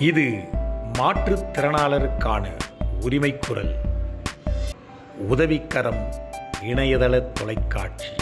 இது மாற்றுத்திறனாளருக்கான உரிமைக் குரல் உதவிக்கரம் இணையதள தொலைக்காட்சி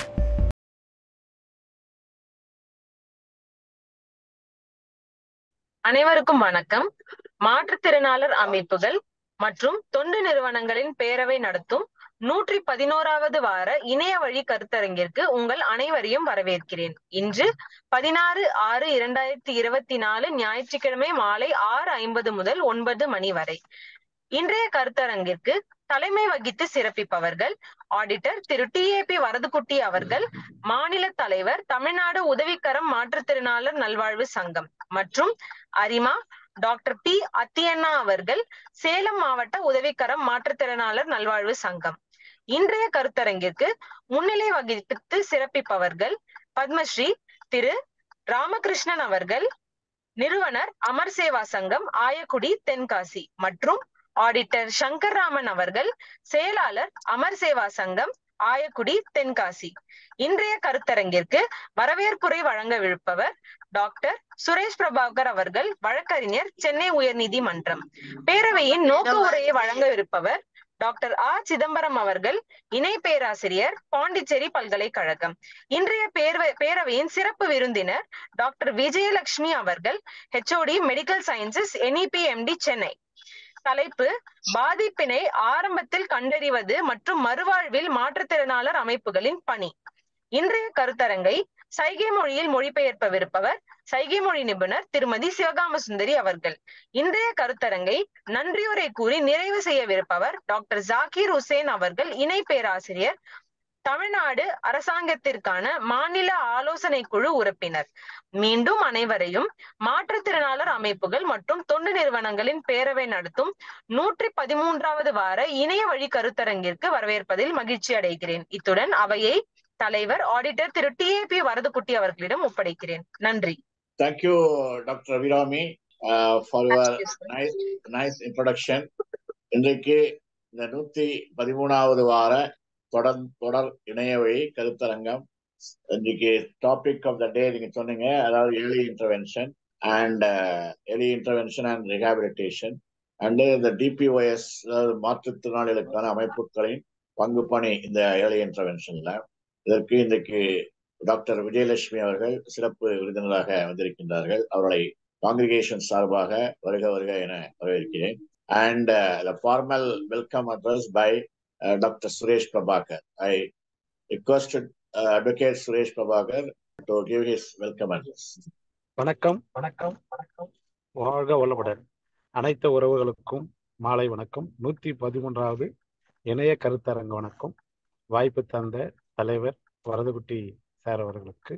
அனைவருக்கும் வணக்கம் மாற்றுத்திறனாளர் அமைப்புகள் மற்றும் தொண்டு நிறுவனங்களின் பேரவை நடத்தும் நூற்றி பதினோராவது வார இணைய வழி கருத்தரங்கிற்கு உங்கள் அனைவரையும் வரவேற்கிறேன் இன்று பதினாறு ஆறு இரண்டாயிரத்தி இருபத்தி நாலு ஞாயிற்றுக்கிழமை மாலை ஆறு ஐம்பது முதல் ஒன்பது மணி வரை இன்றைய கருத்தரங்கிற்கு தலைமை வகித்து சிறப்பிப்பவர்கள் ஆடிட்டர் திரு டி ஏ பி வரதுக்குட்டி அவர்கள் மாநில தலைவர் தமிழ்நாடு உதவிக்கரம் மாற்றுத்திறனாளர் நல்வாழ்வு சங்கம் மற்றும் அரிமா டாக்டர் பி அத்தியண்ணா அவர்கள் சேலம் மாவட்ட உதவிக்கரம் மாற்றுத்திறனாளர் நல்வாழ்வு சங்கம் இன்றைய கருத்தரங்கிற்கு முன்னிலை வகித்து சிறப்பிப்பவர்கள் பத்மஸ்ரீ திரு ராமகிருஷ்ணன் அவர்கள் நிறுவனர் அமர் சேவா சங்கம் ஆயக்குடி தென்காசி மற்றும் ஆடிட்டர் சங்கர் ராமன் அவர்கள் செயலாளர் அமர் சேவா சங்கம் ஆயக்குடி தென்காசி இன்றைய கருத்தரங்கிற்கு வரவேற்புரை வழங்கவிருப்பவர் டாக்டர் சுரேஷ் பிரபாகர் அவர்கள் வழக்கறிஞர் சென்னை உயர்நீதிமன்றம் பேரவையின் நோக்க உரையை வழங்கவிருப்பவர் டாக்டர் ஆ சிதம்பரம் அவர்கள் இணை பேராசிரியர் பாண்டிச்சேரி பல்கலைக்கழகம் இன்றைய பேரவை பேரவையின் சிறப்பு விருந்தினர் டாக்டர் விஜயலட்சுமி அவர்கள் ஹெச்ஓடி மெடிக்கல் சயின்சஸ் என்இபி எம்டி சென்னை தலைப்பு பாதிப்பினை ஆரம்பத்தில் கண்டறிவது மற்றும் மறுவாழ்வில் மாற்றுத்திறனாளர் அமைப்புகளின் பணி இன்றைய கருத்தரங்கை சைகை மொழியில் மொழிபெயர்ப்பவிருப்பவர் சைகை மொழி நிபுணர் திருமதி சிவகாம சுந்தரி அவர்கள் இன்றைய கருத்தரங்கை நன்றியுரை கூறி நிறைவு செய்யவிருப்பவர் டாக்டர் ஜாகிர் ஹுசேன் அவர்கள் இணை பேராசிரியர் தமிழ்நாடு அரசாங்கத்திற்கான மாநில ஆலோசனை குழு உறுப்பினர் மீண்டும் அனைவரையும் மாற்றுத்திறனாளர் அமைப்புகள் மற்றும் தொண்டு நிறுவனங்களின் பேரவை நடத்தும் நூற்றி பதிமூன்றாவது வார இணைய வழி கருத்தரங்கிற்கு வரவேற்பதில் மகிழ்ச்சி அடைகிறேன் இத்துடன் அவையை தலைவர் ஆடிட்டர் திரு டி ஏ பி வரதுக்குட்டி அவர்களிடம் ஒப்படைக்கிறேன் நன்றி Thank you, Dr. Avirami, uh, for your nice, nice introduction. இன்றைக்கு இந்த நூத்தி பதிமூணாவது வார தொடர் தொடர் இணைய வழி கருத்தரங்கம் இன்றைக்கு டாபிக் ஆஃப் த டே நீங்க சொன்னீங்க அதாவது early intervention and early intervention and rehabilitation and இந்த டிபிஒஎஸ் அதாவது மாற்றுத்திறனாளிகளுக்கான அமைப்புகளின் பங்கு பணி இந்த ஏர்லி இன்டர்வென்ஷன்ல இதற்கு இன்றைக்கு டாக்டர் விஜயலட்சுமி அவர்கள் சிறப்பு விருந்தினராக வந்திருக்கின்றார்கள் அவர்களை காங்கிரிகேஷன் சார்பாக வருக வருக என வரவேற்கிறேன் and the formal welcome address by doctor Suresh Prabhakar I requested advocate Suresh Prabhakar to give his welcome address வணக்கம் வணக்கம் வணக்கம் வாழ்க வளமுடன் அனைத்து உறவுகளுக்கும் மாலை வணக்கம் நூத்தி பதிமூன்றாவது இணைய கருத்தரங்க வணக்கம் வாய்ப்பு தந்த தலைவர் வரதுகுட்டி சார் அவர்களுக்கு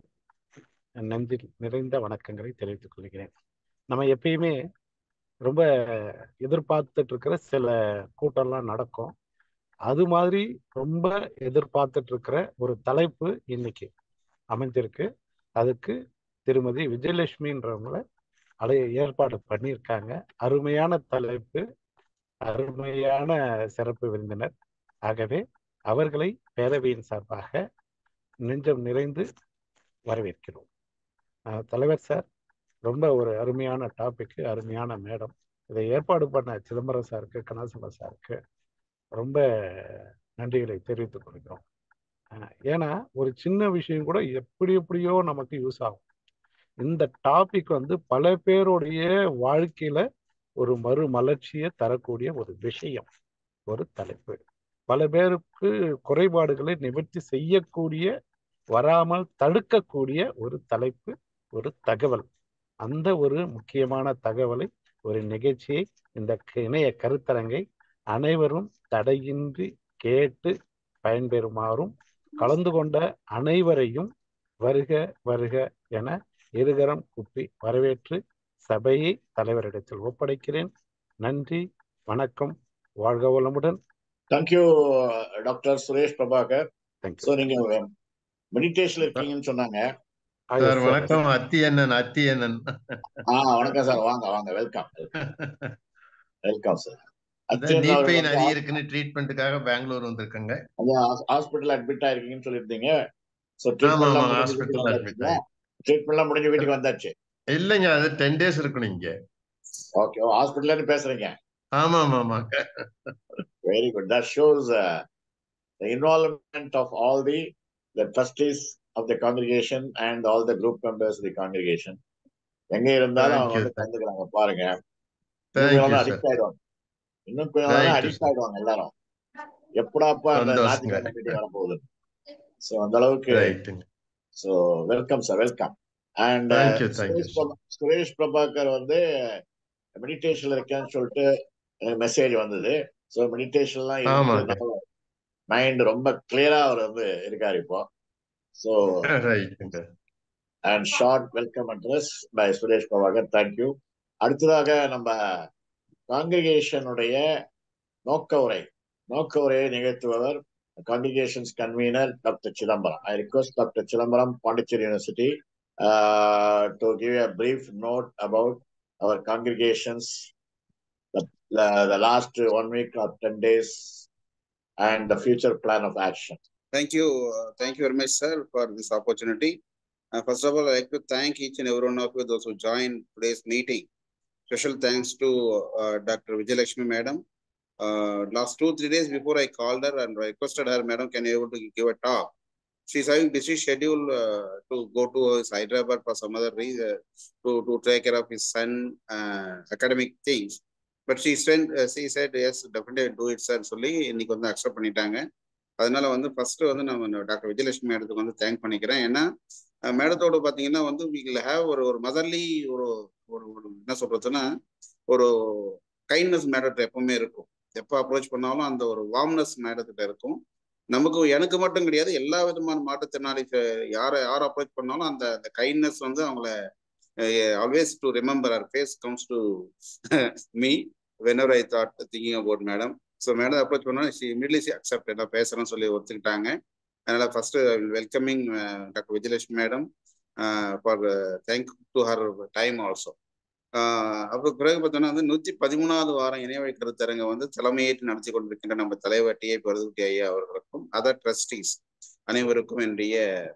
நெஞ்சில் நிறைந்த வணக்கங்களை தெரிவித்துக் கொள்கிறேன் நம்ம எப்பயுமே ரொம்ப எதிர்பார்த்துட்டு இருக்கிற சில கூட்டம்லாம் நடக்கும் அது மாதிரி ரொம்ப எதிர்பார்த்துட்டு இருக்கிற ஒரு தலைப்பு இன்னைக்கு அமைஞ்சிருக்கு அதுக்கு திருமதி விஜயலட்சுமின்றவங்கள அடைய ஏற்பாடு பண்ணியிருக்காங்க அருமையான தலைப்பு அருமையான சிறப்பு விருந்தினர் ஆகவே அவர்களை பேரவையின் சார்பாக நெஞ்சம் நிறைந்து வரவேற்கிறோம் தலைவர் சார் ரொம்ப ஒரு அருமையான டாபிக் அருமையான மேடம் இதை ஏற்பாடு பண்ண சிதம்பரம் சாருக்கு கணாசலம் சாருக்கு ரொம்ப நன்றிகளை தெரிவித்துக் கொள்கிறோம் ஏன்னா ஒரு சின்ன விஷயம் கூட எப்படி எப்படியோ நமக்கு யூஸ் ஆகும் இந்த டாபிக் வந்து பல பேருடைய வாழ்க்கையில ஒரு மறுமலர்ச்சியை தரக்கூடிய ஒரு விஷயம் ஒரு தலைப்பு பல பேருக்கு குறைபாடுகளை நிவர்த்தி செய்யக்கூடிய வராமல் தடுக்கக்கூடிய ஒரு தலைப்பு ஒரு தகவல் அந்த ஒரு முக்கியமான தகவலை ஒரு நிகழ்ச்சியை இந்த இணைய கருத்தரங்கை அனைவரும் தடையின்றி கேட்டு பயன்பெறுமாறும் கலந்து கொண்ட அனைவரையும் வருக வருக என இருகரம் குப்பி வரவேற்று சபையை தலைவரிடத்தில் ஒப்படைக்கிறேன் நன்றி வணக்கம் வாழ்க வளமுடன் thank you doctor Suresh Prabhakar thank you so நீங்க மெடிடேஷன்ல இருக்கீங்கன்னு சொன்னாங்க சார் வணக்கம் அத்தி அண்ணன் அத்தி அண்ணன் ஆ வணக்கம் சார் வாங்க வாங்க வெல்கம் வெல்கம் சார் நீ பெயின் அதிகம் இருக்குன்னு ட்ரீட்மெண்ட்டுக்காக பெங்களூர் வந்திருக்காங்க ஹாஸ்பிட்டல் அட்மிட் ஆயிருக்கீங்கன்னு சொல்லியிருந்தீங்க ஸோ ஆமா ஆமா ஹாஸ்பிட்டல் அட்மிட் ட்ரீட்மெண்ட்லாம் முடிஞ்சு வீட்டுக்கு வந்தாச்சு இல்லைங்க அது டென் டேஸ் இருக்கணும் இங்க ஓகே ஹாஸ்பிட்டல்ல இருந்து பேசுறீங்க ஆமா ஆமா ஆமாங்க very good that shows the involvement of all the the trustees of the congregation and all the group members of the congregation எங்க இருந்தாலும் Thank அவங்க you, வந்து கலந்துக்கிறாங்க பாருங்க தேங்க்யூ சார் அடிக்ட் ஆயிடுவாங்க இன்னும் கொஞ்ச Thank you, அடிக்ட் sir. ஆயிடுவாங்க எல்லாரும் எப்படாப்பா அந்த சந்தோஷங்க. ஞாயிற்றுக்கிழமை மீட்டிங் வரப்போகுது சோ அந்த அளவுக்கு ரைட்டுங்க so welcome sir welcome and Thank you, thank you, Suresh Prabha- Suresh Prabhakar வந்து மெடிடேஷன்ல இருக்கேன்னு சொல்லிட்டு எனக்கு மெசேஜ் வந்தது ஸோ மெடிடேஷன்லாம் ஆமாங்க. மைண்ட் ரொம்ப கிளியரா அவர் வந்து இருக்காரு இப்போ ஸோ ரைட்டுங்க and short welcome address by Suresh Prabhakar thank you அடுத்ததாக நம்ம காங்கிரிகேஷனுடைய நோக்க உரை நோக்க உரையை நிகழ்த்துபவர் congregations convener doctor Chidambaram I request doctor Chidambaram Pondicherry university to give a brief note about our congregations the, the, the last one week or 10 days and the future plan of action Thank you. uh, Thank you very much, sir, for this opportunity. Uh, First of all, I'd like to thank each and every one of you, those who joined today's meeting. Special thanks to uh, Dr. Vijayalakshmi, madam. Uh, Last two, three days before I called her and requested her, madam, can you able to give a talk? She's having busy schedule uh, to go to his Hyderabad for some other reason, to, to take care of his son uh, academic things. But she said, uh, she said, yes, definitely do it, sir, சொல்லி இன்னைக்கு வந்து accept பண்ணிட்டாங்க. அதனால வந்து first வந்து நம்ம doctor Vijayalakshmi மேடத்துக்கு வந்து தேங்க் பண்ணிக்கிறேன் ஏன்னா மேடத்தோட பாத்தீங்கன்னா வந்து வீல் ஹேவ் ஒரு ஒரு மதர்லி ஒரு ஒரு ஒரு என்ன சொல்றதுன்னா ஒரு கைண்ட்னஸ் மேடத்தை எப்பவுமே இருக்கும் எப்போ அப்ரோச் பண்ணாலும் அந்த ஒரு வார்ம்னஸ் மேடத்திட்ட இருக்கும் நமக்கு எனக்கு மட்டும் கிடையாது எல்லா விதமான மாற்றுத்திறனாளி யாரை யார் அப்ரோச் பண்ணாலும் அந்த அந்த கைண்ட்னஸ் வந்து அவங்கள ஆல்வேஸ் டு ரிமெம்பர் அவர் face comes to me whenever I thought thinking about madam so madam approach பண்ணா ஷி இமிடியட்லி அக்செப்ட் நான் பேசுறேன்னு சொல்லி ஒத்துக்கிட்டாங்க அதனால first welcoming doctor Vijayalakshmi madam for thank to her time also அப்புறம் பிறகு பார்த்தோன்னா வந்து நூத்தி பதிமூணாவது வாரம் இணையவழி கருத்தரங்க வந்து தலைமையேற்று நடத்தி கொண்டிருக்கின்ற நம்ம தலைவர் டி ஐ பருதுட்டி ஐயா அவர்களுக்கும் அதர் ட்ரஸ்டீஸ் அனைவருக்கும் என்னுடைய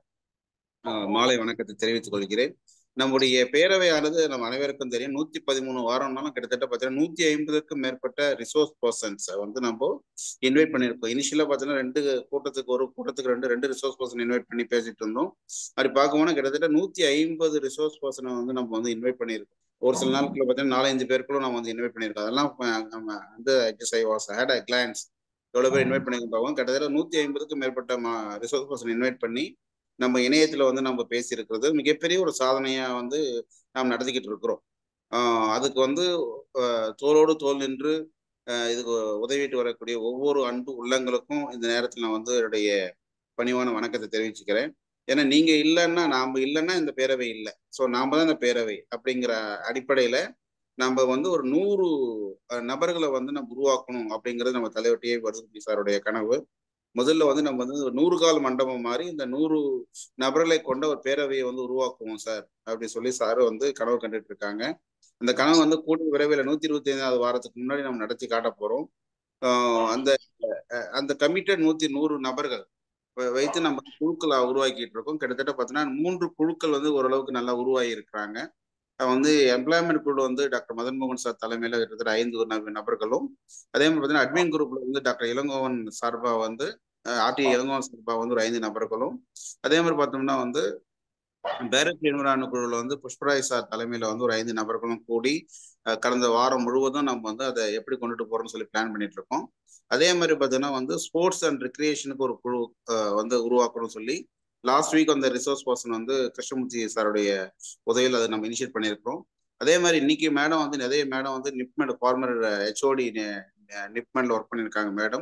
மாலை வணக்கத்தை தெரிவித்துக் கொள்கிறேன் நம்முடைய பேரவையானது நம்ம அனைவருக்கும் தெரியும் நூத்தி பதிமூணு வாரம்னாலும் கிட்டத்தட்ட பார்த்தீங்கன்னா நூத்தி ஐம்பதுக்கும் மேற்பட்ட ரிசோர்ஸ் பர்சன்ஸ் வந்து நம்ம இன்வைட் பண்ணியிருக்கோம் இனிஷியலா பார்த்தீங்கன்னா ரெண்டு கூட்டத்துக்கு ஒரு கூட்டத்துக்கு ரெண்டு ரெண்டு ரிசோர்ஸ் பர்சன் இன்வைட் பண்ணி பேசிட்டு இருந்தோம் அப்படி பார்க்க கிட்டத்தட்ட நூத்தி ஐம்பது ரிசோர்ஸ் பர்சனை வந்து நம்ம வந்து இன்வைட் பண்ணியிருக்கோம் ஒரு சில நாட்கள் பார்த்தீங்கன்னா நாலஞ்சு பேருக்குள்ள நம்ம வந்து இன்வைட் பண்ணியிருக்கோம் அதெல்லாம் நம்ம வந்து I was had a glance எவ்வளவு பேர் இன்வைட் பண்ணியிருக்கோம் கிட்டத்தட்ட நூத்தி ஐம்பதுக்கும் மேற்பட்ட ரிசோர்ஸ் பர்சன் இன்வைட் பண்ணி நம்ம இணையத்துல வந்து நம்ம பேசியிருக்கிறது மிகப்பெரிய ஒரு சாதனையா வந்து நாம் நடத்திக்கிட்டு இருக்கிறோம் அதுக்கு வந்து தோளோடு தோல் நின்று இதுக்கு உதவிட்டு வரக்கூடிய ஒவ்வொரு அன்பு உள்ளங்களுக்கும் இந்த நேரத்தில் நான் வந்து என்னுடைய பணிவான வணக்கத்தை தெரிவிச்சுக்கிறேன் ஏன்னா நீங்க இல்லைன்னா நாம இல்லைன்னா இந்த பேரவை இல்லை ஸோ நாம தான் இந்த பேரவை அப்படிங்கிற அடிப்படையில நம்ம வந்து ஒரு நூறு நபர்களை வந்து நம்ம உருவாக்கணும் அப்படிங்கிறது நம்ம தலைவர் டி வருது சாருடைய கனவு முதல்ல வந்து நம்ம வந்து நூறு கால் மண்டபம் மாதிரி இந்த நூறு நபர்களை கொண்ட ஒரு பேரவையை வந்து உருவாக்குவோம் சார் அப்படி சொல்லி சார் வந்து கனவு கண்டுட்டு இருக்காங்க அந்த கனவு வந்து கூடிய விரைவில் நூத்தி இருபத்தி ஐந்தாவது வாரத்துக்கு முன்னாடி நம்ம நடத்தி காட்ட போறோம் அந்த அந்த கமிட்டட் நூத்தி நூறு நபர்கள் வைத்து நம்ம குழுக்களை உருவாக்கிட்டு இருக்கோம் கிட்டத்தட்ட பார்த்தீங்கன்னா மூன்று குழுக்கள் வந்து ஓரளவுக்கு நல்லா உருவாகி இருக்கிறாங்க வந்து எம்ப்ளாய்மெண்ட் குழு வந்து டாக்டர் மதன் மோகன் சார் தலைமையில கிட்டத்தட்ட ஐந்து நபர்களும் அதே மாதிரி பார்த்தீங்கன்னா அட்மின் குரூப்ல வந்து டாக்டர் இளங்கோவன் சார்பா வந்து ஆர்டி இளங்கோவன் சார்பா வந்து ஒரு ஐந்து நபர்களும் அதே மாதிரி பார்த்தோம்னா வந்து டைரக்ட் என்விரான குழுவில் வந்து புஷ்பராய் சார் தலைமையில வந்து ஒரு ஐந்து நபர்களும் கூடி கடந்த வாரம் முழுவதும் நம்ம வந்து அதை எப்படி கொண்டுட்டு போறோம்னு சொல்லி பிளான் பண்ணிட்டு இருக்கோம் அதே மாதிரி பார்த்தீங்கன்னா வந்து ஸ்போர்ட்ஸ் அண்ட் ரிக்ரியேஷனுக்கு ஒரு குழு வந்து உருவாக்கணும்னு சொல்லி லாஸ்ட் வீக் அந்த ரிசோர்ஸ் பர்சன் வந்து கிருஷ்ணமூர்த்தி சாருடைய உதவியில் அதை நம்ம இனிஷியேட் பண்ணியிருக்கிறோம் அதே மாதிரி இன்னைக்கு மேடம் வந்து நிறைய மேடம் வந்து நிப்மெண்ட் ஃபார்மர் ஹெச்ஓடி நிப்மெண்ட்ல ஒர்க் பண்ணியிருக்காங்க மேடம்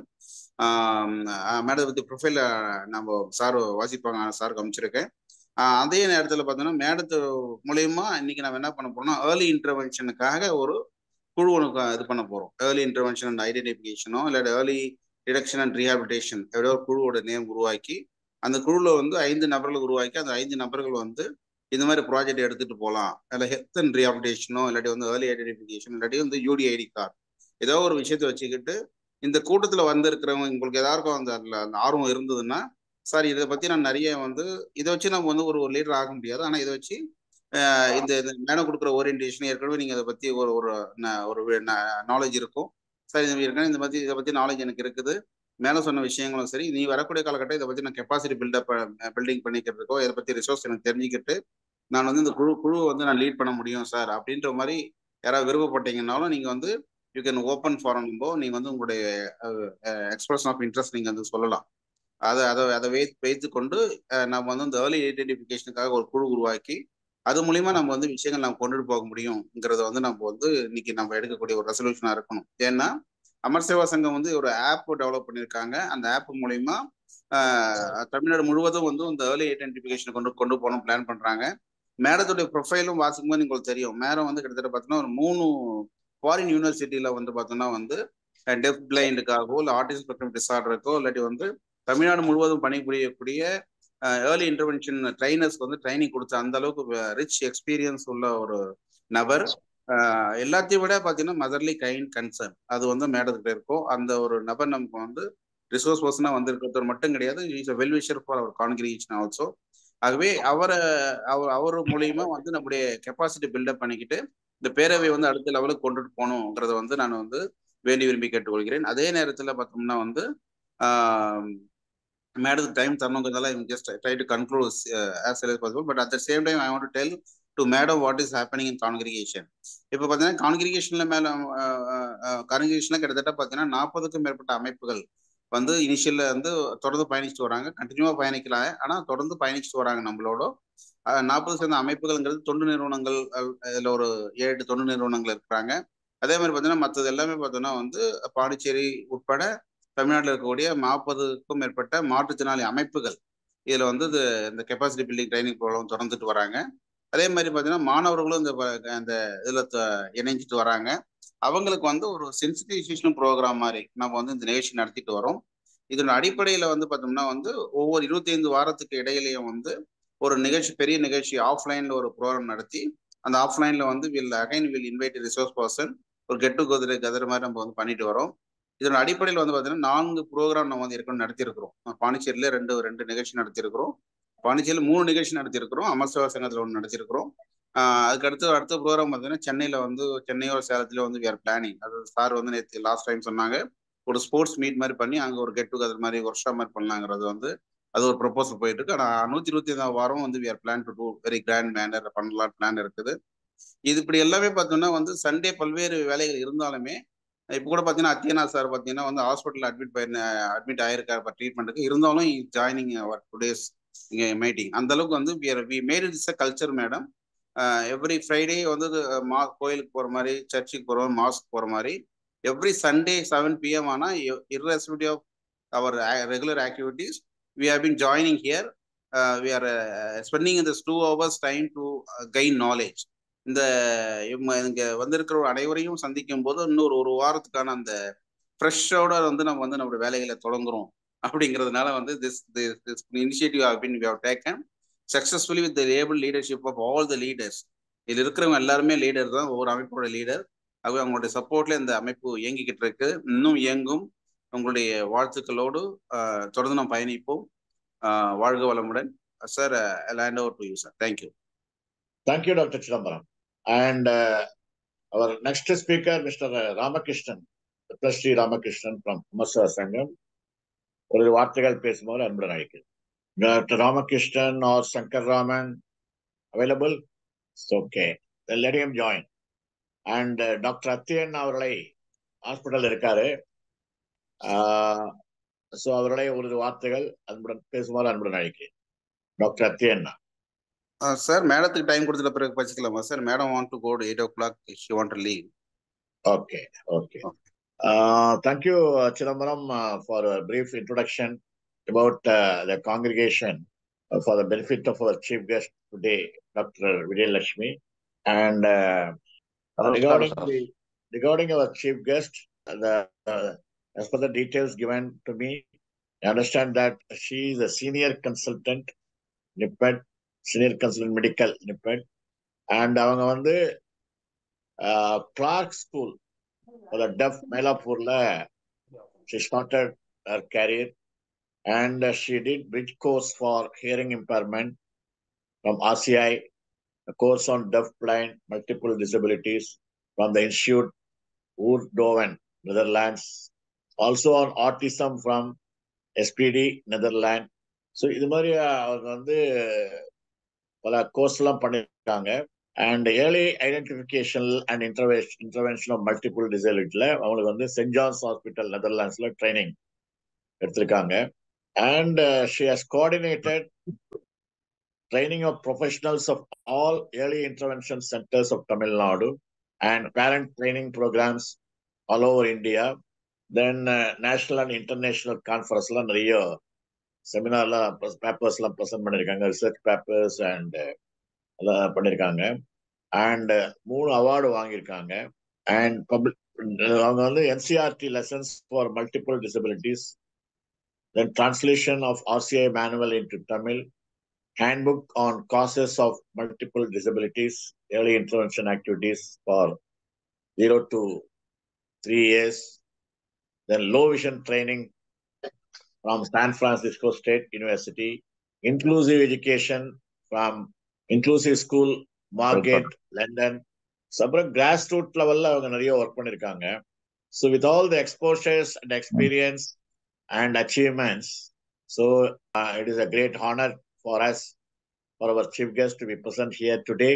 மேடம் பத்தி ப்ரொஃபைல நம்ம சார் வாசிப்பாங்க சாருக்கு அமைச்சிருக்கேன் அதே நேரத்தில் பார்த்தோன்னா மேடத்து மூலயமா இன்னைக்கு நம்ம என்ன பண்ண போறோம்னா ஏர்லி இன்டர்வென்ஷனுக்காக ஒரு குழு ஒன்று இது பண்ண போறோம் ஏர்லி இன்டர்வென்ஷன் அண்ட் ஐடென்டிஃபிகேஷனோ இல்லை ஏர்லி ரிடக்ஷன் அண்ட் ரீஹாபிலிட்டேஷன் எப்படியோ ஒரு குழுவோட நேம் உருவாக்கி அந்த குழுவில் வந்து ஐந்து நபர்கள் உருவாக்கி அந்த ஐந்து நபர்கள் வந்து இந்த மாதிரி ப்ராஜெக்ட் எடுத்துட்டு போகலாம் இல்லை ஹெல்த் அண்ட் ரீஹாபிலிட்டேஷனோ இல்லாட்டி வந்து ஏர்லி ஐடென்டிஃபிகேஷன் இல்லாட்டி வந்து யூடிஐடி கார்டு ஏதோ ஒரு விஷயத்தை வச்சுக்கிட்டு இந்த கூட்டத்தில் வந்திருக்கிறவங்க உங்களுக்கு எதாருக்கும் அந்த அந்த ஆர்வம் இருந்ததுன்னா சார் இதை பற்றி நான் நிறைய வந்து இதை வச்சு நம்ம வந்து ஒரு ஒரு லீடர் ஆக முடியாது ஆனால் இதை வச்சு அஹ் இந்த மேடம் கொடுக்குற ஓரியன்டேஷன் ஏற்கனவே நீங்க அதை பத்தி ஒரு ஒரு ந- ஒரு நாலேஜ் இருக்கும் சார் இது ஏற்கனவே இந்த பத்தி இதை பத்தி நாலேஜ் எனக்கு இருக்குது மேல சொன்ன விஷயங்களும் சரி நீ வரக்கூடிய காலகட்டம் இதை பத்தி நான் கெப்பாசிட்டி பில்டப் பில்டிங் பண்ணிக்கிறதுக்கோ இதை பத்தி ரிசோர்ஸ் எனக்கு தெரிஞ்சுக்கிட்டு நான் வந்து இந்த குழு குழுவை வந்து நான் லீட் பண்ண முடியும் சார் அப்படின்ற மாதிரி யாராவது விருப்பப்பட்டீங்கன்னாலும் நீங்க வந்து யூ கேன் ஓப்பன் ஃபாரம்போ நீங்க வந்து உங்களுடைய எக்ஸ்பிரஷன் ஆஃப் இன்ட்ரெஸ்ட் நீங்க வந்து சொல்லலாம் அதை அதை அதை வை வைத்து கொண்டு அஹ், நம்ம வந்து இந்த ஏர்லி ஐடென்டிஃபிகேஷனுக்காக ஒரு குழு உருவாக்கி அது மூலியமா நம்ம வந்து விஷயங்கள் நம்ம கொண்டுட்டு போக முடியுங்கிறத வந்து நம்ம வந்து இன்னைக்கு நம்ம எடுக்கக்கூடிய ஒரு ரெசல்யூஷனா இருக்கணும் ஏன்னா அமர் சேவா சங்கம் வந்து ஒரு ஆப் டெவலப் பண்ணியிருக்காங்க அந்த ஆப் மூலியமா ஆஹ், தமிழ்நாடு முழுவதும் வந்து இந்த ஏர்லி ஐடென்டிஃபிகேஷன் கொண்டு கொண்டு போகணும் பிளான் பண்றாங்க மேடத்துடைய ப்ரொஃபைலும் வாசிக்கும்போது உங்களுக்கு தெரியும் மேடம் வந்து கிட்டத்தட்ட பார்த்தீங்கன்னா ஒரு மூணு ஃபாரின் யூனிவர்சிட்டியில வந்து பார்த்தோம்னா வந்து டெஃப் பிளைண்டுக்காகவோ இல்லை ஆர்டிஸ்ட் ஸ்பெக்ட்ரம் டிசார்டருக்கோ இல்லாட்டி வந்து தமிழ்நாடு முழுவதும் பணிபுரியக்கூடிய ஏர்லி இன்டர்வென்ஷன் ட்ரைனர்ஸ்க்கு வந்து ட்ரைனிங் கொடுத்த அந்த அளவுக்கு ரிச் எக்ஸ்பீரியன்ஸ் உள்ள ஒரு நபர் ஆஹ் எல்லாத்தையும் விட பார்த்தீங்கன்னா மதர்லி கைண்ட் கன்சர்ன் அது வந்து மேடத்துக்கிட்ட இருக்கும் அந்த ஒரு நபர் நமக்கு வந்து ரிசோர்ஸ் பர்சனாக வந்திருக்கிறது மட்டும் கிடையாது is a well wisher for our congregation also ஆகவே அவரை அவர் அவர் மூலியமா வந்து நம்முடைய கெப்பாசிட்டி பில்டப் பண்ணிக்கிட்டு இந்த பேரவை வந்து அடுத்த லெவலுக்கு கொண்டுட்டு போகணுங்கிறத வந்து நான் வந்து வேண்டி விரும்பி கேட்டுக்கொள்கிறேன் அதே நேரத்தில் பார்த்தோம்னா வந்து மேடத்துக்கு டைம் தரணுங்கிறதால just try to conclude as well as possible but at the same time I want to tell to madam what is happening in congregation இப்போ பார்த்தீங்கன்னா கான்கிரிகேஷன்ல மேல கான்கிரிகேஷன்ல கிட்டத்தட்ட பார்த்தீங்கன்னா நாற்பதுக்கும் மேற்பட்ட அமைப்புகள் வந்து இனிஷியல்ல வந்து தொடர்ந்து பயணிச்சுட்டு வராங்க கண்டினியூவா பயணிக்கலாம் ஆனா தொடர்ந்து பயணிச்சுட்டு வராங்க நம்மளோட நாற்பது சேர்ந்த அமைப்புகள்ங்கிறது தொண்டு நிறுவனங்கள் அஹ், இதுல ஒரு ஏழு எட்டு தொண்டு நிறுவனங்கள் இருக்கிறாங்க அதே மாதிரி பார்த்தீங்கன்னா மற்றது எல்லாமே பார்த்தோம்னா வந்து பாண்டிச்சேரி உட்பட தமிழ்நாட்டில் இருக்கக்கூடிய நாற்பதுக்கும் மேற்பட்ட மாற்றுத்திறனாளி அமைப்புகள் இதுல வந்து இது இந்த கெப்பாசிட்டி பில்டிங் ட்ரைனிங் ப்ரோக்ராம் தொடர்ந்துட்டு வராங்க அதே மாதிரி பார்த்தீங்கன்னா மாணவர்களும் இந்த ப- அந்த இதுல த- இணைஞ்சிட்டு வராங்க அவங்களுக்கு வந்து ஒரு சென்சிட்டிசேஷன் ப்ரோக்ராம் மாதிரி நம்ம வந்து இந்த நிகழ்ச்சி நடத்திட்டு வரோம் இதோட அடிப்படையில வந்து பார்த்தோம்னா வந்து ஒவ்வொரு இருபத்தைந்து வாரத்துக்கு இடையிலையும் வந்து ஒரு நிகழ்ச்சி பெரிய நிகழ்ச்சி ஆஃப்லைன்ல ஒரு ப்ரோக்ராம் நடத்தி அந்த ஆஃப்லைன்ல வந்து will again will invite resource person ஒரு கெட் டு கதர் கதர் மாதிரி நம்ம வந்து பண்ணிட்டு வரோம் இதோட அடிப்படையில் வந்து பார்த்தீங்கன்னா நான்கு ப்ரோக்ராம் நம்ம வந்து ஏற்கனவே நடத்தியிருக்கிறோம் பாண்டிச்சேரியில ரெண்டு ரெண்டு நிகழ்ச்சி நடத்தியிருக்கிறோம் பாண்டிச்சேரியில் மூணு நிகழ்ச்சி நடத்தியிருக்கிறோம் அமர்சேவா சங்கத்தில் ஒன்று நடத்தியிருக்கிறோம் ஆஹ் அதுக்கு அடுத்து அடுத்த ப்ரோக்ராம் பார்த்தீங்கன்னா சென்னையில் வந்து சென்னையோ சேலத்துல வந்து we are பிளானிங் அது சார் வந்து நேற்று லாஸ்ட் டைம் சொன்னாங்க ஒரு ஸ்போர்ட்ஸ் மீட் மாதிரி பண்ணி அங்கே ஒரு கெட் டுகெதர் மாதிரி ஒர்க் ஷாப் மாதிரி பண்ணலாங்கிறது வந்து அது ஒரு ப்ரொபோசல் போயிட்டு இருக்கு ஆனால் நூற்றி இருபத்தி ஐந்தாம் வாரம் வந்து we are plan to do very grand manner பண்ணலாம் பிளான் இருக்குது இது இப்படி எல்லாமே பார்த்தோம்னா வந்து சண்டே பல்வேறு வேலைகள் இருந்தாலுமே இப்போ கூட பார்த்தீங்கன்னா அத்தியனா சார் பார்த்தீங்கன்னா வந்து ஹாஸ்பிட்டல் அட்மிட் பண்ண அட்மிட் ஆயிருக்காரு இப்போ ட்ரீட்மெண்ட்டுக்கு இருந்தாலும் ஜாயினிங் அவர் டுடேஸ் இங்கே மீட்டிங் அந்த அளவுக்கு வந்து we made it's a culture madam every Friday வந்து மா கோயிலுக்கு போகிற மாதிரி சர்ச்சுக்கு போகிறோம் மாஸ்க் போகிற மாதிரி எவ்ரி சண்டே செவன் பிஎம் ஆனால் irrespective of our regular activities we have been joining here we are spending இந்த two hours time to gain knowledge இந்த இவங்க இங்க வந்திருக்கிற அனைவரையும் சந்திக்கும் போது இன்னொரு ஒரு வாரத்துக்கான அந்த ஃப்ரெஷ்ஷோட வந்து நம்ம வந்து நம்மளோட வேலைகளை தொடங்குறோம் அப்படிங்கிறதுனால வந்து this this initiative have been we have taken successfully with able leadership of all the leaders இதில் இருக்கிறவங்க எல்லாருமே லீடர் தான் ஒவ்வொரு அமைப்போட லீடர் ஆகவே அவங்களுடைய சப்போர்ட்ல இந்த அமைப்பு இயங்கிக்கிட்டு இருக்கு இன்னும் இயங்கும் உங்களுடைய வாழ்த்துக்களோடு ஆஹ், தொடர்ந்து நாம் பயணிப்போம் ஆஹ், வாழ்க வளமுடன் sir hand over to you sir thank you Thank you, Dr. Chidambaram. And uh, our next speaker, Mr. Ramakrishnan, the trustee Ramakrishnan from Masa Sangam. ஒரு வார்த்தைகள் பேசுமாறு அன்புடன் அழைக்கிறேன் doctor Ramakrishnan R Sankar Raman available okay let him join and doctor Athiyan அவர்களை hospital இருக்காரு so அவர்களை ஒரு வார்த்தைகள் அன்புடன் பேசுமாறு அன்புடன் அழைக்கிறேன் டாக்டர் அத்தியன் சார் மேடத்துக்கு டைம் கொடுத்துட்ட பிறகு பச்சிக்கலாமா sir madam want to go to eight o'clock she want leave Okay, okay. Uh, thank you, uh, Chidambaram, uh, for a brief introduction about uh, the congregation uh, for the benefit of our chief guest today, Dr. Vijay Lakshmi. And uh, regarding the regarding our chief guest, the uh, as per the details given to me, I understand that she is a senior consultant, NIPED, senior consultant medical NIPED, and அவங்க வந்து Clarke school for the deaf Mylapurla. She started her career and uh, she did bridge course for hearing impairment from RCI a course on deaf, blind, multiple disabilities from the Institute Oerdoven, Netherlands. Also on autism from SPD, Netherlands. So இது மாதிரி அவங்க வந்து பல course எல்லாம் பண்ணியிருக்காங்க and early identification and intervention intervention of multiple டிசபிலிட்டியில் அவங்களுக்கு வந்து சென்ட் ஜான்ஸ் ஹாஸ்பிட்டல் நெதர்லாண்ட்ஸ்ல ட்ரைனிங் எடுத்திருக்காங்க and she has coordinated training of professionals of all early intervention centres of Tamil Nadu and parent training programmes all over India then national and international கான்ஃபரன்ஸ்லாம் நிறைய செமினார்லாம் பேப்பர்ஸ்லாம் present பண்ணியிருக்காங்க ரிசர்ச் பேப்பர்ஸ் அண்ட் எல்லாம் பண்ணியிருக்காங்க and மூணு அவார்டு வாங்கியிருக்காங்க அண்ட் பப்ளிக் அவங்க வந்து NCERT lessons for multiple disabilities then translation of RCI manual into Tamil handbook on causes of multiple disabilities early intervention activities for zero to three years then low vision training from San Francisco State University, inclusive education from Inclusive School, Margate, London. அப்புறம் grass root லெவல்ல அவங்க நிறைய work பண்ணிருக்காங்க so with all the exposures and experience and achievements so it is a great honour for us for our chief guest to be present here today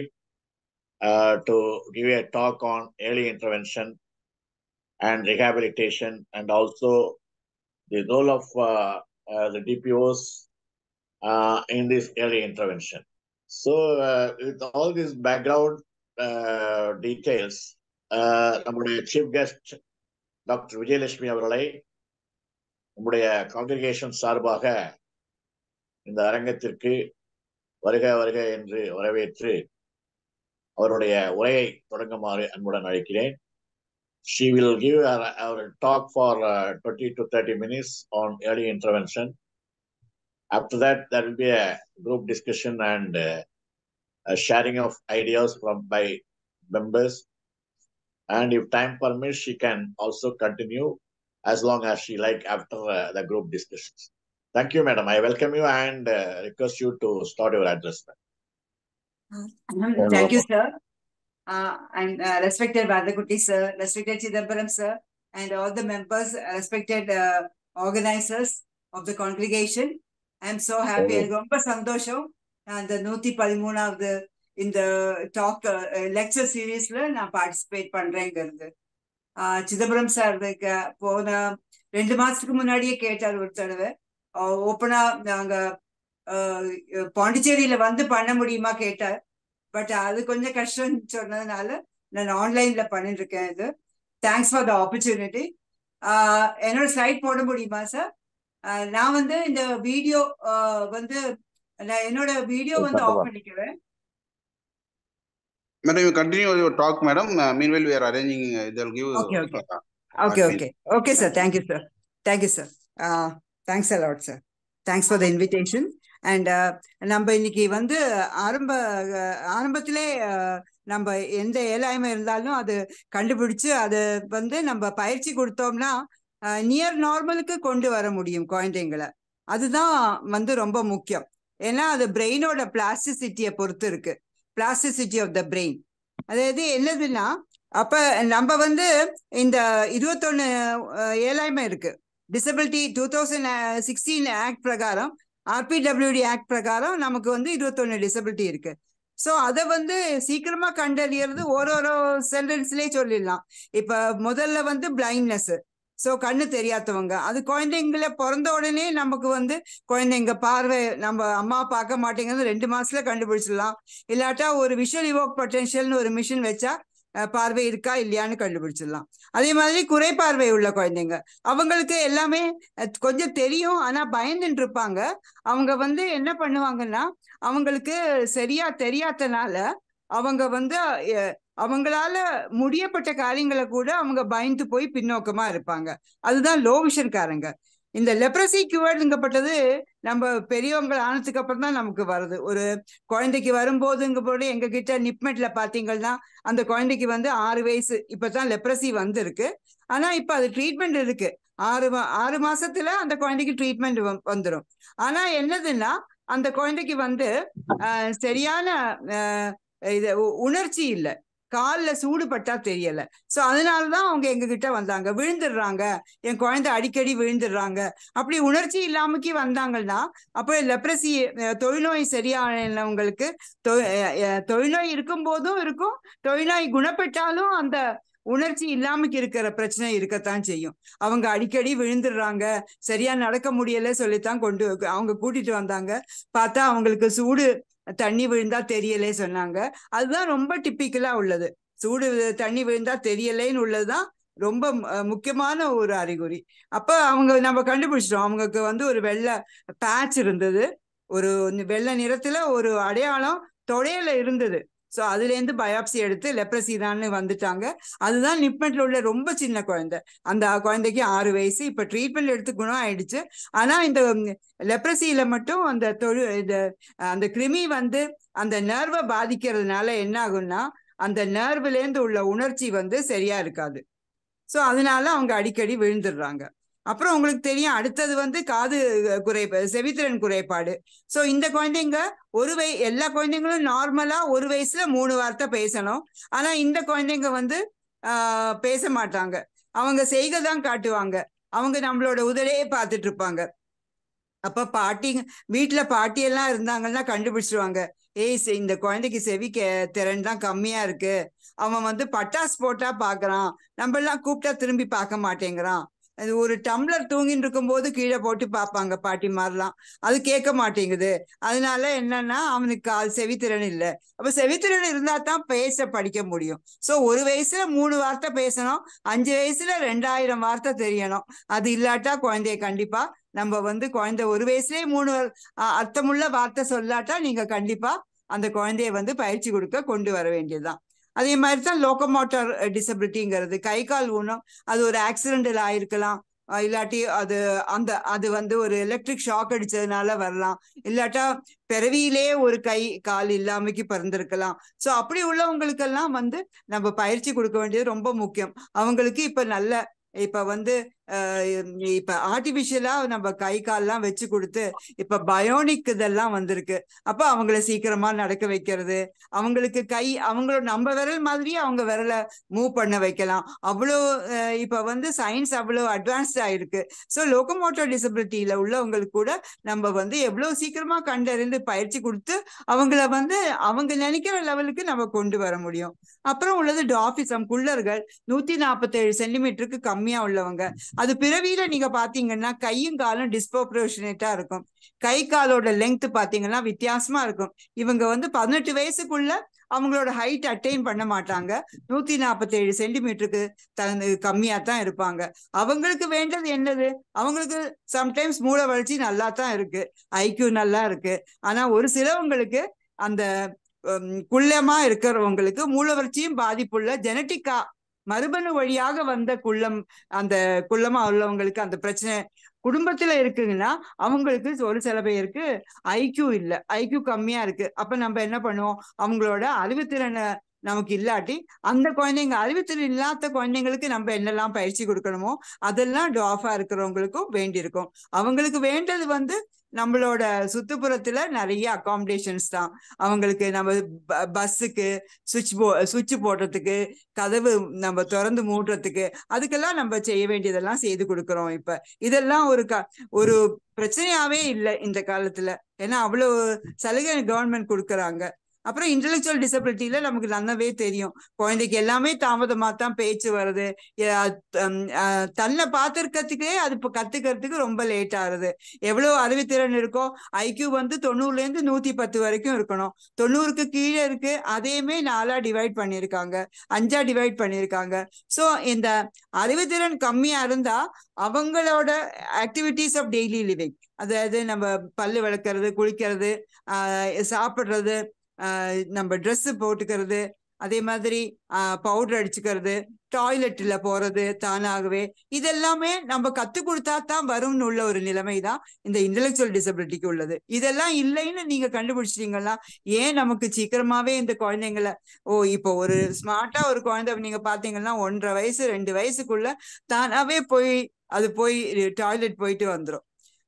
to give a talk on early intervention and rehabilitation and also the role of uh, uh, the DPOs uh, in this early intervention. So, uh, with all these background uh, details, uh, நம்முடைய chief guest doctor Vijayalakshmi அவர்களை நம்முடைய congregation சார்பாக இந்த அரங்கத்திற்கு வருக வருக என்று வரவேற்று அவருடைய உரையை தொடங்குமாறு அன்புடன் அழைக்கிறேன் she will give our, our talk for uh, 20 to 30 minutes on early intervention. After that, there will be a group discussion and uh, a sharing of ideas from by members. And if time permits, she can also continue as long as she like after uh, the group discussions. Thank you, madam. I welcome you and uh, request you to start your address. Thank you, sir. Uh, and uh, respected Vadakuti sir, respected Chidambaram sir, and all the members, respected uh, organizers of the congregation. I'm so happy. எனக்கு ரொம்ப சந்தோஷம் அந்த நூத்தி பதிமூணாவது இந்த talk lecture சீரீஸ்ல நான் participate பண்றேங்கிறது Chidambaram sir போன ரெண்டு மாசத்துக்கு முன்னாடியே கேட்டார் ஒரு தடவை ஓப்பனா நாங்க பாண்டிச்சேரியில வந்து பண்ண முடியுமா கேட்டார் பட் அது கொஞ்சம் கஷ்டம்னு சொன்னதுனால நான் ஆன்லைன்ல பண்ணிட்டு இருக்கேன் இது தேங்க்ஸ் ஃபார் த ஆப்பர்ச்சுனிட்டி என்னோட ஸ்லைட் போட முடியுமா சார் நான் வந்து இந்த வீடியோ வந்து நான் என்னோட வீடியோ வந்து ஆஃப் பண்ணிக்கிறேன் Madam, you continue your talk, madam. Uh, meanwhile, we are arranging. Uh, they'll give. Okay, okay. Okay, okay. Okay, sir. Thank you, sir. Thank you, sir. Uh, thanks a lot, sir. Thanks for the invitation. And நம்ம இன்னைக்கு வந்து ஆரம்ப ஆரம்பத்திலே நம்ம எந்த ஏழாய்மை இருந்தாலும் அது கண்டுபிடிச்சு அது வந்து நம்ம பயிற்சி கொடுத்தோம்னா நியர் நார்மலுக்கு கொண்டு வர முடியும் குழந்தைங்களை அதுதான் வந்து ரொம்ப முக்கியம் ஏன்னா அது பிரெயினோட பிளாஸ்டிசிட்டியை பொறுத்து இருக்கு பிளாஸ்டிசிட்டி ஆஃப் த பிரெயின் அதாவது என்னதுன்னா அப்ப நம்ம வந்து இந்த இருபத்தொன்னு ஏழாய்மை இருக்கு disability two thousand sixteen act பிரகாரம் ஆர்பிடபிள்யூடி ஆக்ட் பிரகாரம் நமக்கு வந்து இருபத்தொன்னு டிசபிலிட்டி இருக்கு ஸோ அதை வந்து சீக்கிரமா கண்டறியறது ஒரு ஒரு சென்டென்ஸ்லேயே சொல்லிடலாம் இப்ப முதல்ல வந்து பிளைண்ட்னஸ் ஸோ கண்ணு தெரியாதவங்க அது குழந்தைங்கள பிறந்த உடனே நமக்கு வந்து குழந்தைங்க பார்வை நம்ம அம்மா பார்க்க மாட்டேங்கிறது ரெண்டு மாசத்துல கண்டுபிடிச்சிடலாம் இல்லாட்டா ஒரு விஷுவல் இவோக் பொட்டென்ஷியல்னு ஒரு மிஷின் வச்சா பார்வை இருக்கா இல்லையான்னு கண்டுபிடிச்சிடலாம் அதே மாதிரி குறைபார்வை உள்ள குழந்தைங்க அவங்களுக்கு எல்லாமே கொஞ்சம் தெரியும் ஆனா பயந்துட்டு இருப்பாங்க அவங்க வந்து என்ன பண்ணுவாங்கன்னா அவங்களுக்கு சரியா தெரியாதனால அவங்க வந்து அவங்களால முடியப்பட்ட காரியங்களை கூட அவங்க பயந்து போய் பின்னோக்கமா இருப்பாங்க அதுதான் லோ விஷன்காரங்க இந்த லெப்ரசி கியூர்டுங்கப்பட்டது நம்ம பெரியவங்க ஆனதுக்கு அப்புறம் தான் நமக்கு வருது ஒரு குழந்தைக்கு வரும்போதுங்க போது எங்க கிட்ட நிப்மெட்ல பாத்தீங்கன்னா அந்த குழந்தைக்கு வந்து ஆறு வயசு இப்பதான் லெப்ரசி வந்திருக்கு ஆனா இப்ப அது ட்ரீட்மெண்ட் இருக்கு ஆறு ஆறு மாசத்துல அந்த குழந்தைக்கு ட்ரீட்மெண்ட் வந்துடும் ஆனா என்னதுன்னா அந்த குழந்தைக்கு வந்து சரியான இது உ- உணர்ச்சி இல்ல கால்ல சூடு பட்டா தெரியல சோ அதனாலதான் அவங்க எங்க கிட்ட வந்தாங்க விழுந்துடுறாங்க என் குழந்தை அடிக்கடி விழுந்துடுறாங்க அப்படி உணர்ச்சி இல்லாமக்கி வந்தாங்கன்னா அப்ப லெப்ரசி தொழில்நோய் சரியானவங்களுக்கு தொ- அஹ் அஹ் தொழில்நோய் இருக்கும் போதும் இருக்கும் தொழில்நோய் குணப்பட்டாலும் அந்த உணர்ச்சி இல்லாமக்கு இருக்கிற பிரச்சனை இருக்கத்தான் செய்யும் அவங்க அடிக்கடி விழுந்துடுறாங்க சரியா நடக்க முடியல சொல்லித்தான் கொண்டு அவங்க கூட்டிட்டு வந்தாங்க பார்த்தா அவங்களுக்கு சூடு தண்ணி விழுந்தா தெரியலே சொன்னாங்க அதுதான் ரொம்ப டிப்பிக்கலா உள்ளது சூடு தண்ணி விழுந்தா தெரியலேன்னு உள்ளதுதான் ரொம்ப அஹ், முக்கியமான ஒரு அறிகுறி அப்ப அவங்க நம்ம கண்டுபிடிச்சிட்டோம் அவங்களுக்கு வந்து ஒரு வெள்ளை பேட்ச் இருந்தது ஒரு வெள்ளை நிறத்துல ஒரு அடையாளம் தொடையில இருந்தது சோ அதுல இருந்து பயாப்சி எடுத்து லெப்ரசி தான்னு வந்துட்டாங்க அதுதான் நிப்மெண்ட்ல உள்ள ரொம்ப சின்ன குழந்தை அந்த குழந்தைக்கு ஆறு வயசு இப்ப ட்ரீட்மெண்ட் எடுத்து குணம் ஆயிடுச்சு ஆனா இந்த லெப்ரசியில மட்டும் அந்த தொழு இந்த அந்த கிருமி வந்து அந்த நர்வை பாதிக்கிறதுனால என்ன ஆகும்னா அந்த நர்வ்ல இருந்து உள்ள உணர்ச்சி வந்து சரியா இருக்காது சோ அதனால அவங்க அடிக்கடி விழுந்துடுறாங்க அப்புறம் உங்களுக்கு தெரியும் அடுத்தது வந்து காது குறைபாடு செவித்திறன் குறைபாடு சோ இந்த குழந்தைங்க ஒரு வய எல்லா குழந்தைங்களும் நார்மலா ஒரு வயசுல மூணு வார்த்தை பேசணும் ஆனா இந்த குழந்தைங்க வந்து ஆஹ் பேச மாட்டாங்க அவங்க செய்கை தான் காட்டுவாங்க அவங்க நம்மளோட உதலையே பார்த்துட்டு இருப்பாங்க அப்ப பாட்டி வீட்டுல பாட்டி எல்லாம் இருந்தாங்கன்னா கண்டுபிடிச்சிருவாங்க ஏய் செ- இந்த குழந்தைக்கு செவி கே திறன் தான் கம்மியா இருக்கு அவன் வந்து பட்டாசு போட்டா பாக்குறான் நம்ம எல்லாம் கூப்பிட்டா திரும்பி பார்க்க மாட்டேங்கிறான் அது ஒரு டம்ளர் தூங்கிட்டு இருக்கும்போது கீழே போட்டு பார்ப்பாங்க பாட்டி மாதிரிலாம் அது கேட்க மாட்டேங்குது அதனால என்னன்னா அவனுக்கு கால் செவித்திறன் இல்லை அப்ப செவித்திறன் இருந்தா தான் பேச படிக்க முடியும் சோ ஒரு வயசுல மூணு வார்த்தை பேசணும் அஞ்சு வயசுல ரெண்டாயிரம் வார்த்தை தெரியணும் அது இல்லாட்டா குழந்தைய கண்டிப்பா நம்ம வந்து குழந்தை ஒரு வயசுலயே மூணு வ- அ- அர்த்தமுள்ள வார்த்தை சொல்லாட்டா நீங்க கண்டிப்பா அந்த குழந்தைய வந்து பயிற்சி கொடுக்க கொண்டு வர வேண்டியதுதான் அதே மாதிரி தான் லோக்கோமோட்டார் டிசபிலிட்டிங்கிறது கை கால் ஊனம் அது ஒரு ஆக்சிடென்டல் ஆயிருக்கலாம் அஹ் இல்லாட்டி அது அந்த அது வந்து ஒரு எலக்ட்ரிக் ஷாக் அடிச்சதுனால வரலாம் இல்லாட்டா பிறவியிலே ஒரு கை கால் இல்லாமக்கி பிறந்திருக்கலாம் சோ அப்படி உள்ளவங்களுக்கெல்லாம் வந்து நம்ம பயிற்சி கொடுக்க வேண்டியது ரொம்ப முக்கியம் அவங்களுக்கு இப்ப நல்ல இப்ப வந்து அஹ் இப்ப ஆர்டிபிஷியலா நம்ம கை கால்லாம் வச்சு கொடுத்து இப்ப பயோனிக் இதெல்லாம் வந்திருக்கு அப்ப அவங்கள சீக்கிரமா நடக்க வைக்கிறது அவங்களுக்கு கை அவங்களோட நம்ம விரல் மாதிரியே அவங்க விரலை மூவ் பண்ண வைக்கலாம் அவ்வளோ அஹ் இப்ப வந்து சயின்ஸ் அவ்வளோ அட்வான்ஸ்ட் ஆயிருக்கு ஸோ லோகோமோட்டர் டிசபிலிட்டியில உள்ளவங்களுக்கு கூட நம்ம வந்து எவ்வளவு சீக்கிரமா கண்டறிந்து பயிற்சி கொடுத்து அவங்கள வந்து அவங்க நினைக்கிற லெவலுக்கு நம்ம கொண்டு வர முடியும் அப்புறம் உள்ளது டாஃபிசம் குள்ளர்கள் நூத்தி நாற்பத்தேழு சென்டிமீட்டருக்கு கம்மியா உள்ளவங்க அது பிறவியில நீங்க பாத்தீங்கன்னா கையும் காலும் டிஸ்போப்ரோஷனேட்டா இருக்கும் கை காலோட லெங்த் பாத்தீங்கன்னா வித்தியாசமா இருக்கும் இவங்க வந்து பதினெட்டு வயசுக்குள்ள அவங்களோட ஹைட் அட்டைன் பண்ண மாட்டாங்க நூத்தி நாற்பத்தேழு சென்டிமீட்டருக்கு தகுந்த கம்மியா தான் இருப்பாங்க அவங்களுக்கு வேண்டது என்னது அவங்களுக்கு சம்டைம்ஸ் மூளை வளர்ச்சி நல்லா தான் இருக்கு ஐக்யூ நல்லா இருக்கு ஆனா ஒரு சிலவங்களுக்கு அந்த ஹம், குள்ளமா இருக்கிறவங்களுக்கு மூளை வளர்ச்சியும் பாதிப்புள்ள ஜெனட்டிக்கா மரபணு வழியாக வந்த குள்ளம் அந்த குள்ளமா உள்ளவங்களுக்கு அந்த பிரச்சனை குடும்பத்துல இருக்குங்கன்னா அவங்களுக்கு ஒரு சில பேருக்கு ஐக்யூ இல்ல ஐக்யூ கம்மியா இருக்கு அப்ப நம்ம என்ன பண்ணுவோம் அவங்களோட அறிவுத்திறனை நமக்கு இல்லாட்டி அந்த குழந்தைங்க அறிவுத்திறன் இல்லாத குழந்தைங்களுக்கு நம்ம என்னெல்லாம் பயிற்சி கொடுக்கணுமோ அதெல்லாம் டாஃபா இருக்கிறவங்களுக்கும் வேண்டியிருக்கும் அவங்களுக்கு வேண்டது வந்து நம்மளோட சுத்துப்புறத்துல நிறைய அகாமடேஷன்ஸ் தான் அவங்களுக்கு நம்ம ப- பஸ்ஸுக்கு சுவிட்ச் போ சுவிட்ச் போடுறதுக்கு கதவு நம்ம திறந்து மூடுறதுக்கு அதுக்கெல்லாம் நம்ம செய்ய வேண்டியதெல்லாம் செய்து கொடுக்குறோம் இப்ப இதெல்லாம் ஒரு க ஒரு பிரச்சனையாவே இல்லை இந்த காலத்துல ஏன்னா அவ்வளவு சலுகை கவர்மெண்ட் கொடுக்குறாங்க அப்புறம் இன்டெலெக்சுவல் டிசபிலிட்டியில நமக்கு நல்லாவே தெரியும் குழந்தைக்கு எல்லாமே தாமதமா தான் பேச்சு வருது எ- அஹ் அஹ் தன்னை பார்த்திருக்கிறதுக்கே அது இப்போ கத்துக்கிறதுக்கு ரொம்ப லேட் ஆகுது எவ்வளவு அறிவுத்திறன் இருக்கோ ஐக்யூ வந்து தொண்ணூறுல இருந்து நூத்தி பத்து வரைக்கும் இருக்கணும் தொண்ணூறுக்கு கீழே இருக்கு அதையுமே நாலா டிவைட் பண்ணியிருக்காங்க அஞ்சா டிவைட் பண்ணியிருக்காங்க சோ இந்த அறிவுத்திறன் கம்மியா இருந்தா அவங்களோட ஆக்டிவிட்டிஸ் ஆஃப் டெய்லி லிவிங் அதாவது நம்ம பல்லு விளக்குறது குளிக்கிறது ஆஹ் சாப்பிடுறது ஆஹ் நம்ம Dress போட்டுக்கிறது அதே மாதிரி பவுடர் அடிச்சுக்கிறது டாய்லெட்ல போறது தானாகவே இதெல்லாமே நம்ம கத்து கொடுத்தா தான் வரும்னு உள்ள ஒரு நிலைமை தான் இந்த இன்டெலெக்சுவல் டிசபிலிட்டிக்கு உள்ளது இதெல்லாம் இல்லைன்னு நீங்க கண்டுபிடிச்சிட்டீங்கன்னா ஏன் நமக்கு சீக்கிரமாவே இந்த குழந்தைங்கள ஓ இப்போ ஒரு ஸ்மார்ட்டா ஒரு குழந்தை நீங்க பாத்தீங்கன்னா ஒன்றரை வயசு ரெண்டு வயசுக்குள்ள தானாவே போய் அது போய் டாய்லெட் போயிட்டு வந்துரும்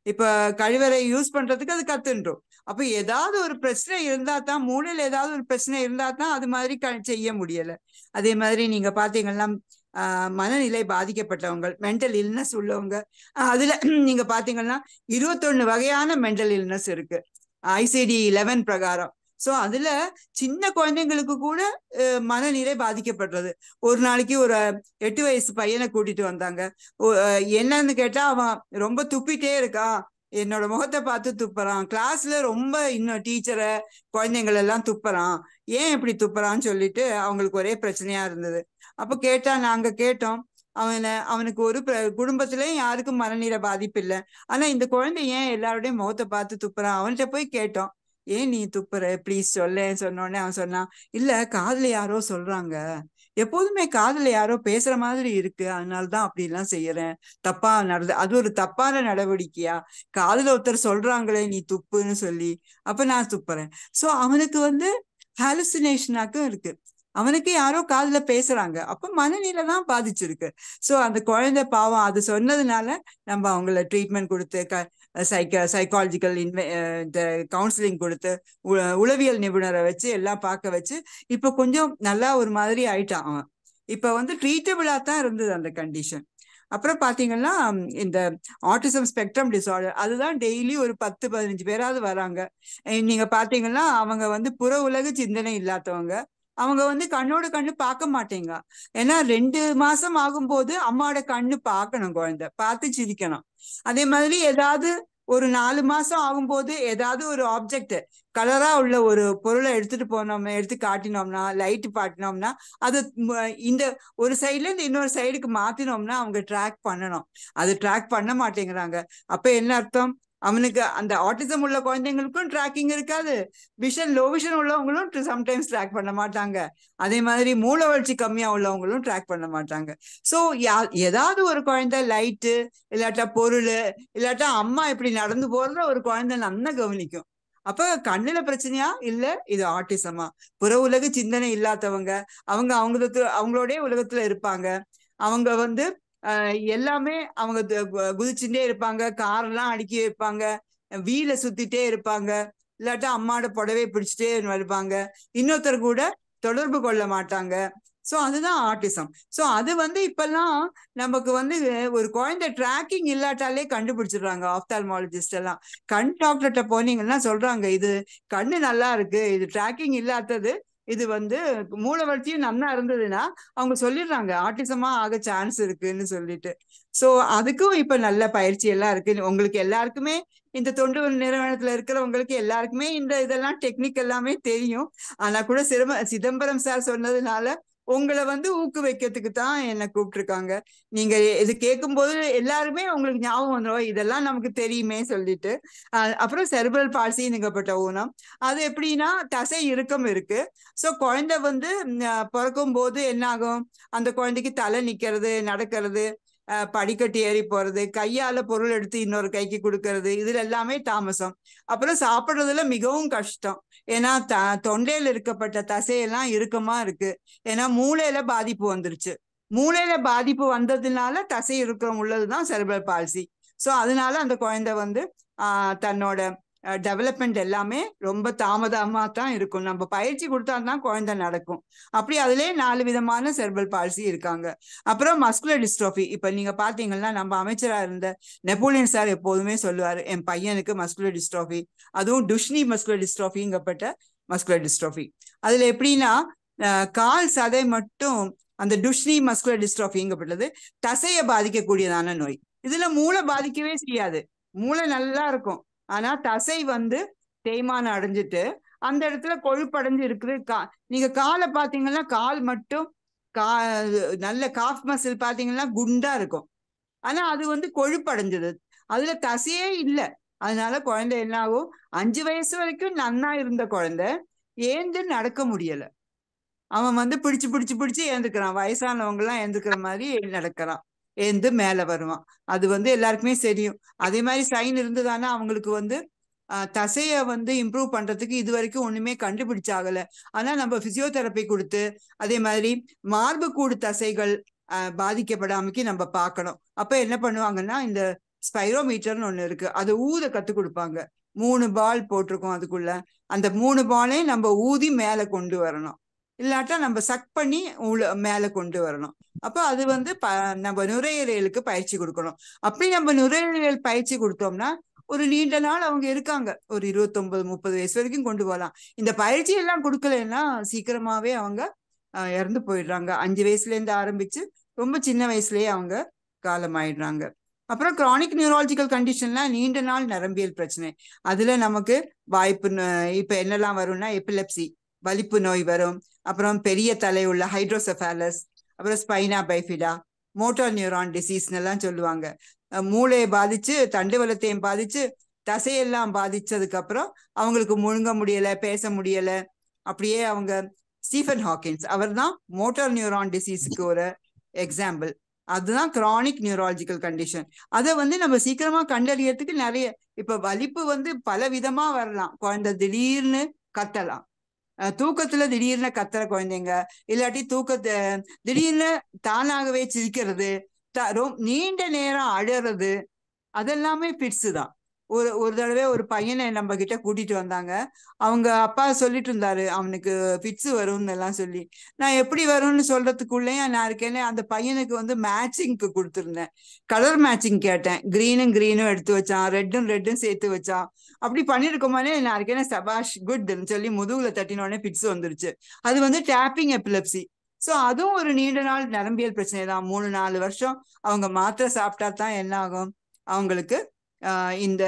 இப்ப கழிவறை யூஸ் பண்றதுக்கு அது கத்துன்றோம் அப்ப ஏதாவது ஒரு பிரச்சனை இருந்தா தான் மூளையில ஏதாவது ஒரு பிரச்சனை இருந்தா தான் அது மாதிரி க- செய்ய முடியல அதே மாதிரி நீங்க பாத்தீங்கன்னா ஆஹ் மனநிலை பாதிக்கப்பட்டவங்க மென்டல் இல்னஸ் உள்ளவங்க ஆஹ் அதுல நீங்க பாத்தீங்கன்னா இருபத்தொன்னு வகையான மென்டல் இல்னஸ் இருக்கு ஐசிடி லெவன் பிரகாரம் சோ அதுல சின்ன குழந்தைங்களுக்கு கூட அஹ், மனநிலை பாதிக்கப்படுறது ஒரு நாளைக்கு ஒரு எட்டு வயசு பையனை கூட்டிட்டு வந்தாங்க ஒ- அஹ், என்னன்னு கேட்டா அவன் ரொம்ப துப்பிட்டே இருக்கான் என்னோட முகத்தை பார்த்து துப்புறான் கிளாஸ்ல ரொம்ப இன்னும் டீச்சரை குழந்தைங்கள் எல்லாம் துப்புறான் ஏன் இப்படி துப்புறான்னு சொல்லிட்டு அவங்களுக்கு ஒரே பிரச்சனையா இருந்தது அப்ப கேட்டா நாங்க கேட்டோம் அவனை அவனுக்கு ஒரு பிர- குடும்பத்திலயும் யாருக்கும் மனநீர பாதிப்பு இல்லை ஆனா இந்த குழந்தை ஏன் எல்லாரோடையும் முகத்தை பார்த்து துப்புறான் அவன்கிட்ட போய் கேட்டோம் ஏன் நீ துப்புற ப்ளீஸ் சொல்லேன்னு சொன்ன உடனே அவன் சொன்னான் இல்ல காதுல யாரோ சொல்றாங்க எப்போதுமே காதுல யாரோ பேசுற மாதிரி இருக்கு அதனாலதான் அப்படி எல்லாம் செய்யறேன் தப்பா நடந்து அது ஒரு தப்பான நடவடிக்கையா காதுல ஒருத்தர் சொல்றாங்களே நீ துப்புன்னு சொல்லி அப்ப நான் துப்புறேன் சோ அவனுக்கு வந்து ஹாலுசினேஷனாக்கும் இருக்கு அவனுக்கு யாரோ காதுல பேசுறாங்க அப்ப மனநிலை தான் பாதிச்சிருக்கு சோ அந்த குழந்தை பாவம் அது சொன்னதுனால நம்ம அவங்கள ட்ரீட்மெண்ட் கொடுத்து க சைக்க சைக்காலஜிக்கல் இன்வெ இந்த கவுன்சிலிங் கொடுத்து உ- உளவியல் நிபுணரை வச்சு எல்லாம் பார்க்க வச்சு இப்ப கொஞ்சம் நல்லா ஒரு மாதிரி ஆயிட்டான் அவன் இப்ப வந்து ட்ரீட்டபிளா தான் இருந்தது அந்த கண்டிஷன் அப்புறம் பாத்தீங்கன்னா ம், இந்த ஆட்டிசம் ஸ்பெக்ட்ரம் டிசார்டர் அதுதான் டெய்லி ஒரு பத்து பதினஞ்சு பேராவது வராங்க அஹ் நீங்க பாத்தீங்கன்னா அவங்க வந்து புற உலக சிந்தனை இல்லாதவங்க அவங்க வந்து கண்ணோட கண்ணு பார்க்க மாட்டேங்க ஏன்னா ரெண்டு மாசம் ஆகும்போது அம்மாவோட கண்ணு பார்க்கணும் குழந்தை பார்த்து சிரிக்கணும் அதே மாதிரி ஏதாவது ஒரு நாலு மாசம் ஆகும்போது ஏதாவது ஒரு ஆப்ஜெக்ட் கலரா உள்ள ஒரு பொருளை எடுத்துட்டு போனோம்னா எடுத்து காட்டினோம்னா லைட் பாட்டினோம்னா அது ம- இந்த ஒரு சைடுல இருந்து இன்னொரு சைடுக்கு மாத்தினோம்னா அவங்க ட்ராக் பண்ணணும் அது ட்ராக் பண்ண மாட்டேங்கிறாங்க அப்ப என்ன அர்த்தம் அவனுக்கு அந்த ஆட்டிசம் உள்ள குழந்தைங்களுக்கும் ட்ராக்கிங் இருக்காது விஷன் லோ விஷன் உள்ளவங்களும் சம்டைம்ஸ் ட்ராக் பண்ண மாட்டாங்க அதே மாதிரி மூளை வளர்ச்சி கம்மியா உள்ளவங்களும் ட்ராக் பண்ண மாட்டாங்க சோ ஏதாவது ஒரு குழந்தை லைட்டு இல்லாட்டா பொருள் இல்லாட்டா அம்மா இப்படி நடந்து போறத ஒரு குழந்தை நல்லா கவனிக்கும் அப்ப கண்ணுல பிரச்சனையா இல்ல இது ஆட்டிசமா புற உலக சிந்தனை இல்லாதவங்க அவங்க அவங்களுக்கு அவங்களோடய உலகத்துல இருப்பாங்க அவங்க வந்து ஆஹ் எல்லாமே அவங்க து- கு- குதிச்சுட்டே இருப்பாங்க கார் எல்லாம் அடுக்கி வைப்பாங்க வீல சுத்திட்டே இருப்பாங்க இல்லாட்டா அம்மாவோட புடவை பிடிச்சிட்டே இருப்பாங்க இன்னொருத்தர் கூட தொடர்பு கொள்ள மாட்டாங்க சோ அதுதான் ஆட்டிசம் சோ அது வந்து இப்பெல்லாம் நமக்கு வந்து ஒரு குழந்தை ட்ராக்கிங் இல்லாட்டாலே கண்டுபிடிச்சிடுறாங்க ஆப்தால்மாலஜிஸ்ட் எல்லாம் கண் டாக்டர்கிட்ட போனீங்கன்னா சொல்றாங்க இது கண்ணு நல்லா இருக்கு இது ட்ராக்கிங் இல்லாதது இது வந்து மூளை வளர்ச்சியும் நல்லா இருந்ததுன்னா அவங்க சொல்லிடுறாங்க ஆட்டிசமா ஆக சான்ஸ் இருக்குன்னு சொல்லிட்டு சோ அதுக்கும் இப்ப நல்ல பயிற்சி எல்லாம் இருக்கு உங்களுக்கு எல்லாருக்குமே இந்த தொண்டு நிறுவனத்துல இருக்கிறவங்களுக்கு எல்லாருக்குமே இந்த இதெல்லாம் டெக்னிக் எல்லாமே தெரியும் ஆனா கூட சிரம சிதம்பரம் சார் சொன்னதுனால உங்களை வந்து ஊக்குவிக்கிறதுக்கு தான் என்னை கூப்பிட்டுருக்காங்க நீங்க இது கேட்கும்போது எல்லாருமே உங்களுக்கு ஞாபகம் வந்துடும் இதெல்லாம் நமக்கு தெரியுமே சொல்லிட்டு அஹ் அப்புறம் செர்பல் பால்சிங்கப்பட்ட ஊனம் அது எப்படின்னா தசை இறுக்கம் இருக்கு சோ குழந்தை வந்து பிறக்கும் போது என்ன ஆகும் அந்த குழந்தைக்கு தலை நிக்கிறது நடக்கிறது அஹ் படிக்கட்டு ஏறி போறது கையால பொருள் எடுத்து இன்னொரு கைக்கு கொடுக்கறது இதுல எல்லாமே தாமசம் அப்புறம் சாப்பிடுறதுல மிகவும் கஷ்டம் ஏன்னா த தொண்டையில இருக்கப்பட்ட தசையெல்லாம் இறுக்கமா இருக்கு ஏன்னா மூளையில பாதிப்பு வந்துருச்சு மூளையில பாதிப்பு வந்ததுனால தசை இறுக்கம் உள்ளதுதான் செர்பல் பால்சி சோ அதனால அந்த குழந்தை வந்து ஆஹ் தன்னோட டெவலப்மெண்ட் எல்லாமே ரொம்ப தாமதமா தான் இருக்கும் நம்ம பயிற்சி கொடுத்தா தான் குழந்தை நடக்கும் அப்படி அதுலயே நாலு விதமான செர்பல் பால்சி இருக்காங்க அப்புறம் மஸ்குலர் டிஸ்ட்ரோஃபி இப்ப நீங்க பாத்தீங்கன்னா நம்ம அமைச்சரா இருந்த நெப்போலியன் சார் எப்போதுமே சொல்லுவாரு என் பையனுக்கு மஸ்குலர் டிஸ்ட்ரோஃபி அதுவும் டுஷ்னி மஸ்குலர் டிஸ்ட்ரோஃபிங்கப்பட்ட மஸ்குலர் டிஸ்ட்ரோஃபி அதுல எப்படின்னா அஹ், கால் சதை மட்டும் அந்த டுஷ்னி மஸ்குலர் டிஸ்ட்ரோஃபிங்கப்பட்டது தசையை பாதிக்கக்கூடியதான நோய் இதுல மூளை பாதிக்கவே செய்யாது மூளை நல்லா இருக்கும் ஆனா தசை வந்து தேய்மானம் அடைஞ்சிட்டு அந்த இடத்துல கொழுப்படைஞ்சு இருக்குது கா நீங்க காலை பாத்தீங்கன்னா கால் மட்டும் கா நல்ல காஃப் மசில் பாத்தீங்கன்னா குண்டா இருக்கும் ஆனா அது வந்து கொழுப்படைஞ்சது அதுல தசையே இல்லை அதனால குழந்தை என்ன ஆகும் அஞ்சு வயசு வரைக்கும் நன்னா இருந்த குழந்தை ஏந்து நடக்க முடியல அவன் வந்து பிடிச்சு பிடிச்சு பிடிச்சு ஏந்துக்கிறான் வயசானவங்க எல்லாம் ஏந்துக்கிற மாதிரி நடக்கிறான் ஏந்து மேல வருவான் அது வந்து எல்லாருக்குமே தெரியும் அதே மாதிரி சைன் இருந்ததானா அவங்களுக்கு வந்து ஆஹ், தசைய வந்து இம்ப்ரூவ் பண்றதுக்கு இது வரைக்கும் ஒண்ணுமே கண்டுபிடிச்சாகல ஆனா நம்ம பிசியோதெரப்பி கொடுத்து அதே மாதிரி மார்பு கூடு தசைகள் ஆஹ், பாதிக்கப்படாமக்கு நம்ம பார்க்கணும் அப்ப என்ன பண்ணுவாங்கன்னா இந்த ஸ்பைரோமீட்டர்னு ஒண்ணு இருக்கு அது ஊத கத்து கொடுப்பாங்க மூணு பால் போட்டிருக்கோம் அதுக்குள்ள அந்த மூணு பாலையும் நம்ம ஊதி மேல கொண்டு வரணும் இல்லாட்டா நம்ம சக் பண்ணி உள்ள மேல கொண்டு வரணும் அப்ப அது வந்து ப நம்ம நுரையீரலுக்கு பயிற்சி கொடுக்கணும் அப்படி நம்ம நுரையீரல் பயிற்சி கொடுத்தோம்னா ஒரு நீண்ட நாள் அவங்க இருக்காங்க ஒரு இருபத்தொன்பது முப்பது வயசு வரைக்கும் கொண்டு போகலாம் இந்த பயிற்சி எல்லாம் கொடுக்கலன்னா சீக்கிரமாவே அவங்க ஆஹ், இறந்து போயிடுறாங்க அஞ்சு வயசுல இருந்து ஆரம்பிச்சு ரொம்ப சின்ன வயசுலயே அவங்க காலமாயிடுறாங்க அப்புறம் கிரானிக் நியூராலஜிக்கல் கண்டிஷன்ல நீண்ட நாள் நரம்பியல் பிரச்சனை அதுல நமக்கு வாய்ப்பு ந- இப்ப என்னெல்லாம் வரும்னா எபிலெப்சி வலிப்பு நோய் வரும் அப்புறம் பெரிய தலை உள்ள ஹைட்ரோசெஃபாலஸ் அப்புறம் ஸ்பைனா பைஃபிடா மோட்டார் நியூரான் டிசீஸ்னு எல்லாம் சொல்லுவாங்க அஹ் மூளையை பாதிச்சு தண்டுவலத்தையும் பாதிச்சு தசையெல்லாம் பாதிச்சதுக்கு அப்புறம் அவங்களுக்கு முழுங்க முடியல பேச முடியல அப்படியே அவங்க ஸ்டீஃபன் ஹாக்கின்ஸ் அவர் தான் மோட்டார் நியூரான் டிசீஸுக்கு ஒரு எக்ஸாம்பிள் அதுதான் கிரானிக் நியூராலஜிக்கல் கண்டிஷன் அதை வந்து நம்ம சீக்கிரமா கண்டறியறதுக்கு நிறைய இப்ப வலிப்பு வந்து பல விதமா வரலாம் குழந்தை திடீர்னு கத்தலாம் அஹ் தூக்கத்துல திடீர்னு கத்துற குழந்தைங்க இல்லாட்டி தூக்கத்தை திடீர்னு தானாகவே சிரிக்கிறது த- ரொ- நீண்ட நேரம் அழறது அதெல்லாமே ஃபிட்ஸ் தான் ஒரு ஒரு தடவை ஒரு பையனை நம்ம கிட்ட கூட்டிட்டு வந்தாங்க அவங்க அப்பா சொல்லிட்டு இருந்தாரு அவனுக்கு ஃபிட்ஸ் வரும்னு எல்லாம் சொல்லி நான் எப்படி வரும்னு சொல்றதுக்குள்ளேயே நான் இருக்கேன்னு அந்த பையனுக்கு வந்து மேட்சிங்க்கு கொடுத்துருந்தேன் கலர் மேட்சிங் கேட்டேன் கிரீனும் கிரீனும் எடுத்து வச்சான் ரெட்டும் ரெட்டும் சேர்த்து வச்சான் அப்படி பண்ணிருக்கோமானே நான் இருக்கேன் சபாஷ் குட்னு சொல்லி முதுகுல தட்டின உடனே ஃபிட்ஸ் வந்துருச்சு அது வந்து டேப்பிங் எபிலப்சி சோ அதுவும் ஒரு நீண்ட நாள் நரம்பியல் பிரச்சனை தான் மூணு நாலு வருஷம் அவங்க மாத்திரை சாப்பிட்டா தான் என்ன ஆகும் அவங்களுக்கு ஆஹ் இந்த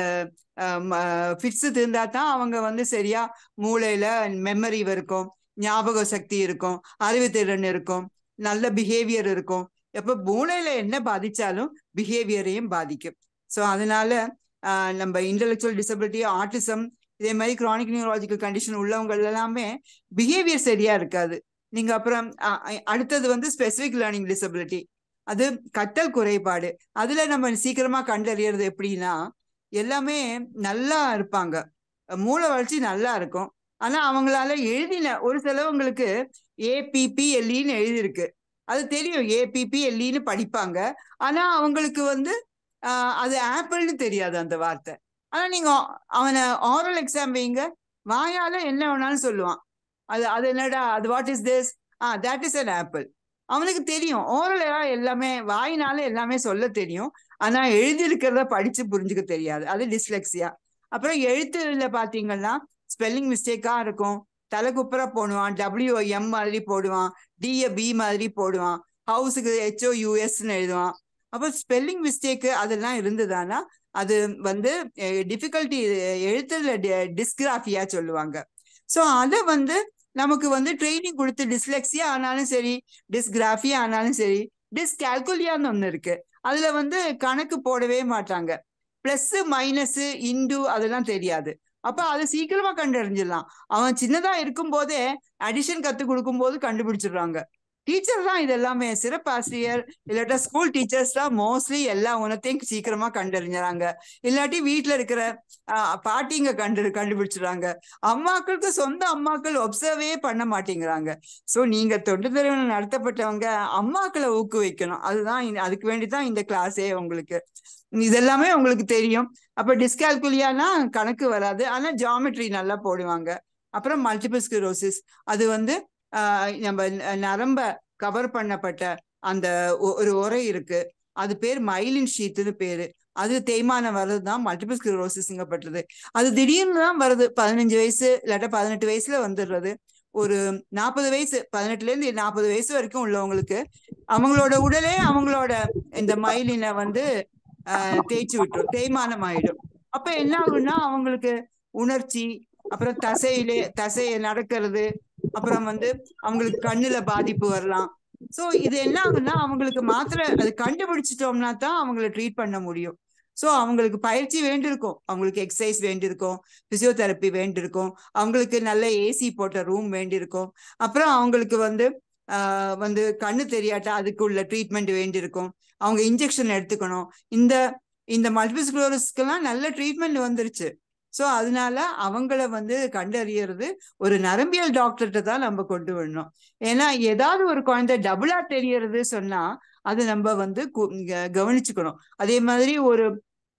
ஃபிட்ஸ் இருந்தா தான் அவங்க வந்து சரியா மூளையில மெமரி இருக்கும் ஞாபக சக்தி இருக்கும் அறிவுத்திறன் இருக்கும் நல்ல பிஹேவியர் இருக்கும் எப்ப மூளையில என்ன பாதிச்சாலும் பிஹேவியரையும் பாதிக்கும் ஸோ அதனால ஆஹ் நம்ம இன்டெலெக்சுவல் டிசபிலிட்டி ஆட்டிசம் இதே மாதிரி கிரானிக் நியூராலஜிக்கல் கண்டிஷன் உள்ளவங்க எல்லாமே பிஹேவியர் சரியா இருக்காது நீங்க அப்புறம் அ- அ- அடுத்தது வந்து ஸ்பெசிபிக் லேர்னிங் டிசபிலிட்டி அது கற்றல் குறைபாடு அதுல நம்ம சீக்கிரமா கண்டறியறது எப்படின்னா எல்லாமே நல்லா இருப்பாங்க மூளை வளர்ச்சி நல்லா இருக்கும் ஆனா அவங்களால எழுதின ஒரு சிலவங்களுக்கு ஏபிபிஎல்இன்னு எழுதியிருக்கு அது தெரியும் ஏபிபிஎல்இன்னு படிப்பாங்க ஆனா அவங்களுக்கு வந்து ஆஹ், அது ஆப்பிள்னு தெரியாது அந்த வார்த்தை ஆனா நீங்க அவனை ஆரல் எக்ஸாம் வைங்க வாயால என்ன வேணாலும் சொல்லுவான் அது அது என்னடா அது what is this ah that is an apple அவனுக்கு தெரியும் ஓரலா எல்லாமே வாயினால எல்லாமே சொல்ல தெரியும் ஆனா எழுதியிருக்கிறத படிச்சு புரிஞ்சுக்க தெரியாது அது டிஸ்லெக்சியா அப்புறம் எழுத்துல பாத்தீங்கன்னா ஸ்பெல்லிங் மிஸ்டேக்கா இருக்கும் தலை குப்புற போடுவான் டபிள்யூ எம் மாதிரி போடுவான் டிஏ பி மாதிரி போடுவான் ஹவுஸுக்கு ஹெச்ஓ யூஎஸ்ன்னு எழுதுவான் அப்போ ஸ்பெல்லிங் மிஸ்டேக்கு அதெல்லாம் இருந்ததானா அது வந்து டிஃபிகல்ட்டி எழுத்துல டிஸ்கிராஃபியா சொல்லுவாங்க ஸோ அதை வந்து நமக்கு வந்து ட்ரைனிங் கொடுத்து டிஸ்லெக்சியா ஆனாலும் சரி டிஸ்கிராஃபியா ஆனாலும் சரி டிஸ்கால்குலியான்னு ஒன்று இருக்கு அதுல வந்து கணக்கு போடவே மாட்டாங்க பிளஸ் மைனஸ் இன்டு அதெல்லாம் தெரியாது அப்ப அதை சீக்கிரமா கண்டறிஞ்சிடலாம் அவன் சின்னதா இருக்கும் போதே அடிஷன் கத்து கொடுக்கும் போது கண்டுபிடிச்சிடுறாங்க டீச்சர் தான் இது எல்லாமே சிறப்பாசிரியர் இல்லாட்டா ஸ்கூல் டீச்சர்ஸ் தான் மோஸ்ட்லி எல்லா உணத்தையும் சீக்கிரமா கண்டறிஞ்சுறாங்க இல்லாட்டி வீட்டுல இருக்கிற ஆஹ், பாட்டிங்க கண்டு கண்டுபிடிச்சிடுறாங்க அம்மாக்களுக்கு சொந்த அம்மாக்கள் ஒப்சர்வே பண்ண மாட்டேங்கிறாங்க சோ நீங்க தொண்டு நிறுவனம் நடத்தப்பட்டவங்க அம்மாக்களை ஊக்குவிக்கணும் அதுதான் இந்த- அதுக்கு வேண்டி தான் இந்த கிளாஸே உங்களுக்கு இதெல்லாமே உங்களுக்கு தெரியும் அப்ப டிஸ்கால்குலியானா கணக்கு வராது ஆனா ஜாமெட்ரி நல்லா போடுவாங்க அப்புறம் மல்டிபிள் ஸ்கிரோசிஸ் அது வந்து ஆஹ், நம்ம ந- நரம்ப கவர் பண்ணப்பட்ட அந்த ஒ- ஒரு உரை இருக்கு அது பேர் மைலின் ஷீத்துன்னு பேரு அது தேய்மானம் வர்றது தான் மல்டிபிள் ஸ்கிரோசிஸ்ங்கப்பட்டது அது திடீர்னு தான் வருது பதினஞ்சு வயசு இல்லாட்டா பதினெட்டு வயசுல வந்துடுறது ஒரு நாற்பது வயசு பதினெட்டுல இருந்து நாற்பது வயசு வரைக்கும் உள்ளவங்களுக்கு அவங்களோட உடலே அவங்களோட இந்த மைலினை வந்து ஆஹ், தேய்ச்சி விட்டுரும் தேய்மானம் ஆயிடும் அப்ப என்ன ஆகும்னா அவங்களுக்கு உணர்ச்சி அப்புறம் தசையிலே தசைய நடக்கிறது அப்புறம் வந்து அவங்களுக்கு கண்ணுல பாதிப்பு வரலாம் சோ இது என்ன ஆகும்னா அவங்களுக்கு மாத்திரை அது கண்டுபிடிச்சிட்டோம்னா தான் அவங்கள ட்ரீட் பண்ண முடியும் சோ அவங்களுக்கு பயிற்சி வேண்டியிருக்கும் அவங்களுக்கு எக்ஸசைஸ் வேண்டியிருக்கும் பிசியோதெரப்பி வேண்டியிருக்கும் அவங்களுக்கு நல்ல ஏசி போட்ட ரூம் வேண்டியிருக்கும் அப்புறம் அவங்களுக்கு வந்து ஆஹ் வந்து கண்ணு தெரியாட்டா அதுக்கு உள்ள ட்ரீட்மெண்ட் வேண்டியிருக்கும் அவங்க இன்ஜெக்ஷன் எடுத்துக்கணும் இந்த இந்த மல்டிபிள் ஸ்க்ளோரஸ்க்கெல்லாம் நல்ல ட்ரீட்மெண்ட் வந்துருச்சு ஸோ அதனால அவங்கள வந்து கண்டறியறது ஒரு நரம்பியல் டாக்டர்கிட்ட தான் நம்ம கொண்டு வரணும் ஏன்னா ஏதாவது ஒரு குழந்தை டபுளா தெரியறது சொன்னா அது நம்ம வந்து கு- இங்க கவனிச்சுக்கணும் அதே மாதிரி ஒரு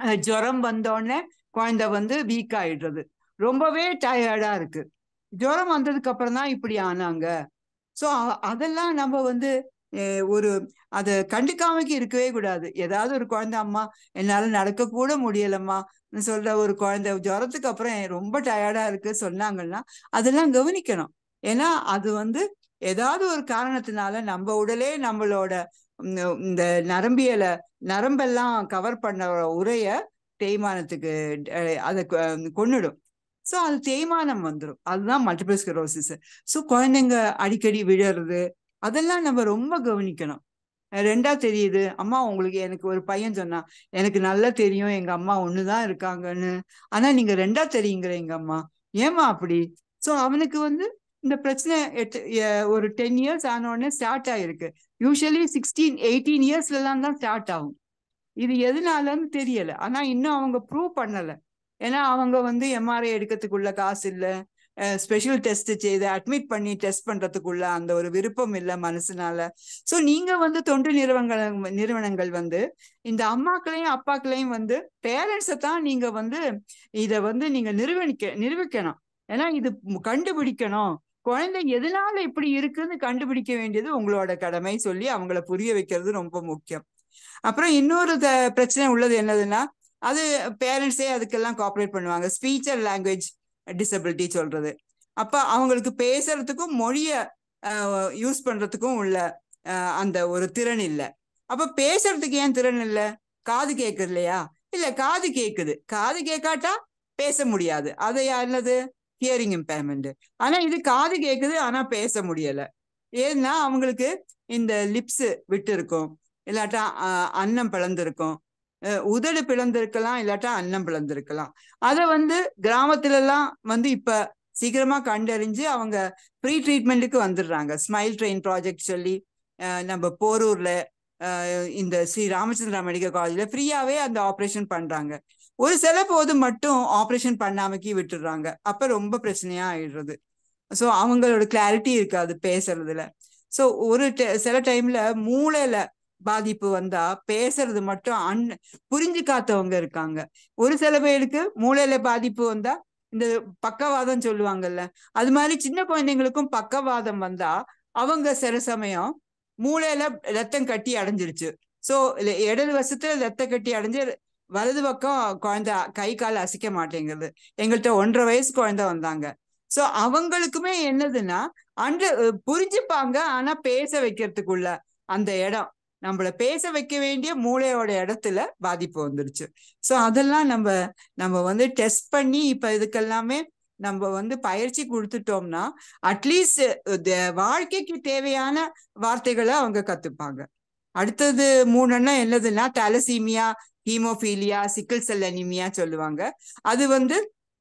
அஹ் ஜுரம் வந்தோடனே குழந்தை வந்து வீக் ஆயிடுறது ரொம்பவே டயர்டா இருக்கு ஜுரம் வந்ததுக்கு அப்புறம் தான் இப்படி ஆனாங்க ஸோ அதெல்லாம் நம்ம வந்து அஹ், ஒரு அதை கண்டுக்காமக்கு இருக்கவே கூடாது ஏதாவது ஒரு குழந்தை அம்மா என்னால நடக்க கூட முடியலம்மா சொல்ற ஒரு குழந்தை ஜுரத்துக்கு அப்புறம் ரொம்ப டயர்டா இருக்கு சொன்னாங்கன்னா அதெல்லாம் கவனிக்கணும் ஏன்னா அது வந்து ஏதாவது ஒரு காரணத்தினால நம்ம உடலே நம்மளோட ம், இந்த நரம்பியலை நரம்பெல்லாம் கவர் பண்ண உரைய தேய்மானத்துக்கு அஹ், அதை கொ- கொன்னுடும் ஸோ அது தேய்மானம் வந்துடும் அதுதான் மல்டிபிள் ஸ்கெரோசிஸ் ஸோ குழந்தைங்க அடிக்கடி விழறது அதெல்லாம் நம்ம ரொம்ப கவனிக்கணும் அஹ் ரெண்டா தெரியுது அம்மா உங்களுக்கு எனக்கு ஒரு பையன் சொன்னான் எனக்கு நல்லா தெரியும் எங்க அம்மா ஒண்ணுதான் இருக்காங்கன்னு ஆனா நீங்க ரெண்டா தெரியுங்கிற எங்க அம்மா ஏமா அப்படி ஸோ அவனுக்கு வந்து இந்த பிரச்சனை எட்டு எ- ஒரு டென் இயர்ஸ் ஆன உடனே ஸ்டார்ட் ஆயிருக்கு யூஸ்வலி சிக்ஸ்டீன் எயிட்டீன் இயர்ஸ்ல எல்லாம் தான் ஸ்டார்ட் ஆகும் இது எதனாலன்னு தெரியல ஆனா இன்னும் அவங்க ப்ரூவ் பண்ணல ஏன்னா அவங்க வந்து எம்ஆர்ஐ எடுக்கிறதுக்குள்ள காசு இல்ல ஸ்பெஷல் டெஸ்ட் செய்து அட்மிட் பண்ணி டெஸ்ட் பண்றதுக்குள்ள அந்த ஒரு விருப்பம் இல்ல மனசுனால சோ நீங்க வந்து தொண்டு நிறுவனங்கள் நிறுவனங்கள் வந்து இந்த அம்மாக்களையும் அப்பாக்களையும் வந்து பேரண்ட்ஸை தான் நீங்க வந்து இத வந்து நீங்க நிறுவனிக்க நிரூபிக்கணும் ஏன்னா இது மு- கண்டுபிடிக்கணும் குழந்தை எதனால இப்படி இருக்குன்னு கண்டுபிடிக்க வேண்டியது உங்களோட கடமை சொல்லி அவங்கள புரிய வைக்கிறது ரொம்ப முக்கியம் அப்புறம் இன்னொரு த- பிரச்சனை உள்ளது என்னதுன்னா அது பேரண்ட்ஸே அதுக்கெல்லாம் கோஆப்ரேட் பண்ணுவாங்க ஸ்பீச் அண்ட் லாங்குவேஜ் டிசபிலிட்டி சொல்றது அப்ப அவங்களுக்கு பேசுறதுக்கும் மொழிய யூஸ் பண்றதுக்கும் உள்ள அஹ், அந்த ஒரு திறன் இல்லை அப்ப பேசுறதுக்கு ஏன் திறன் இல்லை காது கேக்குது இல்லையா இல்ல காது கேக்குது காது கேட்காட்டா பேச முடியாது அது என்னது ஹியரிங் இம்பேர்மெண்ட் ஆனா இது காது கேக்குது ஆனா பேச முடியல ஏன்னா அவங்களுக்கு இந்த லிப்ஸ் விட்டு இருக்கும் இல்லாட்டா அஹ், அன்னம் பிளந்திருக்கும் அஹ், உதடு பிளந்திருக்கலாம் இல்லாட்டா அன்னம் பிளந்திருக்கலாம் அதை வந்து கிராமத்துல எல்லாம் வந்து இப்ப சீக்கிரமா கண்டறிஞ்சு அவங்க ப்ரீ ட்ரீட்மெண்ட்டுக்கு வந்துடுறாங்க ஸ்மைல் ட்ரெயின் ப்ராஜெக்ட் சொல்லி அஹ், நம்ம போரூர்ல அஹ், இந்த ஸ்ரீ ராமச்சந்திரா மெடிக்கல் காலேஜ்ல ஃப்ரீயாவே அந்த ஆப்ரேஷன் பண்றாங்க ஒரு சில போது மட்டும் ஆப்ரேஷன் பண்ணாமக்கி விட்டுடுறாங்க அப்ப ரொம்ப பிரச்சனையா ஆயிடுறது ஸோ அவங்களோட கிளாரிட்டி இருக்காது பேசுறதுல ஸோ ஒரு ti- சில டைம்ல மூளையில பாதிப்பு வந்தா பேசுறது மட்டும் அன் புரிஞ்சுக்காத்தவங்க இருக்காங்க ஒரு சில பேருக்கு மூளையில பாதிப்பு வந்தா இந்த பக்கவாதம் சொல்லுவாங்கல்ல அது மாதிரி சின்ன குழந்தைங்களுக்கும் பக்கவாதம் வந்தா அவங்க சில சமயம் மூளையில ரத்தம் கட்டி அடைஞ்சிருச்சு ஸோ இடது வசத்துல ரத்த கட்டி அடைஞ்சு வலது பக்கம் குழந்தை கை கால் அசைக்க மாட்டேங்குது எங்கள்கிட்ட ஒன்றரை வயசு குழந்தை வந்தாங்க சோ அவங்களுக்குமே என்னதுன்னா அன்று புரிஞ்சுப்பாங்க ஆனா பேச வைக்கிறதுக்குள்ள அந்த இடம் நம்மள பேச வைக்க வேண்டிய மூளையோட இடத்துல பாதிப்பு வந்துருச்சு சோ அதெல்லாம் நம்ம நம்ம வந்து டெஸ்ட் பண்ணி இப்ப இதுக்கெல்லாமே நம்ம வந்து பயிற்சி கொடுத்துட்டோம்னா அட்லீஸ்ட் வாழ்க்கைக்கு தேவையான வார்த்தைகளை அவங்க கத்துப்பாங்க அடுத்தது மூணுன்னா என்னதுன்னா thalassaemia haemophilia sickle cell anaemia சொல்லுவாங்க அது வந்து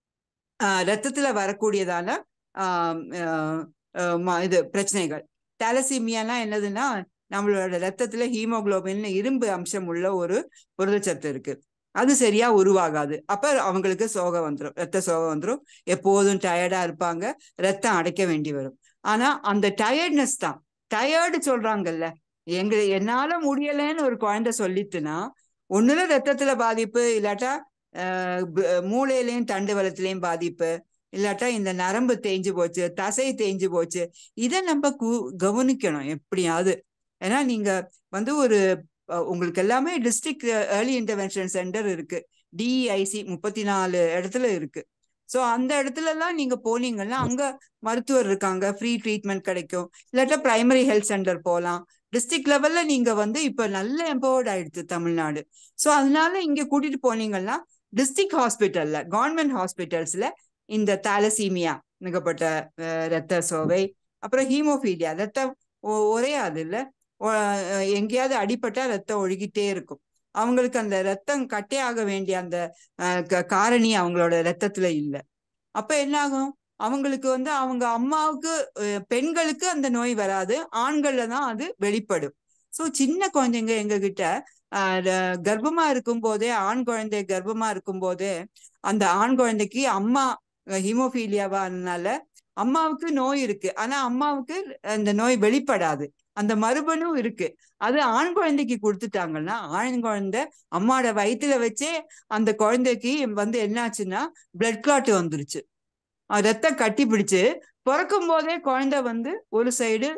ஆஹ் ரத்தத்துல வரக்கூடியதான ஆஹ் ஆஹ் ஆஹ் ம- இது பிரச்சனைகள் தலசீமியானா என்னதுன்னா நம்மளோட ரத்தத்துல ஹீமோகுளோபின் இரும்பு அம்சம் உள்ள ஒரு புரதச்சத்து இருக்கு அது சரியா உருவாகாது அப்ப அவங்களுக்கு சோகை வந்துடும் ரத்த சோகை வந்துடும் எப்போதும் டயர்டா இருப்பாங்க ரத்தம் அடைக்க வேண்டி வரும் ஆனா அந்த டயர்ட்னஸ் தான் டயர்டு சொல்றாங்கல்ல எங்க என்னால முடியலைன்னு ஒரு குழந்தை சொல்லித்துனா ஒண்ணுல ரத்தத்துல பாதிப்பு இல்லாட்டா ஆஹ் ப- மூளையிலயும் தண்டு வளத்திலயும் பாதிப்பு இல்லாட்டா இந்த நரம்பு தேஞ்சு போச்சு தசை தேஞ்சு போச்சு இதை நம்ம கு- கவனிக்கணும் எப்படியாவது ஏன்னா நீங்க வந்து ஒரு அஹ், உங்களுக்கு எல்லாமே டிஸ்ட்ரிக்ட் ஏர்லி இன்டர்வென்ஷன் சென்டர் இருக்கு டிஐசி முப்பத்தி நாலு இடத்துல இருக்கு ஸோ அந்த இடத்துல எல்லாம் நீங்க போனீங்கன்னா அங்க மருத்துவர் இருக்காங்க ஃப்ரீ ட்ரீட்மெண்ட் கிடைக்கும் இல்லாட்டா பிரைமரி ஹெல்த் சென்டர் போகலாம் டிஸ்ட்ரிக்ட் லெவல்ல நீங்க வந்து இப்ப நல்ல எம்பவர்ட் ஆயிடுச்சு தமிழ்நாடு ஸோ அதனால இங்க கூட்டிட்டு போனீங்கன்னா டிஸ்ட்ரிக்ட் ஹாஸ்பிட்டல்ல கவர்மெண்ட் ஹாஸ்பிட்டல்ஸ்ல இந்த தாலசீமியா மிகப்பட்ட அஹ், ரத்த சோகை அப்புறம் ஹீமோஃபீலியா ரத்தம் ஒ- உறையாது இல்ல ஒ- அஹ், எங்கேயாவது அடிபட்டா ரத்தம் ஒழுகிட்டே இருக்கும் அவங்களுக்கு அந்த ரத்தம் கட்டையாக வேண்டிய அந்த அஹ், க- காரணி அவங்களோட ரத்தத்துல இல்ல அப்ப என்ன ஆகும் அவங்களுக்கு வந்து அவங்க அம்மாவுக்கு அஹ், பெண்களுக்கு அந்த நோய் வராது ஆண்கள்ல தான் அது வெளிப்படும் சோ சின்ன குழந்தைங்க எங்க கிட்ட ஆஹ் ர- கர்ப்பமா இருக்கும் போதே ஆண் குழந்தை கர்ப்பமா இருக்கும் போதே அந்த ஆண் குழந்தைக்கு அம்மா ஹீமோஃபீலியாவானால அம்மாவுக்கு நோய் இருக்கு ஆனா அம்மாவுக்கு அந்த நோய் வெளிப்படாது அந்த மரபணு இருக்கு அது ஆண் குழந்தைக்கு கொடுத்துட்டாங்கன்னா ஆண் குழந்தை அம்மாவோட வயித்துல வச்சே அந்த குழந்தைக்கு வந்து என்னாச்சுன்னா பிளட் கிளாட் வந்துருச்சு அஹ் ரத்தம் கட்டி பிடிச்சு பிறக்கும் போதே குழந்தை வந்து ஒரு சைடு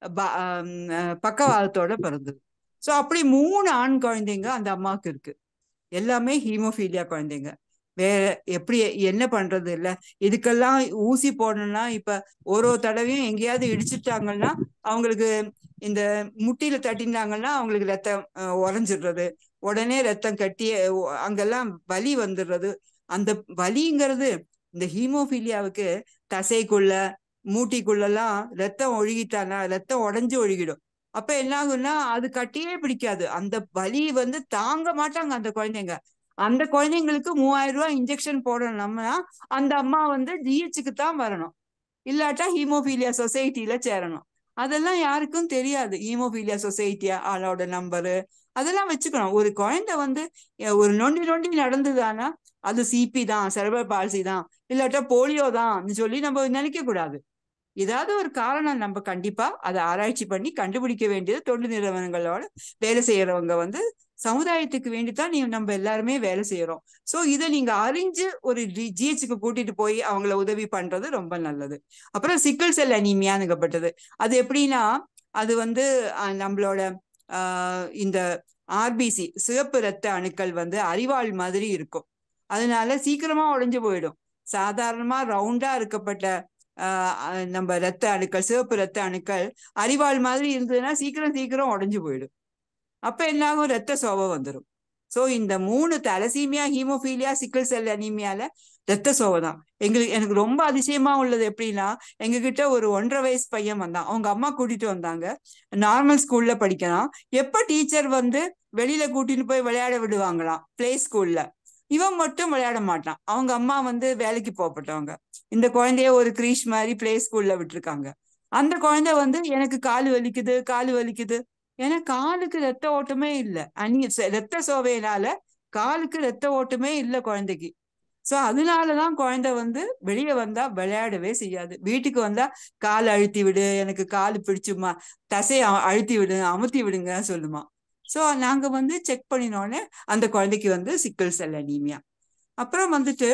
பக்கவாதத்தோட பிறந்தது ஸோ அப்படி மூணு ஆண் குழந்தைங்க அந்த அம்மாவுக்கு இருக்கு எல்லாமே ஹீமோஃபீலியா குழந்தைங்க வேற எப்படி என்ன பண்றது இல்ல இதுக்கெல்லாம் ஊசி போடணும்னா இப்ப ஒரு ஒரு தடவையும் எங்கேயாவது இடிச்சிட்டாங்கன்னா அவங்களுக்கு இந்த முட்டியில தட்டினாங்கன்னா அவங்களுக்கு ரத்தம் அஹ், உறைஞ்சிடுறது உடனே ரத்தம் கட்டி அஹ், அங்கெல்லாம் வலி வந்துடுறது அந்த வலிங்கிறது இந்த ஹீமோஃபீலியாவுக்கு தசைக்குள்ள மூட்டிக்குள்ளெல்லாம் ரத்தம் ஒழுகிட்டானா ரத்தம் உடைஞ்சு ஒழுகிடும் அப்ப என்ன ஆகும்னா அது கட்டியே பிடிக்காது அந்த வலி வந்து தாங்க மாட்டாங்க அந்த குழந்தைங்க அந்த குழந்தைங்களுக்கு மூவாயிரம் ரூபாய் இன்ஜெக்ஷன் போடணும்னா அந்த அம்மா வந்து ஜிஹெச்சுக்கு தான் வரணும் இல்லாட்டா ஹீமோஃபீலியா சொசைட்டில சேரணும் அதெல்லாம் யாருக்கும் தெரியாது ஹீமோஃபீலியா சொசைட்டியா ஆளோட நம்பரு அதெல்லாம் வச்சுக்கணும் ஒரு குழந்தை வந்து அஹ், ஒரு நொண்டி நொண்டி நடந்ததானா அது சிபி தான் செரபல் பால்சி தான் இல்லாட்டா போலியோ தான் சொல்லி நம்ம நினைக்க கூடாது ஏதாவது ஒரு காரணம் நம்ம கண்டிப்பா அதை ஆராய்ச்சி பண்ணி கண்டுபிடிக்க வேண்டியது தொண்டு நிறுவனங்களோட வேலை செய்யறவங்க வந்து சமுதாயத்துக்கு வேண்டித்தான் நீ நம்ம எல்லாருமே வேலை செய்யறோம் சோ இதை நீங்க அறிஞ்சு ஒரு ஜிஹெச்சுக்கு கூட்டிட்டு போய் அவங்கள உதவி பண்றது ரொம்ப நல்லது அப்புறம் சிக்கிள் செல் அனீமியானுங்கப்பட்டது அது எப்படின்னா அது வந்து அஹ், நம்மளோட ஆஹ், இந்த ஆர்பிசி சிவப்பு ரத்த அணுக்கள் வந்து அரிவாள் மாதிரி இருக்கும் அதனால சீக்கிரமா உடைஞ்சு போயிடும் சாதாரணமா ரவுண்டா இருக்கப்பட்ட ஆஹ் அஹ் நம்ம ரத்த அணுக்கள் சிவப்பு ரத்த அணுக்கள் அரிவாள் மாதிரி இருந்ததுன்னா சீக்கிரம் சீக்கிரம் உடைஞ்சு போயிடும் அப்ப என்ன ஆகும் ரத்த சோகை வந்துடும் சோ இந்த மூணு தலசீமியா ஹீமோஃபீலியா சிக்கிள் செல் அனீமியால ரத்த சோகை தான் எங்களுக்கு எனக்கு ரொம்ப அதிசயமா உள்ளது எப்படின்னா எங்க கிட்ட ஒரு ஒன்றரை வயசு பையன் வந்தான் அவங்க அம்மா கூட்டிட்டு வந்தாங்க நார்மல் ஸ்கூல்ல படிக்கிறான் எப்ப டீச்சர் வந்து வெளியில கூட்டிட்டு போய் விளையாட விடுவாங்களாம் பிளே ஸ்கூல்ல இவன் மட்டும் விளையாட மாட்டான் அவங்க அம்மா வந்து வேலைக்கு போகப்பட்டவங்க இந்த குழந்தைய ஒரு கிரீஷ் மாதிரி பிளே ஸ்கூல்ல விட்டுருக்காங்க அந்த குழந்தை வந்து எனக்கு கால் வலிக்குது கால் வலிக்குது ஏன்னா காலுக்கு ரத்த ஓட்டமே இல்லை அனி ரத்த சோவையினால காலுக்கு ரத்த ஓட்டமே இல்லை குழந்தைக்கு சோ அதனாலதான் குழந்தை வந்து வெளியே வந்தா விளையாடவே செய்யாது வீட்டுக்கு வந்தா கால் அழுத்தி விடு எனக்கு கால் பிடிச்சுமா தசையை அ- அழுத்தி விடு அமுத்தி விடுங்க சொல்லுமா சோ நாங்க வந்து செக் பண்ணினோடனே அந்த குழந்தைக்கு வந்து சிக்கிள் செல் அனீமியா அப்புறம் வந்துட்டு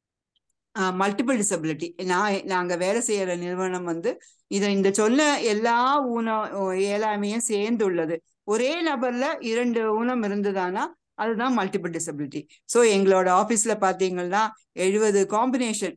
மல்டிபிள் டிசபிலிட்டி நான் நாங்க வேலை செய்யற நிறுவனம் வந்து இதை இந்த சொன்ன எல்லா ஊனம் ஏழாமையும் சேர்ந்து உள்ளது ஒரே நபர்ல இரண்டு ஊனம் இருந்ததானா அதுதான் மல்டிபிள் டிசபிலிட்டி ஸோ எங்களோட ஆஃபீஸ்ல பாத்தீங்கன்னா எழுபது காம்பினேஷன்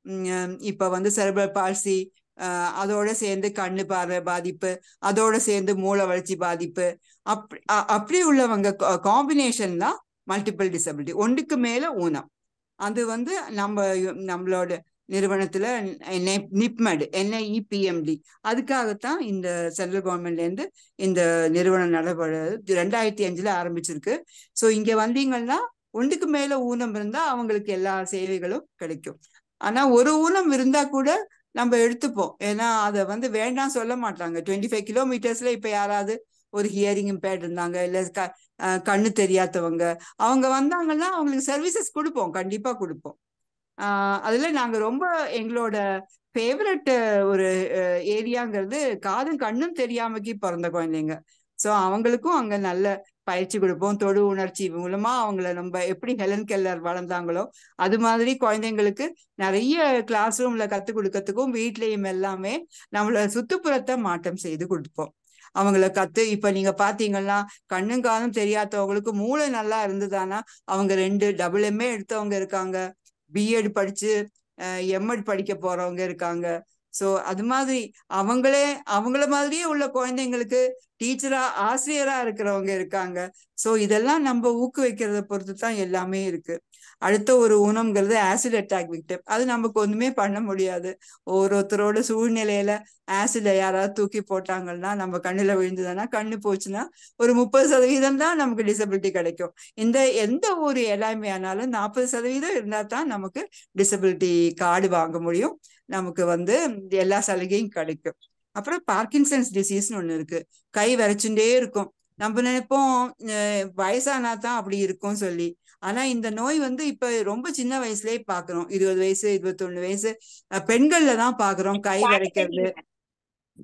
இப்ப வந்து செர்பல் பால்சி அதோட சேர்ந்து கண்ணு பார்வை பாதிப்பு அதோட சேர்ந்து மூளை வளர்ச்சி பாதிப்பு அப்படி அ- அப்படி உள்ளவங்க காம்பினேஷன் தான் மல்டிபிள் டிசபிலிட்டி ஒன்றுக்கு மேல ஊனம் அது வந்து நம்ம நம்மளோட நிறுவனத்துல நிப்மெட் என்ஐஇபிஎம்டி அதுக்காகத்தான் இந்த சென்ட்ரல் கவர்மெண்ட்ல இருந்து இந்த நிறுவனம் நடைபெறுது ரெண்டாயிரத்தி அஞ்சுல ஆரம்பிச்சிருக்கு ஸோ இங்க வந்தீங்கன்னா ஒன்றுக்கு மேல ஊனம் இருந்தா அவங்களுக்கு எல்லா சேவைகளும் கிடைக்கும் ஆனா ஒரு ஊனம் இருந்தா கூட நம்ம எடுத்துப்போம் ஏன்னா அதை வந்து வேண்டாம் சொல்ல மாட்டாங்க டுவெண்ட்டி ஃபைவ் கிலோமீட்டர்ஸ்ல இப்ப யாராவது ஒரு ஹியரிங் இம்பேர்ட் இருந்தாங்க இல்ல க அஹ் கண்ணு தெரியாதவங்க அவங்க வந்தாங்கன்னா அவங்களுக்கு சர்வீசஸ் கொடுப்போம் கண்டிப்பா கொடுப்போம் ஆஹ் அதுல நாங்க ரொம்ப எங்களோட ஃபேவரட் ஒரு ஏரியாங்கிறது காதும் கண்ணும் தெரியாமக்கி பிறந்த குழந்தைங்க ஸோ அவங்களுக்கும் அங்க நல்ல பயிற்சி கொடுப்போம் தொடு உணர்ச்சி மூலமா அவங்கள நம்ம எப்படி ஹெலன் கெல்லர் வளர்ந்தாங்களோ அது மாதிரி குழந்தைங்களுக்கு நிறைய கிளாஸ் ரூம்ல கத்துக் கொடுக்கறதுக்கும் வீட்லயும் எல்லாமே நம்மள சுத்துப்புறத்தை மாற்றம் செய்து கொடுப்போம் அவங்கள கத்து இப்ப நீங்க பாத்தீங்கன்னா கண்ணும் காதும் தெரியாதவங்களுக்கு மூளை நல்லா இருந்ததானா அவங்க ரெண்டு டபுள் எம்ஏ எடுத்தவங்க இருக்காங்க பிஎட் படிச்சு எம்எட் படிக்க போறவங்க இருக்காங்க சோ அது மாதிரி அவங்களே அவங்கள மாதிரியே உள்ள குழந்தைங்களுக்கு டீச்சரா ஆசிரியரா இருக்கிறவங்க இருக்காங்க சோ இதெல்லாம் நம்ம ஊக்குவிக்கிறத பொறுத்து தான் எல்லாமே இருக்கு அடுத்த ஒரு ஊனம்ங்கிறது ஆசிட் அட்டாக் விக்டம் அது நமக்கு ஒண்ணுமே பண்ண முடியாது ஒருத்தரோட சூழ்நிலையில ஆசிட யாராவது தூக்கி போட்டாங்கன்னா நம்ம கண்ணுல விழுந்ததுன்னா கண்ணு போச்சுன்னா ஒரு முப்பது சதவீதம் தான் நமக்கு டிசபிலிட்டி கிடைக்கும் இந்த எந்த ஒரு எல்லாமே ஆனாலும் நாற்பது சதவீதம் இருந்தா தான் நமக்கு டிசபிலிட்டி கார்டு வாங்க முடியும் நமக்கு வந்து எல்லா சலுகையும் கிடைக்கும் அப்புறம் பார்க்கின்சன்ஸ் டிசீஸ்னு ஒண்ணு இருக்கு கை விரைச்சுட்டே இருக்கும் நம்ம நினைப்போம் அஹ் வயசானா தான் அப்படி இருக்கும் சொல்லி ஆனா இந்த நோய் வந்து இப்ப ரொம்ப சின்ன வயசுலயே பாக்குறோம் இருபது வயசு இருபத்தொன்னு வயசு அஹ் பெண்கள்ல தான் பாக்குறோம் கை விரைக்கிறது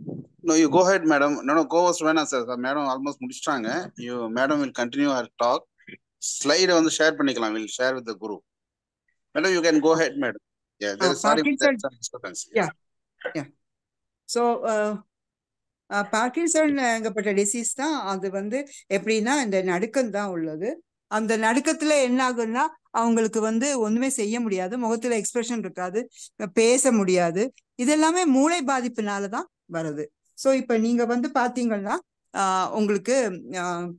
No, you go ahead, madam. No, no, go host வேணாம் சார் மேடம் ஆல்மோஸ்ட் முடிச்சிட்டாங்க you madam will continue her talk ஸ்லைடை வந்து ஷேர் பண்ணிக்கலாம் will share with the group madam you can go ahead madam Yeah, there is sorry, Parkinson- there is some disturbance. Yeah. So பார்க்கின்சன்ங்கப்பட்ட disease தான் அது வந்து எப்படின்னா இந்த நடுக்கம் தான் உள்ளது அந்த நடுக்கத்துல என்ன ஆகும்னா அவங்களுக்கு வந்து ஒண்ணுமே செய்ய முடியாது முகத்துல எக்ஸ்பிரஷன் இருக்காது பேச முடியாது இது எல்லாமே மூளை பாதிப்புனால தான் வருது ஸோ இப்போ நீங்க வந்து பாத்தீங்கன்னா ஆஹ் உங்களுக்கு ஆஹ்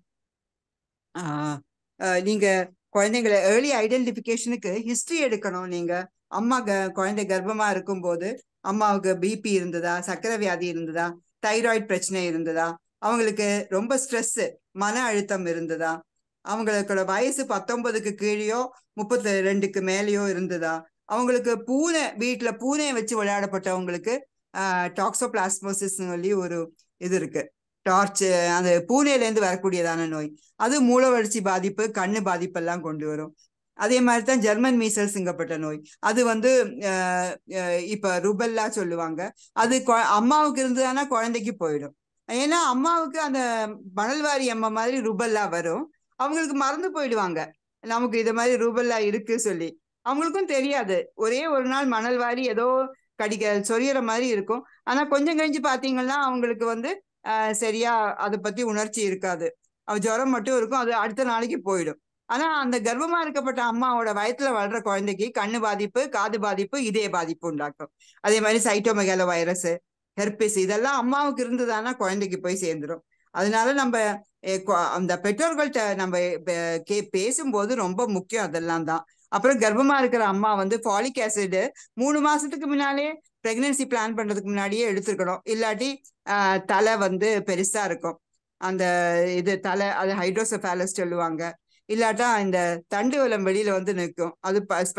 ஆஹ் ஆஹ் நீங்க குழந்தைங்களை ஏர்லி ஐடென்டிஃபிகேஷனுக்கு ஹிஸ்டரி எடுக்கணும் நீங்க அம்மா க- குழந்தை கர்ப்பமா இருக்கும்போது அம்மாவுக்கு பிபி இருந்ததா சர்க்கரை வியாதி இருந்ததா தைராய்டு பிரச்சனை இருந்ததா அவங்களுக்கு ரொம்ப ஸ்ட்ரெஸ் மன அழுத்தம் இருந்ததா அவங்களோட வயசு பத்தொன்பதுக்கு கீழேயோ முப்பத்தி ரெண்டுக்கு மேலேயோ இருந்ததா அவங்களுக்கு பூனை வீட்டுல பூனையை வச்சு விளையாடப்பட்டவங்களுக்கு டாக்ஸோபிளாஸ்மோசிஸ் சொல்லி ஒரு இது இருக்கு டார்ச் அந்த பூனையில இருந்து வரக்கூடியதான நோய் அது மூளை வளர்ச்சி பாதிப்பு கண்ணு பாதிப்பெல்லாம் கொண்டு வரும் அதே மாதிரி தான் ஜெர்மன் மீசல்ஸுங்கப்பட்ட நோய் அது வந்து அஹ், அஹ், இப்ப ருபெல்லா சொல்லுவாங்க அது கொ- அம்மாவுக்கு இருந்ததுன்னா குழந்தைக்கு போயிடும் ஏன்னா அம்மாவுக்கு அந்த மணல்வாரி அம்மா மாதிரி ருபெல்லா வரும் அவங்களுக்கு மறந்து போயிடுவாங்க நமக்கு இது மாதிரி ரூபல்லா இருக்கு சொல்லி அவங்களுக்கும் தெரியாது ஒரே ஒரு நாள் மணல் வாரி ஏதோ கடிக்க சொரியற மாதிரி இருக்கும் ஆனா கொஞ்சம் கழிஞ்சு பாத்தீங்கன்னா அவங்களுக்கு வந்து ஆஹ் சரியா அதை பத்தி உணர்ச்சி இருக்காது அவ ஜுரம் மட்டும் இருக்கும் அது அடுத்த நாளைக்கு போயிடும் ஆனா அந்த கர்ப்பமா இருக்கப்பட்ட அம்மாவோட வயத்துல வளர்ற குழந்தைக்கு கண்ணு பாதிப்பு காது பாதிப்பு இதய பாதிப்பு உண்டாக்கும் அதே மாதிரி சைட்டோமெகால வைரஸ் ஹெர்பிஸ் இதெல்லாம் அம்மாவுக்கு இருந்ததுன்னா குழந்தைக்கு போய் சேர்ந்துடும் அதனால நம்ம eh, கொ- அந்த பெற்றோர்கள்ட்ட நம்ம பே- கே- பேசும்போது ரொம்ப முக்கியம் அதெல்லாம் தான் அப்புறம் கர்ப்பமா இருக்கிற அம்மா வந்து ஃபாலிக் ஆசிட் மூணு மாசத்துக்கு முன்னாலே பிரெக்னன்சி பிளான் பண்றதுக்கு முன்னாடியே எடுத்துருக்கணும் இல்லாட்டி ஆஹ், தலை வந்து பெருசா இருக்கும் அந்த இது தலை அது ஹைட்ரோசெஃபாலஸ் சொல்லுவாங்க இல்லாட்டா இந்த தண்டு வலம் வெளியில வந்து நிற்கும் அது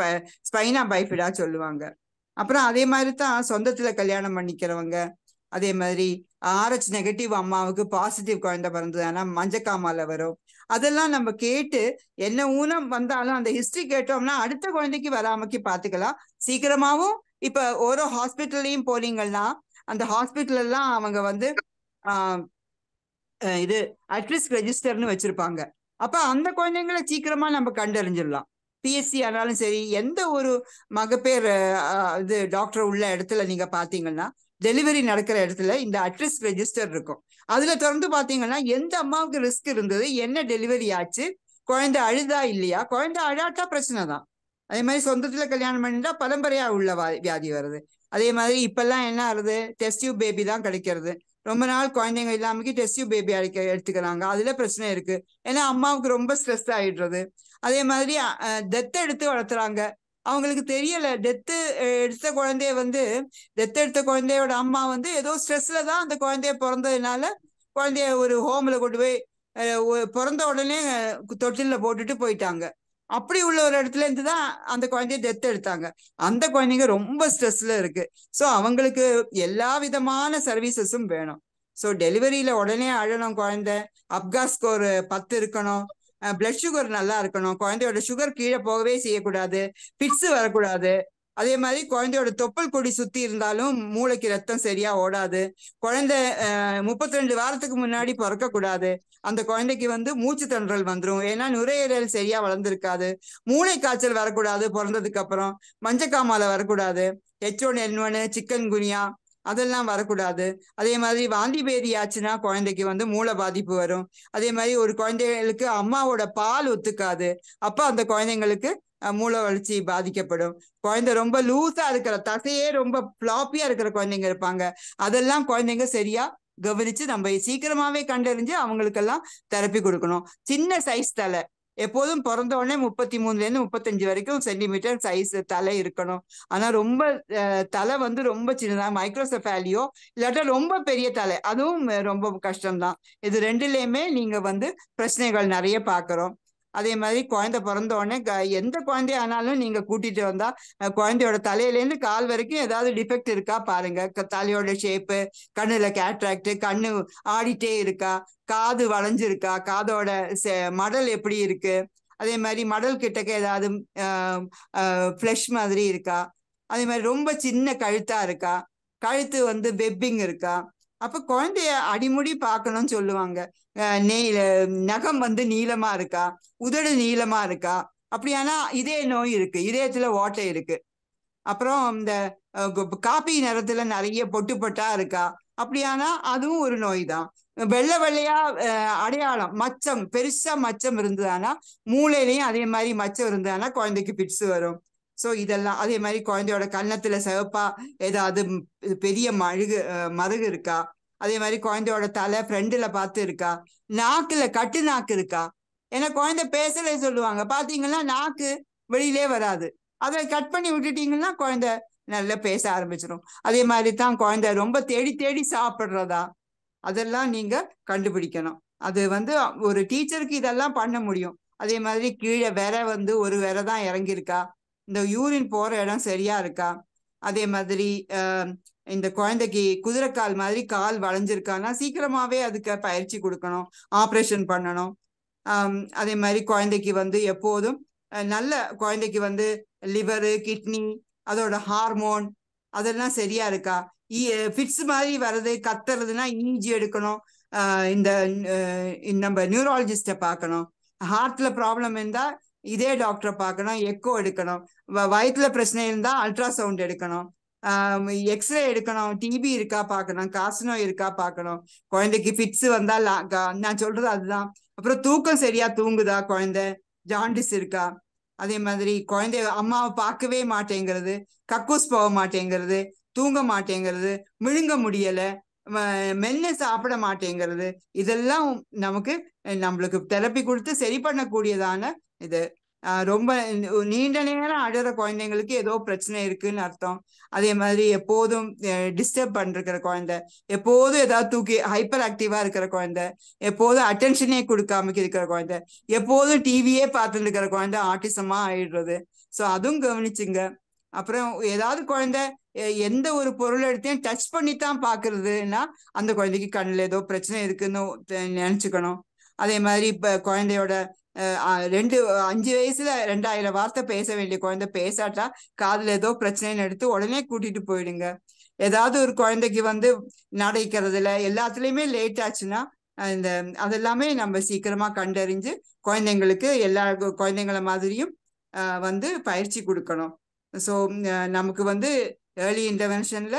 ஸ்பைனா பைஃபிடா சொல்லுவாங்க அப்புறம் அதே மாதிரி தான் சொந்தத்துல கல்யாணம் பண்ணிக்கிறவங்க அதே மாதிரி ஆர்ஹெச் நெகட்டிவ் அம்மாவுக்கு பாசிட்டிவ் குழந்தை பிறந்ததுன்னா மஞ்சக்காமால வரும் அதெல்லாம் நம்ம கேட்டு என்ன ஊனம் வந்தாலும் அந்த ஹிஸ்டரி கேட்டோம்னா அடுத்த குழந்தைக்கு வராமக்கி பாத்துக்கலாம் சீக்கிரமாவும் இப்ப ஒரு ஹாஸ்பிட்டல்லையும் போனீங்கன்னா அந்த ஹாஸ்பிட்டல் எல்லாம் அவங்க வந்து ஆஹ் அஹ் இது அட்ரிஸ்க் ரெஜிஸ்டர்னு வச்சிருப்பாங்க அப்ப அந்த குழந்தைங்களை சீக்கிரமா நம்ம கண்டறிஞ்சிடலாம் பிஎஸ்சி ஆனாலும் சரி எந்த ஒரு மகப்பேர் அஹ், இது டாக்டர் உள்ள இடத்துல நீங்க பாத்தீங்கன்னா டெலிவரி நடக்கிற இடத்துல இந்த அட்ரிஸ்க் ரெஜிஸ்டர் இருக்கும் அதுல திறந்து பாத்தீங்கன்னா எந்த அம்மாவுக்கு ரிஸ்க் இருந்தது என்ன டெலிவரி ஆச்சு குழந்தை அழுதா இல்லையா குழந்தை அழாட்டா பிரச்சனை தான் அதே மாதிரி சொந்தத்துல கல்யாணம் பண்ணிட்டா பரம்பரையா உள்ள வா- வியாதி வருது அதே மாதிரி இப்பெல்லாம் என்ன ஆகுது டெஸ்ட் டியூப் பேபி தான் கிடைக்கிறது ரொம்ப நாள் குழந்தைங்க இல்லாமக்கி டெஸ்ட் டியூப் பேபி அடிக்க எடுத்துக்கிறாங்க அதுல பிரச்சனை இருக்கு ஏன்னா அம்மாவுக்கு ரொம்ப ஸ்ட்ரெஸ் ஆயிடுறது அதே மாதிரி டெத் எடுத்து வளர்த்துறாங்க அவங்களுக்கு தெரியல டெத்து எடுத்த குழந்தைய வந்து டெத் எடுத்த குழந்தையோட அம்மா வந்து ஏதோ ஸ்ட்ரெஸ்ல தான் அந்த குழந்தைய பிறந்ததுனால குழந்தைய ஒரு ஹோம்ல கொண்டு போய் அஹ், ஒ- பிறந்த உடனே அஹ், தொட்டில்ல போட்டுட்டு போயிட்டாங்க அப்படி உள்ள ஒரு இடத்துல இருந்து தான் அந்த குழந்தைய டெத் எடுத்தாங்க அந்த குழந்தைங்க ரொம்ப ஸ்ட்ரெஸ்ல இருக்கு ஸோ அவங்களுக்கு எல்லா விதமான சர்வீசஸும் வேணும் ஸோ டெலிவரியில உடனே அழணும் குழந்தை அப்கா ஸ்கோர் பத்து இருக்கணும் பிளட் சுகர் நல்லா இருக்கணும் குழந்தையோட சுகர் கீழே போகவே செய்யக்கூடாது பிட்ஸ் வரக்கூடாது அதே மாதிரி குழந்தையோட தொப்புள் கொடி சுத்தி இருந்தாலும் மூளைக்கு ரத்தம் சரியா ஓடாது குழந்தை முப்பத்தி ரெண்டு வாரத்துக்கு முன்னாடி பிறக்க கூடாது அந்த குழந்தைக்கு வந்து மூச்சு திணறல் வந்துரும் ஏன்னா நுரையீரல் சரியா வளர்ந்துருக்காது மூளை காய்ச்சல் வரக்கூடாது பிறந்ததுக்கு அப்புறம் மஞ்சக்காமால வரக்கூடாது ஹெச் ஒன் என் ஒன்னு சிக்கன் குனியா அதெல்லாம் வரக்கூடாது அதே மாதிரி வாந்தி பேதி ஆச்சுன்னா குழந்தைக்கு வந்து மூளை பாதிப்பு வரும் அதே மாதிரி ஒரு குழந்தைகளுக்கு அம்மாவோட பால் ஒத்துக்காது அப்ப அந்த குழந்தைங்களுக்கு அஹ், மூளை வளர்ச்சி பாதிக்கப்படும் குழந்தை ரொம்ப லூஸா இருக்கிற தசையே ரொம்ப ஃபிளாப்பியா இருக்கிற குழந்தைங்க இருப்பாங்க அதெல்லாம் குழந்தைங்க சரியா கவனிச்சு நம்ம சீக்கிரமாவே கண்டறிஞ்சு அவங்களுக்கெல்லாம் தெரப்பி கொடுக்கணும் சின்ன சைஸ் தலை எப்போதும் பிறந்த உடனே முப்பத்தி மூணுல இருந்து முப்பத்தஞ்சு வரைக்கும் சென்டிமீட்டர் சைஸ் தலை இருக்கணும் ஆனா ரொம்ப அஹ், தலை வந்து ரொம்ப சின்னதா மைக்ரோசெஃபாலியோ இல்லாட்டா ரொம்ப பெரிய தலை அதுவும் அஹ், ரொம்ப கஷ்டம்தான் இது ரெண்டுலயுமே நீங்க வந்து பிரச்சனைகள் நிறைய பாக்குறோம் அதே மாதிரி குழந்தை பிறந்த உடனே க- எந்த குழந்தைய ஆனாலும் நீங்க கூட்டிட்டு வந்தா அஹ், குழந்தையோட தலையில இருந்து கால் வரைக்கும் ஏதாவது டிஃபெக்ட் இருக்கா பாருங்க க- தலையோட ஷேப்பு கண்ணுல கேட்ராக்ட் கண்ணு ஆடிட்டே இருக்கா காது வளைஞ்சிருக்கா காதோட செ- மடல் எப்படி இருக்கு அதே மாதிரி மடல் கிட்டக்க ஏதாவது ஃப்ளஷ் மாதிரி இருக்கா அதே மாதிரி ரொம்ப சின்ன கழுத்தா இருக்கா கழுத்து வந்து வெப்பிங் இருக்கா அப்ப குழந்தைய அடிமுடி பார்க்கணும்னு சொல்லுவாங்க அஹ் நெய் நகம் வந்து நீளமா இருக்கா உதடு நீளமா இருக்கா அப்படியானா இதய நோய் இருக்கு இதயத்துல ஓட்டை இருக்கு அப்புறம் இந்த அஹ், கு- காப்பி நிறத்துல நிறைய பொட்டு பொட்டா இருக்கா அப்படியானா அதுவும் ஒரு நோய் தான் வெள்ளை வெள்ளையா அஹ், அடையாளம் மச்சம் பெருசா மச்சம் இருந்ததானா மூளையிலையும் அதே மாதிரி மச்சம் இருந்ததானா குழந்தைக்கு பிட்ஸ் வரும் ஸோ இதெல்லாம் அதே மாதிரி குழந்தையோட கன்னத்துல சிவப்பா ஏதாவது ம், பெரிய மழுகு அஹ், மருகு இருக்கா அதே மாதிரி குழந்தையோட தலை ஃப்ரண்ட்ல பார்த்து இருக்கா நாக்குல கட்டு நாக்கு இருக்கா ஏன்னா குழந்தை பேசலே சொல்லுவாங்க பாத்தீங்கன்னா நாக்கு வெளியிலே வராது அதை கட் பண்ணி விட்டுட்டீங்கன்னா குழந்தை நல்லா பேச ஆரம்பிச்சிடும் அதே மாதிரி தான் குழந்தை ரொம்ப தேடி தேடி சாப்பிடுறதா அதெல்லாம் நீங்க கண்டுபிடிக்கணும் அது வந்து ஒரு டீச்சருக்கு இதெல்லாம் பண்ண முடியும் அதே மாதிரி கீழே விர வந்து ஒரு விர தான் இறங்கியிருக்கா இந்த யூரின் போற இடம் சரியா இருக்கா அதே மாதிரி ஆஹ், இந்த குழந்தைக்கு குதிரைக்கால் மாதிரி கால் வளைஞ்சிருக்கான்னா சீக்கிரமாவே அதுக்கு பயிற்சி கொடுக்கணும் ஆப்ரேஷன் பண்ணணும் ஆம், அதே மாதிரி குழந்தைக்கு வந்து எப்போதும் அஹ், நல்ல குழந்தைக்கு வந்து லிவரு கிட்னி அதோட ஹார்மோன் அதெல்லாம் சரியா இருக்கா ஃபிட்ஸ் மாதிரி வர்றது கத்துறதுன்னா இஞ்சி எடுக்கணும் ஆஹ் இந்த அஹ் இந்த நம்ம நியூராலஜிஸ்ட பார்க்கணும் ஹார்ட்ல ப்ராப்ளம் இருந்தா இதே டாக்டரை பார்க்கணும் எக்கோ எடுக்கணும் வ- வயித்துல பிரச்சனை இருந்தா அல்ட்ராசவுண்ட் எடுக்கணும் எக்ஸ்ரே எடுக்கணும் டிபி இருக்கா பார்க்கணும் காசனோ இருக்கா பார்க்கணும் குழந்தைக்கு ஃபிட்ஸ் வந்தா லா- க- நான் சொல்றது அதுதான் அப்புறம் தூக்கம் சரியா தூங்குதா குழந்தை ஜாண்டிஸ் இருக்கா அதே மாதிரி குழந்தை அம்மாவை பார்க்கவே மாட்டேங்கிறது கக்கூஸ் போக மாட்டேங்கிறது தூங்க மாட்டேங்கிறது விழுங்க முடியல ம- மென்னு சாப்பிட மாட்டேங்கிறது இதெல்லாம் நமக்கு அஹ், நம்மளுக்கு தெரப்பி கொடுத்து சரி பண்ணக்கூடியதான இது ஆஹ் ரொம்ப நீண்ட நேரம் அழுற குழந்தைங்களுக்கு ஏதோ பிரச்சனை இருக்குன்னு அர்த்தம் அதே மாதிரி எப்போதும் டிஸ்டர்ப் பண்ணிருக்கிற குழந்தை எப்போதும் ஏதாவது தூக்கி ஹைப்பர் ஆக்டிவா இருக்கிற குழந்தை எப்போதும் அட்டென்ஷனே கொடுக்காம இருக்கிற குழந்தை எப்போதும் டிவியே பார்த்துட்டு இருக்கிற குழந்தை ஆட்டிசமா ஆயிடுறது ஸோ அதுவும் கவனிச்சுங்க அப்புறம் ஏதாவது குழந்தை எ- எந்த ஒரு பொருள் எடுத்தையும் டச் பண்ணி தான் பாக்குறதுன்னா அந்த குழந்தைக்கு கண்ணில் ஏதோ பிரச்சனை இருக்குன்னு தெ- நினைச்சுக்கணும் அதே மாதிரி இப்ப குழந்தையோட அஹ், அஹ், ரெண்டு அஞ்சு வயசுல ரெண்டாயிரம் வார்த்தை பேச வேண்டிய குழந்தை பேசாட்டா காதுல ஏதோ பிரச்சனைன்னு எடுத்து உடனே கூட்டிட்டு போயிடுங்க ஏதாவது ஒரு குழந்தைக்கு வந்து நடக்கிறதுல எல்லாத்துலயுமே லேட் ஆச்சுன்னா அஹ், இந்த அதெல்லாமே நம்ம சீக்கிரமா கண்டறிஞ்சு குழந்தைங்களுக்கு எல்லா கு- குழந்தைங்கள மாதிரியும் அஹ், வந்து பயிற்சி கொடுக்கணும் ஸோ நமக்கு வந்து ஏர்லி இன்டர்வென்ஷன்ல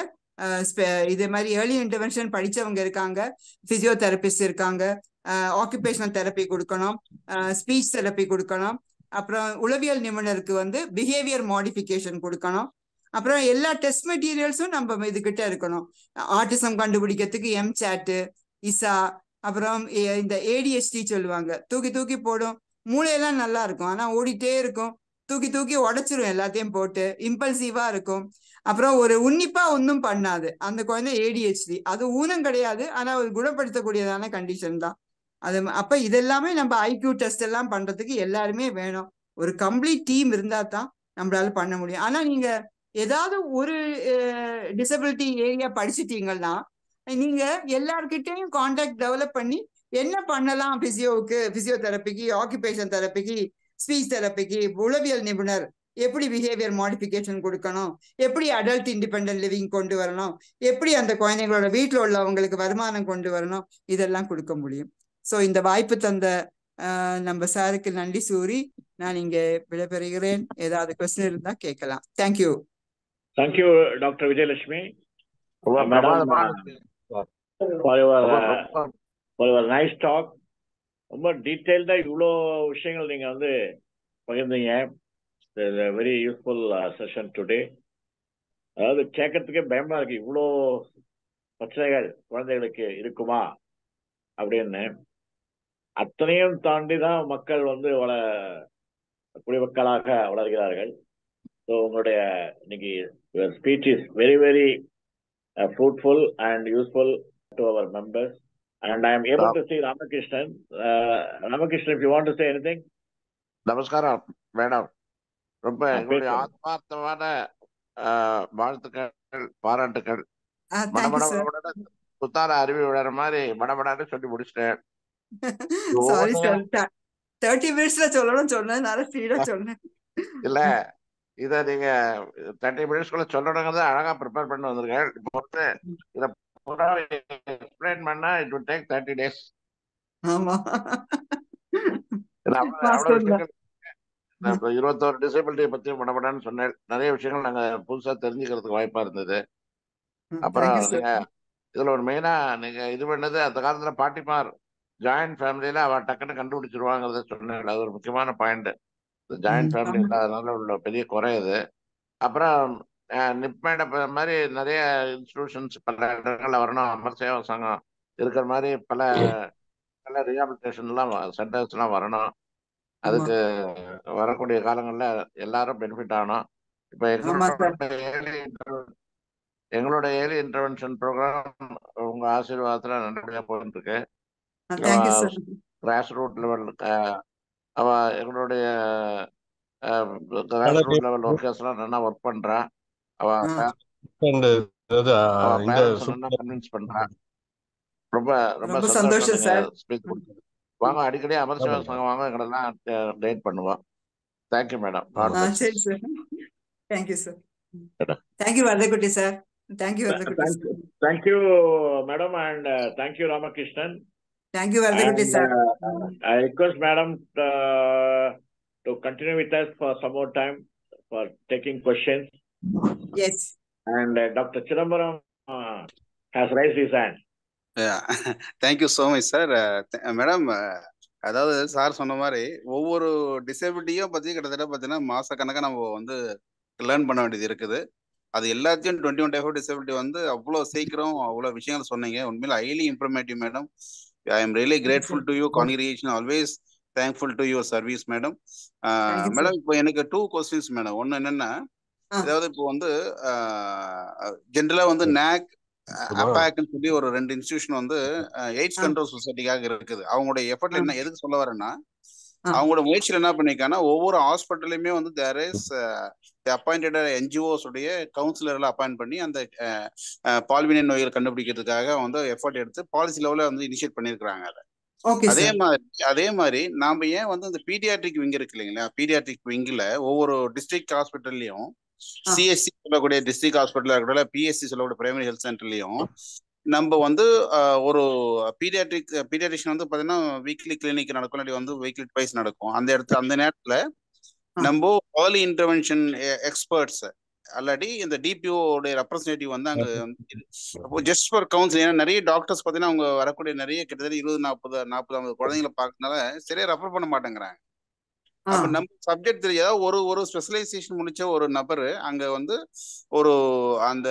இதே மாதிரி ஏர்லி இன்டர்வென்ஷன் படிச்சவங்க இருக்காங்க பிசியோதெரபிஸ்ட் இருக்காங்க ஆக்குபேஷனல் தெரப்பி கொடுக்கணும் ஸ்பீச் தெரப்பி கொடுக்கணும் அப்புறம் உளவியல் நிபுணருக்கு வந்து பிஹேவியர் மாடிஃபிகேஷன் கொடுக்கணும் அப்புறம் எல்லா டெஸ்ட் மெட்டீரியல்ஸும் நம்ம இதுகிட்ட இருக்கணும் ஆட்டிசம் கண்டுபிடிக்கிறதுக்கு எம் சாட்டு இசா அப்புறம் எ- இந்த ஏடிஎஸ்டி சொல்லுவாங்க தூக்கி தூக்கி போடும் மூளையெல்லாம் நல்லா இருக்கும் ஆனா ஓடிட்டே இருக்கும் தூக்கி தூக்கி உடைச்சிரும் எல்லாத்தையும் போட்டு இம்பல்சிவா இருக்கும் அப்புறம் ஒரு உன்னிப்பா ஒன்றும் பண்ணாது அந்த குழந்தை ஏடிஹெச்டி அது ஊனம் கிடையாது ஆனா ஒரு குணப்படுத்தக்கூடியதான கண்டிஷன் தான் அது ம- அப்ப இதெல்லாமே நம்ம ஐக்யூ டெஸ்ட் எல்லாம் பண்றதுக்கு எல்லாருமே வேணும் ஒரு கம்ப்ளீட் டீம் இருந்தா தான் நம்மளால பண்ண முடியும் ஆனா நீங்க ஏதாவது ஒரு டிசபிலிட்டி ஏரியா படிச்சிட்டீங்கன்னா நீங்க எல்லார்கிட்டயும் காண்டாக்ட் டெவலப் பண்ணி என்ன பண்ணலாம் பிசியோவுக்கு பிசியோதெரப்பிக்கு ஆக்குபேஷன் தெரப்பிக்கு ஸ்பீச் தெரப்பிக்கு உளவியல் நிபுணர் எப்படி பிஹேவியர் மாடிஃபிகேஷன் கொடுக்கணும் எப்படி அடல்ட் இண்டிபெண்ட் லிவிங் கொண்டு வரணும் எப்படி அந்த குழந்தைங்களோட வீட்டில் உள்ளவங்களுக்கு வருமானம் கொண்டு வரணும் இதெல்லாம் கொடுக்க முடியும் ஸோ இந்த வாய்ப்பு தந்த ஆஹ், நம்ம சாருக்கு நன்றி கூறி நான் இங்க விடைபெறுகிறேன் ஏதாவது கொஸ்டின் இருந்தா கேட்கலாம் தேங்க்யூ தேங்க்யூ டாக்டர் விஜயலட்சுமி ரொம்ப மேடம் பிரமாதமான ஃபார் யுவர் ரொம்ப ரொம்ப ஃபார் யுவர் நைஸ் டாக் ரொம்ப டீட்டெயில்டா இவ்வளோ விஷயங்கள் நீங்க வந்து பகிர்ந்தீங்க வெரி யூஸ்ஃபுல் செஷன் டுடே அதாவது கேட்கறதுக்கே பயமா இருக்கு இவ்வளோ பிரச்சனைகள் குழந்தைகளுக்கு இருக்குமா அப்படின்னு அத்தனையும் தாண்டி தான் மக்கள் வந்து வள குடிமக்களாக வளர்கிறார்கள் ஸோ உங்களுடைய இன்னைக்கு speech is very very fruitful and useful to our members and I am able to see Ramakrishnan Ramakrishnan if you want to say anything நமஸ்காரம் மேடம் ரொம்ப ஆ, எங்களுடைய பேசுங்க. ஆத்மார்த்தமான ஆஹ், வாழ்த்துக்கள் பாராட்டுக்கள் தேங்க்யூ சார் மடமட புத்தால அருவி விடுற மாதிரி மடமடான்னு சொல்லி முடிச்சிட்டேன் சாரி ஒவ்வொன்றையும் சார் தேர்ட்டி மினிட்ஸ்ல சொல்லணும்னு சொன்னதுனால ஸ்பீடா சொன்னேன் இல்ல இத நீங்க தேர்ட்டி மினிட்ஸ்க்குள்ள சொல்லணுங்கிறத அழகா ப்ரிப்பேர் பண்ணி வந்திருக்கேன் இப்போ வந்து இத பூரா எக்ஸ்பிளைன் பண்ணா it would take thirty days ஆமா அவ்வளவு அவ்வளவு வாஸ்தவம் தான். விஷயங்கள் நான் இப்ப இருபத்தோரு டிசபிலிட்டியை பத்தி படப்படான்னு சொன்னேன் நிறைய விஷயங்கள் நாங்க புதுசா தெரிஞ்சுக்கிறதுக்கு வாய்ப்பா இருந்தது அப்புறம் தேங்க்யூ நீங்க சார் இதுல ஒரு மெயினா நீங்க இது பண்ணது அந்த காலத்துல பாட்டிமார் ஜாயிண்ட் ஃபேமிலியில அவ டக்குன்னு கண்டுபிடிச்சிருவாங்கிறத சொன்னேன் அது ஒரு முக்கியமான பாயிண்ட் ஜாயிண்ட் ம், ஃபேமிலி ஆமா. இல்லாதனால உள்ள பெரிய குறை இது அப்புறம் நிப்மேட மாதிரி நிறைய இன்ஸ்டிடியூஷன்ஸ் பல இடங்கள்ல வரணும் அமர் சேவா சங்கம் இருக்கிற மாதிரி பல பல ரீஹாபிலிட்டேஷன் எல்லாம் சென்டர்ஸ் எல்லாம் வரணும் ஆமா அதுக்கு வரக்கூடிய காலங்கள்ல எல்லாரும் பெனிஃபிட் ஆகணும் இப்ப ஆமா சார் எங்களோட ஏர்லி எங்களோட ஏர்லி இன்டர்வென்ஷன் ப்ரோக்ராம் உங்க ஆசீர்வாதத்துல நல்லபடியா போயிட்டு இருக்கு thank you sir grass root level அவ எங்களுடைய கிராஸ் ரூட் லெவல் ஒர்க்கர்ஸ் எல்லாம் நல்லா ஒர்க் பண்றா அவ ஆ And, அதாவது, அவ இந்த பேரண்ட்ஸ் சுப்- நல்லா கன்வின்ஸ் பண்றா ரொம்ப ரொம்ப ரொம்ப சந்தோஷம் சந்தோஷம் நீங்க சார் ஸ்பீச் கொடுத்தது வாங்க அடிக்கடி அமர்சிவா சங்கம் வாங்க எங்களெல்லாம் கைட் பண்ணுவோம் thank you madam god ah bless சரி sir thank you sir thank you Varadakutty sir thank you Varadakutty Thank sir you, thank you, madam, and uh, thank you, Ramakrishnan. Thank you Varadakutty And sir uh, I request madam uh, to continue with us for some more time for taking questions. Yes And uh, Dr. Chidambaram uh, has raised his hand. Thank you so much sir madam அதாவது sir சொன்ன மாதிரி ஒவ்வொரு டிசபிலிட்டியும் பற்றி கிட்டத்தட்ட பார்த்தீங்கன்னா மாசக்கணக்காக நம்ம வந்து learn பண்ண வேண்டியது இருக்குது அது எல்லாத்தையும் twenty one type of disability வந்து அவ்வளோ சீக்கிரம் அவ்வளோ விஷயங்கள் சொன்னீங்க உண்மையில highly informative madam I am really grateful to you congregation always thankful to your service madam Thank you, sir. Madam இப்போ எனக்கு டூ கொஸ்டின்ஸ் மேடம் ஒன்று என்னன்னா ஆ. அதாவது இப்போ வந்து ஜென்ரலா வந்து நேக் அப்பாக்னு சொல்லி ஒரு ரெண்டு இன்ஸ்டிடியூஷன் வந்து எய்ட்ஸ் ஆ. கண்ட்ரோல் சொசைட்டிக்காக இருக்குது அவங்களுடைய எஃபர்ட்ல ஆ. என்ன எதுக்கு சொல்ல வரேன்னா ஆ. அவங்களோட முயற்சியில் என்ன பண்ணிருக்காங்கன்னா ஒவ்வொரு ஹாஸ்பிட்டலுமே வந்து தேர் இஸ் அப்பாயிண்டட் என்ஜிஓஸ் உடைய கவுன்சிலர்ல அப்பாயிண்ட் பண்ணி அந்த பால்வினை நோய்கள் கண்டுபிடிக்கிறதுக்காக வந்து எஃபர்ட் எடுத்து பாலிசி லெவலில் வந்து இனிஷியேட் பண்ணியிருக்கிறாங்க அதை ஓகே அதே சார் மாதிரி அதே மாதிரி நாம ஏன் வந்து இந்த பீடியாட்ரிக் விங் இருக்கு இல்லைங்களா பீடியாட்ரிக் விங்ல ஒவ்வொரு டிஸ்ட்ரிக்ட் ஹாஸ்பிட்டல்லையும் ஆ. சிஎஸ்சி சொல்லக்கூடிய டிஸ்ட்ரிக்ட் ஹாஸ்பிட்டல் இருக்கட்டும் பிஎஸ்சி சொல்லக்கூடிய பிரைமரி ஹெல்த் சென்டர்லயும் நம்ம வந்து ஆஹ், ஒரு பீடியாட்ரிக் பீடியாட்ரிஷன் வந்து பாத்தீங்கன்னா வீக்லி கிளினிக் நடக்கும் இல்லாட்டி வந்து வீக்லி ட்வைஸ் நடக்கும் அந்த இடத்துல அந்த நேரத்துல ஆ. நம்ம ஏர்லி இன்டர்வென்ஷன் எக்ஸ்பர்ட்ஸ் அல்லாட்டி இந்த டிபிஓ உடைய ரெப்ரஸன்டேட்டிவ் வந்து அங்க வந்து அப்போ ஜஸ்ட் ஃபார் கவுன்சிலிங் ஏன்னா நிறைய டாக்டர்ஸ் பார்த்தீங்கன்னா அவங்க வரக்கூடிய நிறைய கிட்டத்தட்ட இருபது நாற்பது நாற்பது ஐம்பது குழந்தைங்களை பார்க்கறதுனால சரியா ரெஃபர் பண்ண மாட்டேங்கிறாங்க ஆ அப்ப நம்ம சப்ஜெக்ட் தெரியாத ஒரு ஒரு ஸ்பெஷலைசேஷன் முடிச்ச ஒரு நபர் அங்க வந்து ஒரு அந்த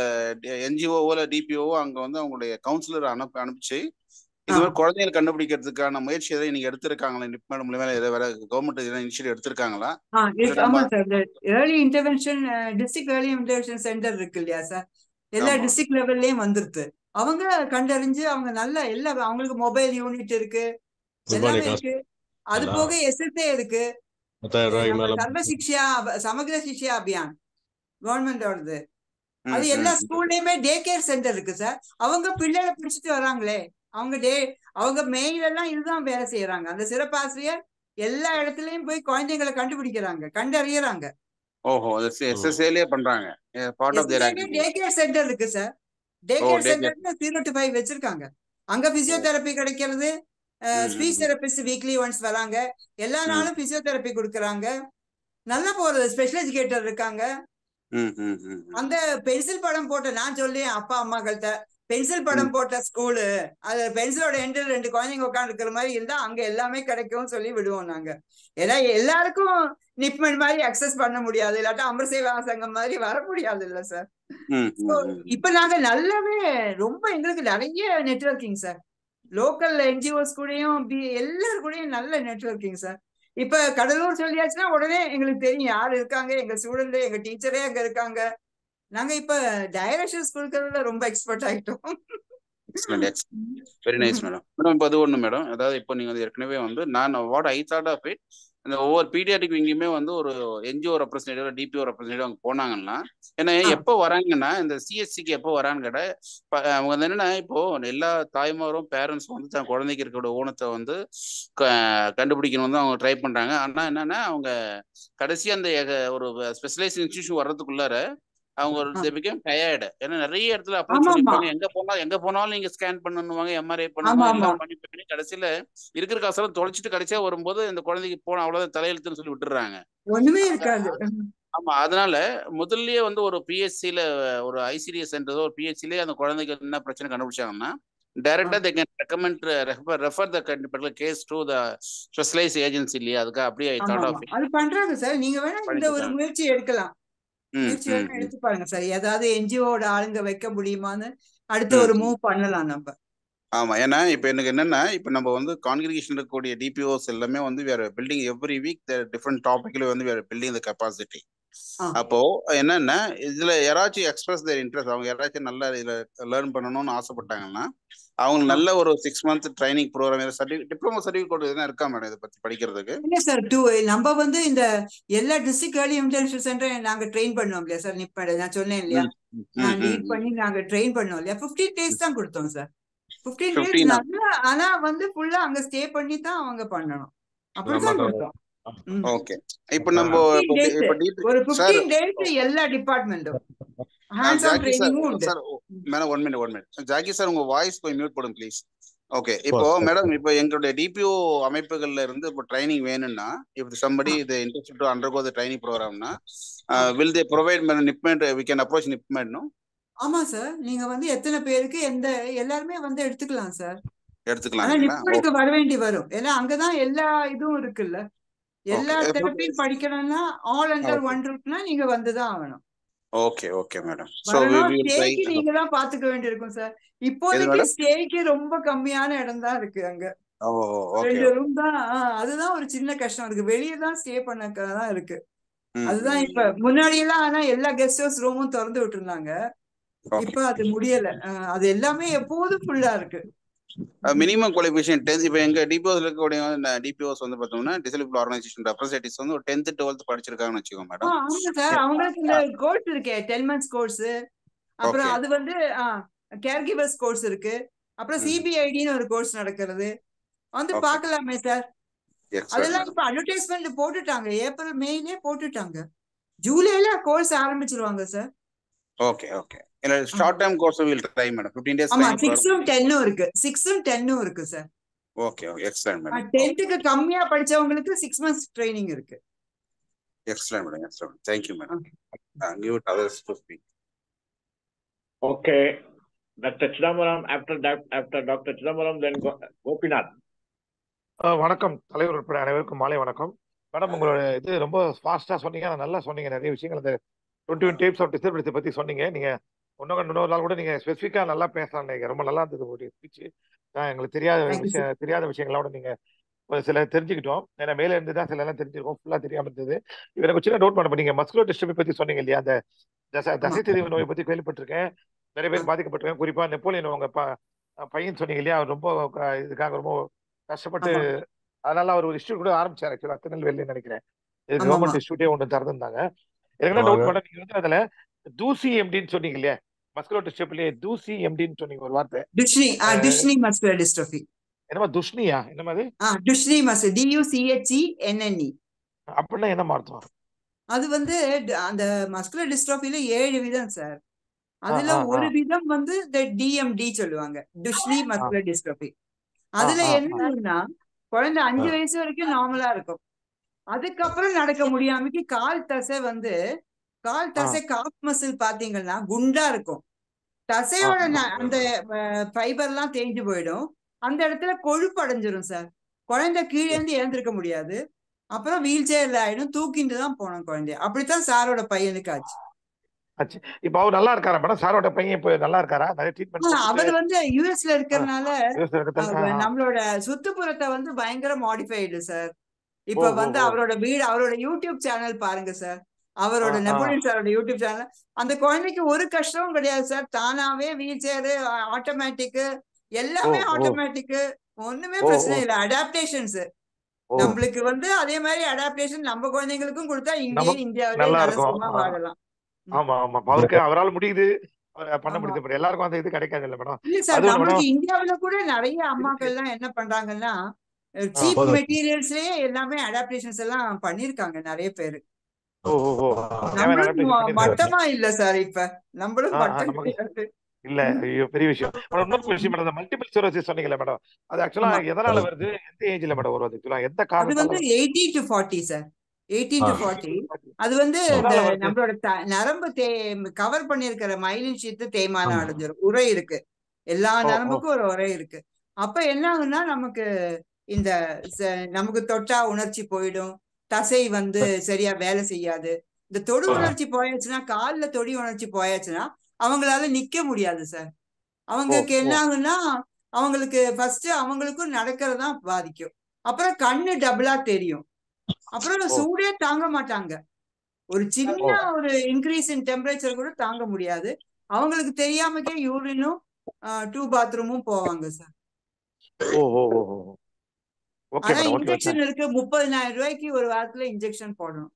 என்ஜிஓ டிபிஓ அங்க வந்து அவங்களுடைய கவுன்சிலர் அனுப்பி அனுப்பிச்சு இது ஆ. மாதிரி குழந்தைகளை கண்டுபிடிக்கிறதுக்கான முயற்சி எதாவது நீங்க எடுத்திருக்காங்களா நிப்மேட் மூலியமா எதாவது வேற கவர்மெண்ட் எதாவது இனிஷியேட்டிவ் எடுத்திருக்காங்களா ஆ இல்ல இருக்கு நம்ம ஆமா sir early intervention district early intervention centre இருக்கு இல்லையா சார் எல்லா ஆமா டிஸ்ட்ரிக்ட் லெவல்லயும் வந்துருது அவங்க கண்டறிஞ்சு அவங்க நல்ல எல்லா அவங்களுக்கு மொபைல் யூனிட் இருக்கு எல்லாமே நிர்மாணி காசு இருக்கு அது எல்லாம் போக எஸ்எஸ்ஏ இருக்கு பத்தாயிரம் ரூபாய்க்கு நம்ம மேல சர்வ சிக்ஷா அப- சமக்ர சிக்ஷா அபியான் கவர்மெண்டோடது அது ம் எல்லா ம் ஸ்கூல்லயுமே டே கேர் சென்டர் இருக்கு சார் அவங்க பிள்ளைகளை பிடிச்சிட்டு வராங்களே அவங்க டே அவங்க மெயில் எல்லாம் இதுதான் வேலை செய்யறாங்க அந்த சிறப்பாசிரியர் எல்லா இடத்துலயும் போய் குழந்தைங்களை கண்டுபிடிக்கிறாங்க கண்டறியறாங்க ஓஹோ எஸ்எஸ்ஏலயே பண்றாங்க பார்ட் ஆஃப் தேர் எஸ்பிஐலயும் டே ஆக்டிவிட்டி கேர் சென்டர் இருக்கு sir day oh care day சென்டர்னு ஜீரோ டு ஃபைவ் வச்சிருக்காங்க அங்க பிசியோதெரப்பி கிடைக்கிறது ஸ்பீச் தெரபிஸ்ட் வீக்லி ஒன்ஸ் வராங்க எல்லா ம். நாளும் பிசியோதெரப்பி கொடுக்கறாங்க நல்லா போறது ஸ்பெஷல் எஜுகேட்டர் இருக்காங்க ம் ம் ம் ம். அந்த பென்சில் படம் போட்ட நான் சொல்லி அப்பா அம்மாக்கள்கிட்ட பென்சில் படம் போட்ட ஸ்கூலு அது பென்சிலோட எண்டில் ரெண்டு குழந்தைங்க உட்காந்துருக்கிற மாதிரி இருந்தா அங்க எல்லாமே கிடைக்கும்னு சொல்லி விடுவோம் நாங்க ஏன்னா எல்லாருக்கும் நிப்மெண்ட் மாதிரி அக்சஸ் பண்ண முடியாது இல்லாட்டா அமர் சேவா சங்கம் மாதிரி வர முடியாது இல்ல சார் ம் So, ம் ம். இப்ப நாங்க நல்லாவே ரொம்ப எங்களுக்கு நிறைய நெட்வொர்க்கிங் சார் லோக்கல் என்ஜிஓஸ் கூடயும் பி- எல்லார் கூடயும் நல்ல நெட்வொர்க்கிங் சார் இப்ப கடலூர் சொல்லியாச்சுன்னா உடனே எங்களுக்கு தெரியும் யார் இருக்காங்க எங்க ஸ்டூடெண்ட் எங்க டீச்சரே அங்க இருக்காங்க நாங்க இப்ப டைரக்ஷன்ஸ் கொடுக்கறதுல ரொம்ப எக்ஸ்பர்ட் ஆயிட்டோம் excellent excellent very nice madam madam இப்போ அது ஒன்று மேடம் அதாவது இப்போ நீங்கள் வந்து ஏற்கனவே வந்து நான் what I thought of it இந்த ஒவ்வொரு பீடியாட்டிக் விங்கியுமே வந்து ஒரு என்ஜிஓ ரெப்ரஸன்டேட்டிவ் டிபிஓ ரெப்ரஸன்டேட்டிவ் அவங்க போனாங்கன்னா ஏன்னா ஆ. எப்போ வராங்கன்னா இந்த சிஎஸ்சிக்கு எப்போ வரான்னு கேட்டால் ப- அவங்க வந்து என்னன்னா இப்போ எல்லா தாய்மாரும் பேரண்ட்ஸும் வந்து தன் குழந்தைக்கு இருக்கிற ஊனத்தை வந்து க- கண்டுபிடிக்கணும் வந்து அவங்க ட்ரை பண்றாங்க ஆனா என்னன்னா அவங்க கடைசி அந்த எக- ஒரு ஸ்பெஷலைஸ் இன்ஸ்டியூஷன் வர்றதுக்குள்ளார அவங்க ஒரு ஆ. தே பிகேம் டயர்டு ஏன்னா நிறைய இடத்துல அப்ரோச் ஆமா ஆமா பண்ணிருப்பாங்க எங்க போனாலும் எங்க போனாலும் நீங்க ஸ்கேன் பண்ணணுவாங்க எம்ஆர்ஐ ஆமா பண்ணணும் ஆமா எல்லாம் பண்ணி பண்ணி கடைசியில இருக்கிற காசெல்லாம் தொலைச்சிட்டு கடைசியா வரும்போது இந்த குழந்தைக்கு போன அவ்வளவுதான் தலையெழுத்துன்னு சொல்லி விட்டுறாங்க ஒண்ணுமே அத இருக்காது ஆமா அதனால முதல்லயே வந்து ஒரு பிஎஸ்சில ஒரு ஐசிடிஎஸ் சென்டரோ ஒரு பிஹெச்சிலே அந்த குழந்தைக்கு என்ன பிரச்சனை கண்டுபிடிச்சாங்கன்னா டைரக்டா they can recommend refer refer the particular case to the specialise agency இல்லையா அதுக்கு அப்படியே ஐ ஆமா தாட் ஆமா ஆஃப் அது பண்றாங்க சார் நீங்க வேணா இந்த பண்ணிட்டு ஒரு இருக்காங்க முயற்சி எடுக்கலாம் ம் முயற்சி ம் வேணா ம் எடுத்து பாருங்க சார் ஏதாவது என்ஜிஓட ஆளுங்க வைக்க முடியுமான்னு அடுத்த ம் ஒரு ம். மூவ் பண்ணலாம் நம்ம ஆமா ஏன்னா இப்ப எனக்கு என்னன்னா இப்ப நம்ம வந்து கான்கிரிகேஷன் இருக்கக்கூடிய டிபிஓஸ் எல்லாமே வந்து வேற பில்டிங் எவ்ரி வீக் டிஃப்ரெண்ட் டாபிக்ல வந்து வேற பில்டிங் த கெப்பாசிட்டி ஆ அப்போ என்னன்னா இதுல யாராச்சும் எக்ஸ்பிரஸ் தேர் இன்ட்ரெஸ்ட் அவங்க யாராச்சும் நல்லா இதுல லேர்ன் பண்ணணும்னு ஆசைப்பட்டாங்கன்னா அவங்களுக்கு ஆ நல்ல ஒரு six month training programme certificate diploma certificate எதுனா இருக்கா மேடம் இதை பத்தி படிக்கிறதுக்கு இல்ல சார் டூ நம்ம வந்து இந்த எல்லா டிஸ்ட்ரிக்ட் ஏர்லி இன்டெலிஜென்ஸ் சென்டர் நாங்க ட்ரெயின் பண்ணோம் இல்லையா சார் நிப்ப நான் சொன்னேன் இல்லையா ம் ம் நான் ம் லீட் ம் பண்ணி நாங்க ட்ரெயின் பண்ணோம் இல்லையா ஃபிஃப்டீன் டேஸ் தான் கொடுத்தோம் சார் ஃபிஃப்டீன் டேஸ் ஃபிஃப்டீனா நல்லா ஆனா வந்து ஃபுல்லா அங்க ஸ்டே பண்ணி தான் அவங்க பண்ணணும் நம்ம அப்படித்தான் கொடுத்தோம் ம் ஓகே இப்போ நம்ம ஃபிஃப்டீன் இப்போ டேஸ் இப்போ டிபி ஒரு சார் ஃபிஃப்டீன் டேஸ் எல்லா டிபார்ட்மெண்ட்டும் ஹேண்ட்ஸ் ஆன் ஜாக்கி சார் ட்ரைனிங்கும் உண்டு sir madam one minute one minute Jacky sir உங்க வாய்ஸ் கொஞ்சம் மியூட் பண்ணுங்க ப்ளீஸ் ஓகே இப்போ மேடம் இப்போ எங்களுடைய டிபிஓ அமைப்புகள்ல இருந்து இப்போ ட்ரைனிங் வேணும்னா இப்போ சம்படி இது interest to undergo the training ப்ரோக்ராம்னா வில் தே ப்ரொவைட் நிப்மெண்ட் வி கேன் அப்ரோச் நிப்மெண்ட் நோ ஆமா சார் நீங்க வந்து எத்தனை பேருக்கு எந்த எல்லாருமே வந்து எடுத்துக்கலாம் சார் எடுத்துக்கலாம் ஆனா இல்லைங்களா நிப்புணுக்கு வர வேண்டி வரும் ஏன்னா அங்கதான் எல்லா இதுவும் இருக்குல்ல எல்லா ஓகே தெரப்பியும் படிக்கணும்னா ஆல் அண்டர் ஓகே ஒன் ரூட்னா நீங்க வந்துதான் ஆகணும் okay okay madam so we வரணும் வில் ட்ரை ஸ்டேக்கு நீங்க தான் பாத்துக்க வேண்டியிருக்கும் சார் எது இப்போதைக்கு மேடம் ஸ்டேக்கு ரொம்ப கம்மியான இடம் தான் இருக்கு அங்க ஓ ஓகே ரெண்டு ஓகே ரூம் தான் ஆ, அதுதான் ஒரு சின்ன கஷ்டம் இருக்கு வெளியே தான் ஸ்டே பண்ணதான் இருக்கு ம் அதுதான் ம் இப்ப முன்னாடி எல்லாம் ஆனா எல்லா கெஸ்ட் ஹவுஸ் ரூமும் திறந்து விட்டுருந்தாங்க ஓகே இப்ப அது முடியல ஆ, அது எல்லாமே எப்போதும் ஃபுல்லா இருக்கு மினிமம் குவாலிஃபிகேஷன் டென்த் இப்போ எங்க டிபிஓஸ் இருக்கக்கூடிய டிபிஓஸ் வந்து பார்த்தோம்னா டிசபிள் ஆர்கனைசேஷன் ரெப்ரஸன்டேட்டிவ்ஸ் வந்து ஒரு டென்த் டுவெல்த் படிச்சிருக்காங்கன்னு வச்சுக்கோ ஆ மேடம் ஆமா சார் அவங்களுக்கு இந்த கோர்ஸ் இருக்கே டென் மந்த்ஸ் கோர்ஸ் அப்புறம் ஓகே அது வந்து கேர் கிவர்ஸ் கோர்ஸ் இருக்கு அப்புறம் ம் சிபிஐடின்னு ஒரு கோர்ஸ் நடக்கிறது வந்து ஓகே பார்க்கலாமே சார் எக்ஸலன்ட் அதெல்லாம் மேடம் இப்ப அட்வர்டைஸ்மெண்ட் போட்டுட்டாங்க ஏப்ரல் மேலயே போட்டுட்டாங்க ஜூலைல கோர்ஸ் ஆரம்பிச்சிருவாங்க சார் ஓகே ஓகே இல்ல short time course will try madam 15 days ஆமா ட்ரைனிங் சிக்ஸும் டென்னும் இருக்கு சிக்ஸும் டென்னும் இருக்கு sir okay okay excellent madam டென்த்துக்கு கம்மியா படிச்சவங்களுக்கு சிக்ஸ் மந்த்ஸ் ட்ரைனிங் இருக்கு excellent madam excellent thank you madam Okay. Give it others to speak Okay, Dr. Chidambaram, after that, after Dr. Chidambaram, then Go- Gopinath. அஹ் வணக்கம் தலைவர் உட்பட அனைவருக்கும் மாலை வணக்கம் மேடம் உங்களோட இது ரொம்ப ஃபாஸ்டா சொன்னீங்க ஆனா நல்லா சொன்னீங்க நிறைய விஷயங்கள் அந்த twenty one types of disability பத்தி சொன்னீங்க நீங்க இன்னும் இன்னொரு நாள் கூட நீங்க ஸ்பெசிஃபிக்கா நல்லா பேசலாம் நினைக்கிறேன் ரொம்ப நல்லா இருந்தது உங்களுடைய ஸ்பீச் எங்களுக்கு தெரியாத தேங்க்யூ சார் விஷயம் தெரியாத விஷயங்களோட நீங்க ஒரு சில தெரிஞ்சுக்கிட்டோம் ஏன்னா மேல இருந்து தான் சில எல்லாம் தெரிஞ்சிருக்கோம் ஃபுல்லா தெரியாம இருந்தது இது எனக்கு சின்ன நோட் பண்ண நீங்க மஸ்குலோ டிஸ்டர்பி பத்தி சொன்னீங்க இல்லையா அந்த தசை ஆமா தசை தெரிவு நோயை பத்தி கேள்விப்பட்டிருக்கேன் நிறைய ஆ, பேர் பாதிக்கப்பட்டிருக்கேன் குறிப்பா நெப்போலியன் உங்க ப- பையன் சொன்னீங்க இல்லையா அவர் ரொம்ப க- இதுக்காக ரொம்ப கஷ்டப்பட்டு ஆமா அதனால அவர் ஒரு இன்ஸ்டியூட் கூட ஆரம்பிச்சார் ஆக்சுவலா திருநெல்வேலின்னு நினைக்கிறேன் இது ஆமா ஆமா கவர்மெண்ட் இன்ஸ்டியூட்டே ஒன்று திறந்திருந்தாங்க எனக்கு என்ன டவுட் மேடம் நீங்க வந்து அதுல தூசி எம்டின்னு சொன்னீங்க இல்லையா மஸ்குலோ டிஸ்டர்ப்லயே தூசி எம்டின்னு சொன்னீங்க ஒரு வார்த்தை டிஷ்னி ஆ அஹ் டிஷ்னி மஸ்குலர் டிஸ்ட்ரோஃபி என்னமா துஷ்ணியா என்னமா அது ஆ டிஷ்னி மஸ்குலர் டியூசிஹெச்இ என்என்இ அப்படின்னா என்னமா அர்த்தம் அது வந்து ட- அந்த மஸ்குலர் டிஸ்ட்ரோஃபில ஏழு விதம் சார் ஆ அதுல ஆ ஆ ஒரு விதம் வந்து இந்த டிஎம்டி சொல்லுவாங்க டுஷ்னி ஆ மஸ்குலர் டிஸ்ட்ரோஃபி ஆ அதுல ஆ என்ன ஒண்ணுன்னா குழந்தை ஆ அஞ்சு வயசு வரைக்கும் நார்மலா இருக்கும் அதுக்கப்புறம் நடக்க முடியாமக்கு கால் தசை வந்து கால் ஆ தசை காப் மசில் பாத்தீங்கன்னா குண்டா இருக்கும் ஆ தசையோட ஆ ந- அந்த ஃபைபர்லாம் தேஞ்சு போயிடும் அந்த இடத்துல கொழுப்பு அடைஞ்சிரும் சார் குழந்தை கீழே இருந்து எழுந்திருக்க முடியாது அப்புறம் வீல் சேர்ல ஆயிடும் தூக்கிட்டு தான் போனோம் குழந்தைய அப்படித்தான் சாரோட பையனுக்கு ஆச்சு ஆச்சு இப்போ அவர் நல்லா இருக்காரா மேடம் சாரோட பையன் இப்போ நல்லா இருக்காரா நிறைய ட்ரீட்மெண்ட் ஆ, கொடுத்துட்டு அவர் வந்து யூஎஸ்ல ஆ இருக்கிறதுனால யூஎஸ்ல இருக்கத்தானே ஆ அவ- ஆ நம்மளோட சுத்துப்புறத்தை வந்து பயங்கர மாடிஃபைடு சார் ஓ இப்ப ஓ வந்து ஓ அவரோட வீடு அவரோட யூடியூப் சேனல் பாருங்க சார் ஆ அவரோட ஆ நெப்போலியன் சாரோட யூடியூப் சேனல் அந்த குழந்தைக்கு ஒரு கஷ்டமும் கிடையாது சார் தானாவே வீல் சேரு ஆட்டோமேட்டிக் ஓ எல்லாமே ஓ ஆட்டோமேட்டிக் ஒண்ணுமே ஓ பிரச்சனை ஓ இல்லை அடாப்டேஷன்ஸ் ஓ நம்மளுக்கு வந்து அதே மாதிரி அடாப்டேஷன் நம்ம குழந்தைங்களுக்கும் கொடுத்தா இங்கேயே நமக்கு இந்தியாவிலேயே நல்லா நல்ல இருக்கும் சுகமா ஆ, வாழலாம் ம். ஆமா ஆமா அப்ப அவருக்கு அவரால் முடியுது அவர் பண்ண ஆமா முடியுது பட் எல்லாருக்கும் அந்த இது கிடைக்காது இல்ல மேடம் இல்ல சார் அது ஒண்ணு நம்மளுக்கு மேடம் இந்தியாவுல கூட நிறைய இருக்கு அம்மாக்கள்லாம் என்ன பண்றாங்கன்னா ஆ சீப் மெட்டீரியல்ஸ்லயே எல்லாமே அடாப்டேஷன்ஸ் எல்லாம் பண்ணிருக்காங்க நிறைய பேரு ஓ ஓ ஓ தேவையான நம்மளும் adaptation ம- பண்ணிருக்காரு மட்டமா இல்ல சார் இப்ப நம்மளும் ஆ, ஆ, மட்டம் நமக்கு கிடையாது இல்ல ஐயோ பெரிய விஷயம் மேடம் இன்னொரு விஷயம் மேடம் மல்டிபிள் சிரோசிஸ் சொன்னீங்கல்ல மேடம் அது ஆக்சுவலா ஆமா எதனால வருது எந்த ஏஜ்ல மேடம் வரும் ஆக்சுவலா எந்த அது காரணத்தால வந்து வருது eighty to forty sir eighteen to forty அது வந்து இந்த எதனால வருது நம்மளோட த- நரம்பு தே கவர் பண்ணியிருக்கிற மயிலின் சீத்து தேய்மானம் அடைஞ்சிரும் உரை இருக்கு எல்லா ஓ ஓ நரம்புக்கும் ஒரு உரை இருக்கு அப்ப என்ன ஆகுன்னா நமக்கு இந்த ச- நமக்கு தொட்டா உணர்ச்சி போயிடும் தசை வந்து சரியா வேலை செய்யாது இந்த தொடு உணர்ச்சி போயாச்சுன்னா கால்ல தொடி உணர்ச்சி போயாச்சுன்னா அவங்களால நிக்க முடியாது சார் ஓ அவங்களுக்கு என்ன ஓ ஆகுன்னா அவங்களுக்கு ஃபர்ஸ்ட் அவங்களுக்கும் நடக்கிறது தான் பாதிக்கும் அப்புறம் கண்ணு டபுளா தெரியும் அப்புறம் ஓ சூடே தாங்க மாட்டாங்க ஒரு ஓ சின்ன ஒரு இன்க்ரீஸ் இன் டெம்பரேச்சர் கூட தாங்க முடியாது அவங்களுக்கு தெரியாமக்கே யூரினும் டூ பாத்ரூமும் போவாங்க சார் ஓ ஓ ஓ ஓ ஓகே ஆனா மேடம் ஓகே ஓகே இன்ஜெக்ஷன் இருக்கு முப்பதினாயிரம் ரூபாய்க்கு ஒரு வாரத்துல இன்ஜெக்ஷன் போடணும்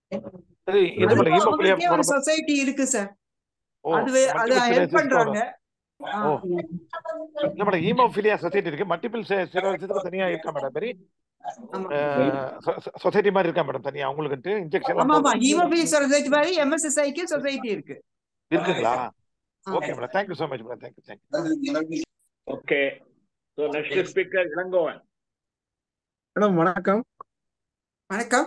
இது இது மேடம் அதுக்கும் ஹீமோபிலியா அவங்களுக்கே ஒரு சொசைட்டி இருக்கு சார் ஓ அது வே- அது மல்டிபிள் ஹெல்ப் சிரோசிஸ்க்கோட பண்றாங்க ஆ. ஓ இல்ல மேடம் ஹீமோபிலியா சொசைட்டி இருக்கு மல்டிபிள் சிரோசிஸ்க்கு தனியா இருக்கா மேடம் பெரிய ஆமா சொசைட்டி மாதிரி இருக்கா மேடம் தனியா அவங்களுக்கு இன்ஜெக்ஷன் எல்லாம் ஆமா ஆமா போடுறது ஹீமோபிலி சொசைட்டி மாதிரி எம்எஸ்எஸ்ஐக்கு சொசைட்டி இருக்கு இருக்குங்களா ஆ. Okay madam thank you so much madam thank you thank you okay so next speaker Elangovan madam வணக்கம் வணக்கம்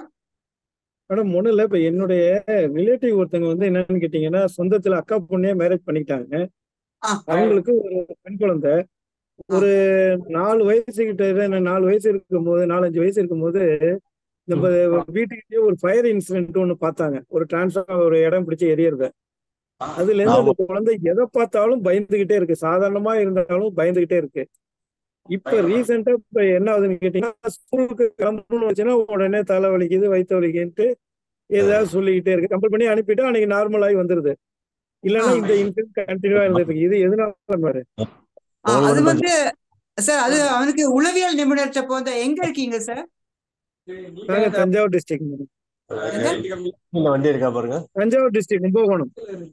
மேடம் ஒண்ணும் இல்ல இப்ப என்னுடைய ரிலேட்டிவ் ஒருத்தவங்க வந்து என்னன்னு கேட்டீங்கன்னா சொந்தத்துல அக்கா பொண்ணே மேரேஜ் பண்ணிக்கிட்டாங்க ஆ அவங்களுக்கு ஒரு பெண் குழந்தை ஆ ஒரு நாலு வயசு கிட்ட இரு- நாலு வயசு இருக்கும்போது நாலஞ்சு வயசு இருக்கும்போது நம்ம வீட்டுக்கிட்டே ஒரு ஃபயர் இன்சிடென்ட் ஒண்ணு பார்த்தாங்க ஒரு டிரான்ஸ்ஃபார் ஒரு இடம் பிடிச்சி எரியறத அதுல இருந்து அந்த குழந்தை எதை பார்த்தாலும் பயந்துகிட்டே இருக்கு சாதாரணமா இருந்தாலும் பயந்துகிட்டே இருக்கு இப்ப ரீசெண்டா இப்ப என்ன ஆகுதுன்னு கேட்டீங்கன்னா ஸ்கூலுக்கு கிளம்பணும்னு வச்சுன்னா உடனே தலை வலிக்குது வயிற்று வலிக்குன்ட்டு ஏதாவது சொல்லிக்கிட்டே இருக்கு கம்பல் பண்ணி அனுப்பிட்டு அன்னைக்கு நார்மல் ஆகி வந்துருது ஆ இல்லைன்னா இந்த இன்சிடென்ட் கண்டினியூவா இருந்துட்டு இருக்கு இது எதனால பாரு ஆ, அது வந்து சார் அது அவனுக்கு உளவியல் நிபுணர்கிட்ட போந்த எங்க இருக்கீங்க சார் நாங்க தஞ்சாவூர் டிஸ்ட்ரிக்ட் எங்க வண்டி இருக்கா பாருங்க தஞ்சாவூர் டிஸ்ட்ரிக்ட் கும்பகோணம்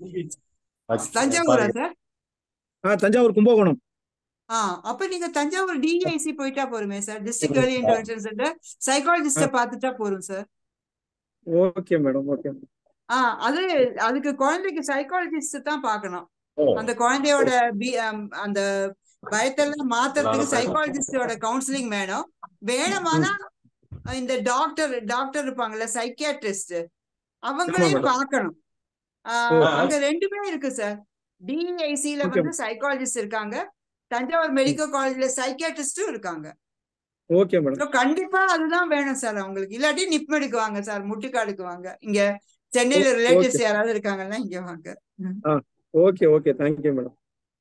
தஞ்சாவூரா சார் ஆ தஞ்சாவூர் கும்பகோணம் ஆ அப்ப நீங்க தஞ்சாவூர் டிஐசி போயிட்டா போருமே sir district early intervention centre psychologist பார்த்துட்டா போரும் சார் ஓகே மேடம் ஓகே ஆ அது அதுக்கு குழந்தைக்கு சைக்காலஜிஸ்ட் தான் பார்க்கணும் அந்த குழந்தையோட பி அம், அந்த பயத்தெல்லாம் மாத்துறதுக்கு சைக்காலஜிஸ்டோட கவுன்சிலிங் வேணும் வேணுமானா இந்த டாக்டர் டாக்டர் இருப்பாங்கல்ல சைக்கியாட்ரிஸ்ட் அவங்களையும் madam. பார்க்கணும் ஆ, ஓ. அங்க ரெண்டுமே இருக்கு சார் டிஐசில Okay. வந்து சைக்காலஜிஸ்ட் இருக்காங்க தஞ்சாவூர் மெடிக்கல் காலேஜ்ல சைக்கியாட்ரிஸ்டும் இருக்காங்க ஓகே மேடம் So, கண்டிப்பா அதுதான் வேணும் சார் அவங்களுக்கு இல்லாட்டி நிப்மெடுக்கு வாங்க சார் முட்டுக்காடுக்கு வாங்க இங்க சென்னையில ஓ- ரிலேட்டிவ்ஸ் okay. யாராவது இருக்காங்கன்னா இங்க வாங்க ம். ஆ okay okay thank you madam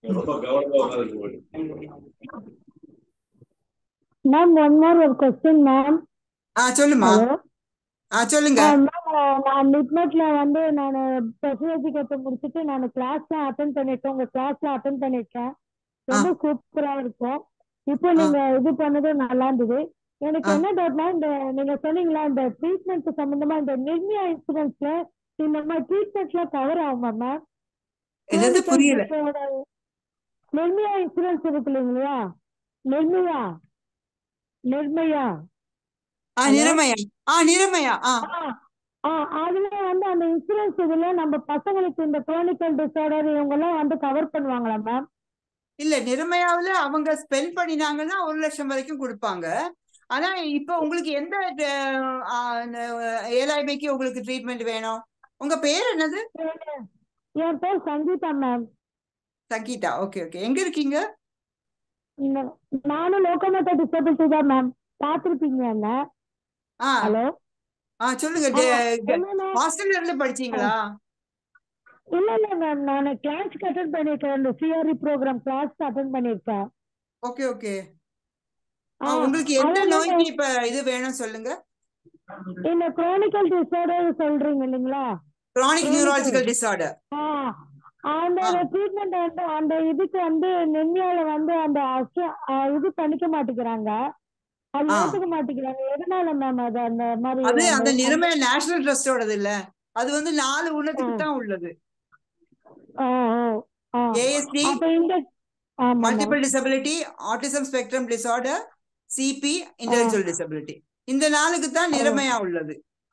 ma'am one more ஒரு கொஸ்டின் மேம் ஆ சொல்லுமா ஹலோ ஆ சொல்லுங்க மேம் நான் மிட்நெட்ல வந்து நான் ஸ்பெஷல் எஜுகேஷன் முடிச்சுட்டு நான் கிளாஸ்லாம் அட்டன் பண்ணிருக்கேன் உங்க கிளாஸ்லாம் அட்டன் பண்ணிருக்கேன் ரொம்ப சூப்பரா இருக்கும் இப்போ நீங்க இது பண்ணது நல்லா இருந்தது எனக்கு ஆ. என்ன டவுட்னா இந்த நீங்க சொன்னீங்களா இந்த ட்ரீட்மெண்ட் சம்பந்தமா இந்த நிர்மியா இன்சூரன்ஸ்ல இந்த மாதிரி ட்ரீட்மெண்ட்லாம் கவர் ஆகுமா மேம் என்னது புரியல நிர்மியா இன்சூரன்ஸ் இருக்கு இல்லைங்களா நிர்மியா நிர்மயா ஆ Hello? நிறமயா ஆ நிறமயா ஆ ஆ அதுல வந்து அந்த இன்சூரன்ஸ் இதுல நம்ம பசங்களுக்கு இந்த குரோனிக்கல் டிசார்டர் இவங்க எல்லாம் வந்து கவர் பண்ணுவாங்களா மேம் இல்ல நிறமயாவுல அவங்க ஸ்பெண்ட் பண்ணினாங்கன்னா ஒரு லட்சம் வரைக்கும் கொடுப்பாங்க ஆனா இப்போ உங்களுக்கு எந்த அஹ், ஆ, ந- ஏழாய்மைக்கு உங்களுக்கு ட்ரீட்மெண்ட் வேணும் உங்க பேர் என்னது என் பேர் Sangeetha ma'am Sangeetha okay okay எங்க இருக்கீங்க நானும் லோக்கோமோட்டர் டிசபிலிட்டி தான் மேம் பார்த்துருப்பீங்க என்ன ஆ ஹலோ ஆ சொல்லுங்க ஹாஸ்டல்ல இருந்து படிச்சீங்களா இல்ல இல்ல மேம் நான் கிளாஸ் அட்டன் பண்ணிருக்கேன் இந்த சிஆர்இ ப்ரோக்ராம் கிளாஸ் அட்டன் பண்ணிருக்கேன் ஓகே ஓகே ஆ, உங்களுக்கு எந்த அதான் நோய்க்கு மேம் இப்ப இது வேணும் சொல்லுங்க இந்த குரோனிக்கல் டிசார்டர் சொல்றீங்க இல்லைங்களா கிரானிக் நியூராலஜிக்கல் டிசார்டர் ஆ அந்த ட்ரீட்மெண்ட் வந்து அந்த இதுக்கு வந்து நெஞ்சால வந்து அந்த அச- ஆ, இது பண்ணிக்க மாட்டேங்கிறாங்க அது ஆ. ஏத்துக்க மாட்டேங்கிறாங்க எதனால மேம் அது அந்த மாதிரி அது அந்த அந்த- நிறமய நேஷனல் ட்ரஸ்டோடது இல்ல அது வந்து நாலு உள்ளதுக்கு தான் உள்ளது ஆ, ஆ, ஆ. ஏஎஸ்டி அப்ப இந்த ஆமா multiple disability autism spectrum disorder CP intellectual disability இந்த நாளுக்கு தான் நிறமையா உள்ளது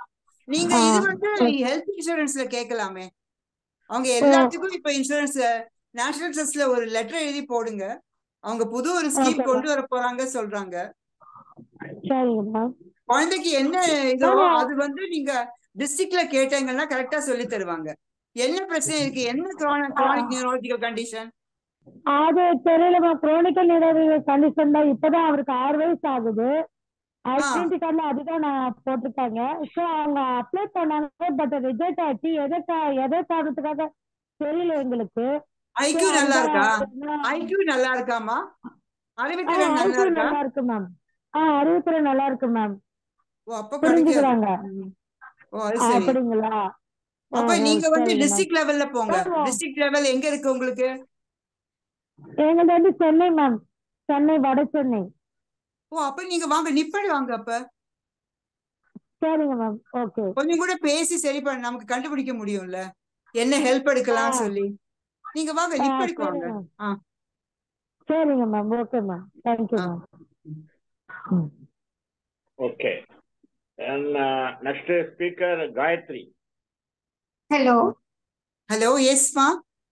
நீங்க ஆ, இது வந்து சரி. ஹெல்த் இன்சூரன்ஸ்ல கேட்கலாமே அவங்க ஓ எல்லாத்துக்கும் இப்ப இன்சூரன்ஸ் நேஷனல் ட்ரஸ்ட்ல ஒரு லெட்டர் எழுதி போடுங்க அவங்க புது ஒரு ஸ்கீம் ஓகே கொண்டு மேம் வர போறாங்க சொல்றாங்க சரிங்க மேம் குழந்தைக்கு என்ன இதோ ஆமா அது வந்து நீங்க டிஸ்ட்ரிக்ட்ல கேட்டீங்கன்னா கரெக்டா சொல்லி தருவாங்க என்ன பிரச்சனை இருக்கு என்ன ஆ, கிரானிக் நியூரலாஜிக்கல் கண்டிஷன் அது தெரியல மேம் குரோனிக்கல் நிடோரியல் கண்டிஷன் தான் இப்பதான் அவருக்கு ஆறு வயசு ஆகுது ஆ ஐடென்டி கார்டுல அதுதான் நான் போட்டிருக்காங்க ஸோ அவங்க அப்ளை பண்ணாங்க பட் ரிஜெக்ட் ஆச்சு எதை கா- எதை காரணத்துக்காக தெரியல எங்களுக்கு ஸோ ஐக்யூ நல்லா அதுதான் இருக்கா என்ன ஐக்யூ நல்லா இருக்காமா ஆ அறிவுத்திறன் நல்லா ஐக்யூ இருக்கா நல்லா இருக்கு மேம் ஆ அறிவுத்திறன் நல்லா இருக்கு மேம் ஓ அப்ப கிடைக்காது புரிஞ்சுக்கிறாங்க ம். ஓ அது சரி அப்படிங்களா ஆ அப்ப ஓ நீங்க வந்து சரிங்க மேம் டிஸ்ட்ரிக்ட் லெவல்ல போங்க மேம் டிஸ்ட்ரிக்ட் லெவல் எங்க இருக்கு உங்களுக்கு எங்களது வந்து சென்னை மேம் சென்னை வட சென்னை ஓ அப்ப நீங்க வாங்க நிப்படி வாங்க அப்ப சரிங்க மேம் ஓகே கொஞ்சம் கூட பேசி சரி பண்ண நமக்கு கண்டுபிடிக்க முடியும்ல என்ன ஹெல்ப் ஆ எடுக்கலாம் சொல்லி நீங்க வாங்க ஆ நிப்படிக்கு சரி வாங்க மேம் ஆ சரிங்க மேம் ஓகே மேம் தேங்க்யூ ஆ மேம் ம் okay and next speaker Gayathri Hello. Hello எஸ்மா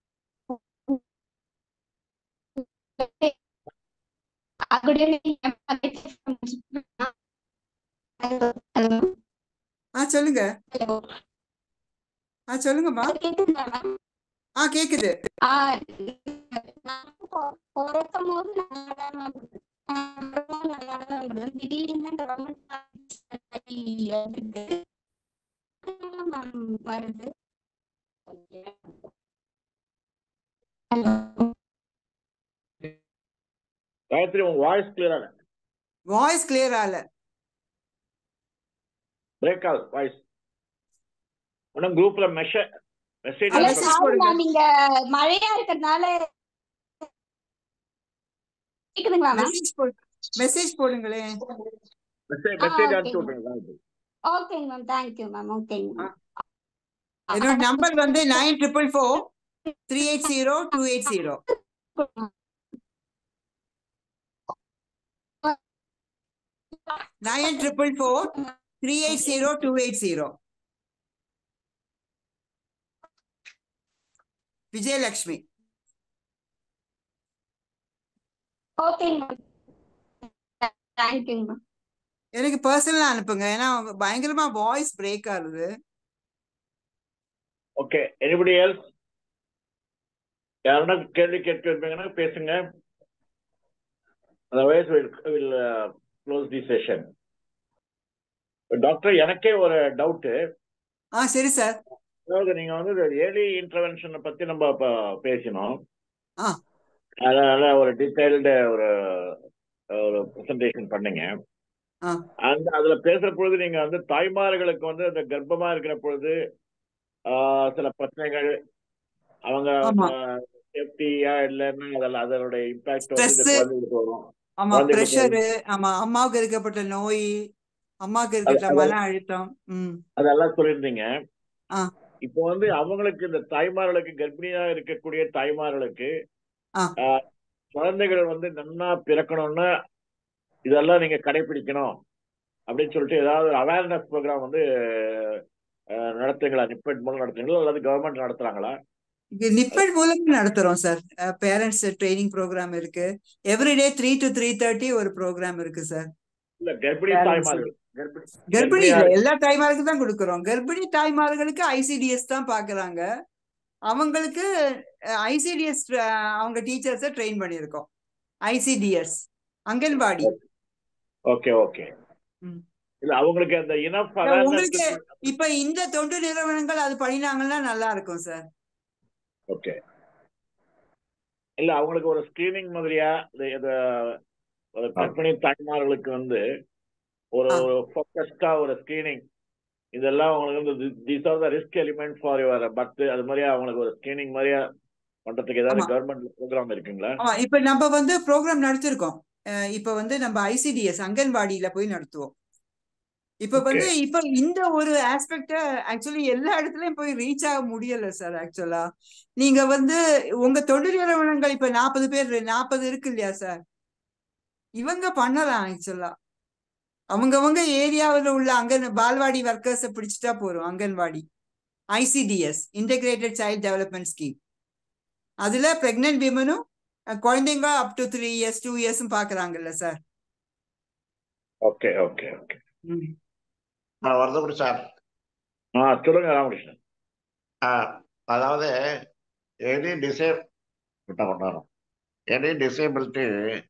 Uh, good evening. I'm Aditya from Hello. Hello. ஆ சொல்லுங்க Hello. ஆ சொல்லுங்கம்மா அது கேக்குதுங்களா மேம் ஆ கேக்குது ஆ நான் பொ- பிறக்கும் போது நல்லா தான் மேம் ரொம்ப நல்லா தான் இருந்தது திடீர்னு கவர்மெண்ட் மேம் வருது ஹலோ காயத்ரி உங்க வாய்ஸ் கிளியரா இல்ல வாய்ஸ் கிளியர் ஆகல பிரேக் ஆகுது வாய்ஸ் இன்னும் குரூப்ல message message hello message sorry போடுங்க மேம் இங்க மழையா இருக்கிறதுனால கேக்குதுங்களா மேம் மெசேஜ் போ மெசேஜ் போடுங்களேன் மெசேஜ் ஆ மெசேஜ் ஓகேங்க அனுப்பிச்சு மேம் விட்டுருங்க காயத்ரி ஓகேங்க மேம் தேங்க்யூ மேம் ஓகேங்க ஆ, மேம் என்னோட நம்பர் வந்து nine triple four three eight zero two eight zero nine triple four three eight zero two eight zero Vijayalakshmi ஓகேங்க மேம் தேங்க்யூங்க மேம் எனக்கு பர்சனலா அனுப்புங்க ஏன்னா அவங்க பயங்கரமா வாய்ஸ் பிரேக் ஆகுது ஓகே எனிபடி எல்ஸ் யாருன்னா கேள்வி கேட்க விரும்புங்கன்னா பேசுங்க otherwise will will close the session doctor எனக்கே ஒரு டவுட்டு ஆ சரி சார் அதாவது நீங்க வந்து ஏர்லி இன்டர்வென்ஷனை பத்தி நம்ம இப்ப பேசினோம் ஆ அதனால ஒரு டீடைல்டு ஒரு ஒரு ப்ரெசன்டேஷன் பண்ணீங்க ஆ அந்த அதுல பேசுற பொழுது நீங்க வந்து தாய்மார்களுக்கு வந்து அந்த கர்ப்பமா இருக்கிற பொழுது ஆஹ், சில பிரச்சனைகள் அவங்க ஆமா சேஃப்டியா இல்லைன்னா அதெல்லாம் அதனுடைய இம்பாக்ட் வந்து இந்த ஸ்ட்ரெஸ் குழந்தைகளுக்கு வரும் ஆமா குழந்தைகளுக்கு வரும் ப்ரெஷரு ஆமா அம்மாவுக்கு இருக்கப்பட்ட நோய் அம்மாவுக்கு அது இருக்கப்பட்ட மன அதெல்லாம் அழுத்தம் ம் அதெல்லாம் சொல்லியிருந்தீங்க ஆ இப்போ வந்து அவங்களுக்கு இந்த தாய்மார்களுக்கு கர்ப்பிணியா இருக்கக்கூடிய தாய்மார்களுக்கு ஆ ஆஹ், குழந்தைகள் வந்து நன்னா பிறக்கணும்னா இதெல்லாம் நீங்க கடைபிடிக்கணும் அப்படின்னு சொல்லிட்டு ஏதாவது அவேர்னஸ் ப்ரோக்ராம் வந்து அஹ், நடத்துங்களா நிப்பட் மூலம் நடத்துங்களா அல்லது கவர்மெண்ட் நடத்துறாங்களா இங்க நிப்பட் மூலம் நடத்துறோம் சார் பேரண்ட்ஸ் ட்ரைனிங் ப்ரோக்ராம் இருக்கு everyday three to three thirty ஒரு ப்ரோக்ராம் இருக்கு சார் இல்ல கர்ப்பிணி பேரண்ட்ஸ் தாய்மார்கள் கர்ப்பிணி கர்ப்பிணி கர்ப்பிணியா இல்ல எல்லா தாய்மாருக்கு தான் கொடுக்குறோம் கர்ப்பிணி தாய்மார்களுக்கு ஐசிடிஎஸ் தான் பாக்குறாங்க அவங்களுக்கு ஐசிடிஎஸ் அவங்க டீச்சர்ஸை ட்ரெயின் பண்ணியிருக்கோம் ஐசிடிஎஸ் அங்கன்வாடி ஓகே ஓகே ம். இல்ல அவங்களுக்கு அந்த இனஃப் இல்ல, அவேர்னஸ் உங்களுக்கு இப்ப இந்த தொண்டு நிறுவனங்கள் அது பண்ணினாங்கன்னா நல்லா இருக்கும் சார் ஓகே இல்ல அவங்களுக்கு ஒரு ஸ்கிரீனிங் மாதிரியா இது இது ஒரு கர்ப்பிணி தாய்மார்களுக்கு வந்து ஒரு ஆ ஒரு ஃபோக்கஸ்டா ஒரு ஸ்கிரீனிங் இதெல்லாம் அவங்களுக்கு வந்து these are the risk element for your birth அது மாதிரியா அவங்களுக்கு ஒரு ஸ்கிரீனிங் மாதிரியா பண்றதுக்கு ஏதாவது ஆமா கவர்மெண்ட் ப்ரோக்ராம் இருக்குங்களா ஆமா இப்ப நம்ம வந்து ப்ரோக்ராம் நடத்திருக்கோம் அஹ் இப்ப வந்து நம்ம ஐசிடிஎஸ் அங்கன்வாடியில போய் நடத்துவோம் இப்ப ஓகே வந்து இப்ப இந்த ஒரு ஆஸ்பெக்ட ஆக்சுவலி எல்லா இடத்துலயும் போய் ரீச் ஆக முடியல சார் ஆக்சுவலா நீங்க வந்து உங்க தொண்டு நிறுவனங்கள் இப்ப நாற்பது பேர் நாற்பது இருக்கு இல்லையா சார் இவங்க பண்ணலாம் ஆக்சுவலா அவங்கவங்க ஏரியாவில் உள்ள அங்கன் பால்வாடி ஒர்க்கர்ஸை பிடிச்சிட்டா போறோம் anganwadi ICDS integrated child development scheme அதுல பிரெக்னென்ட் விமனும் குழந்தைங்க up to three years two இயர்ஸும் பாக்குறாங்கல்ல sir okay okay okay Varadapuri sir ஆ சொல்லுங்க ராமகிருஷ்ணன் ஆ, அதாவது எனி டிசேப் கிட்ட கொண்டாடும் எனி டிசேபிலிட்டி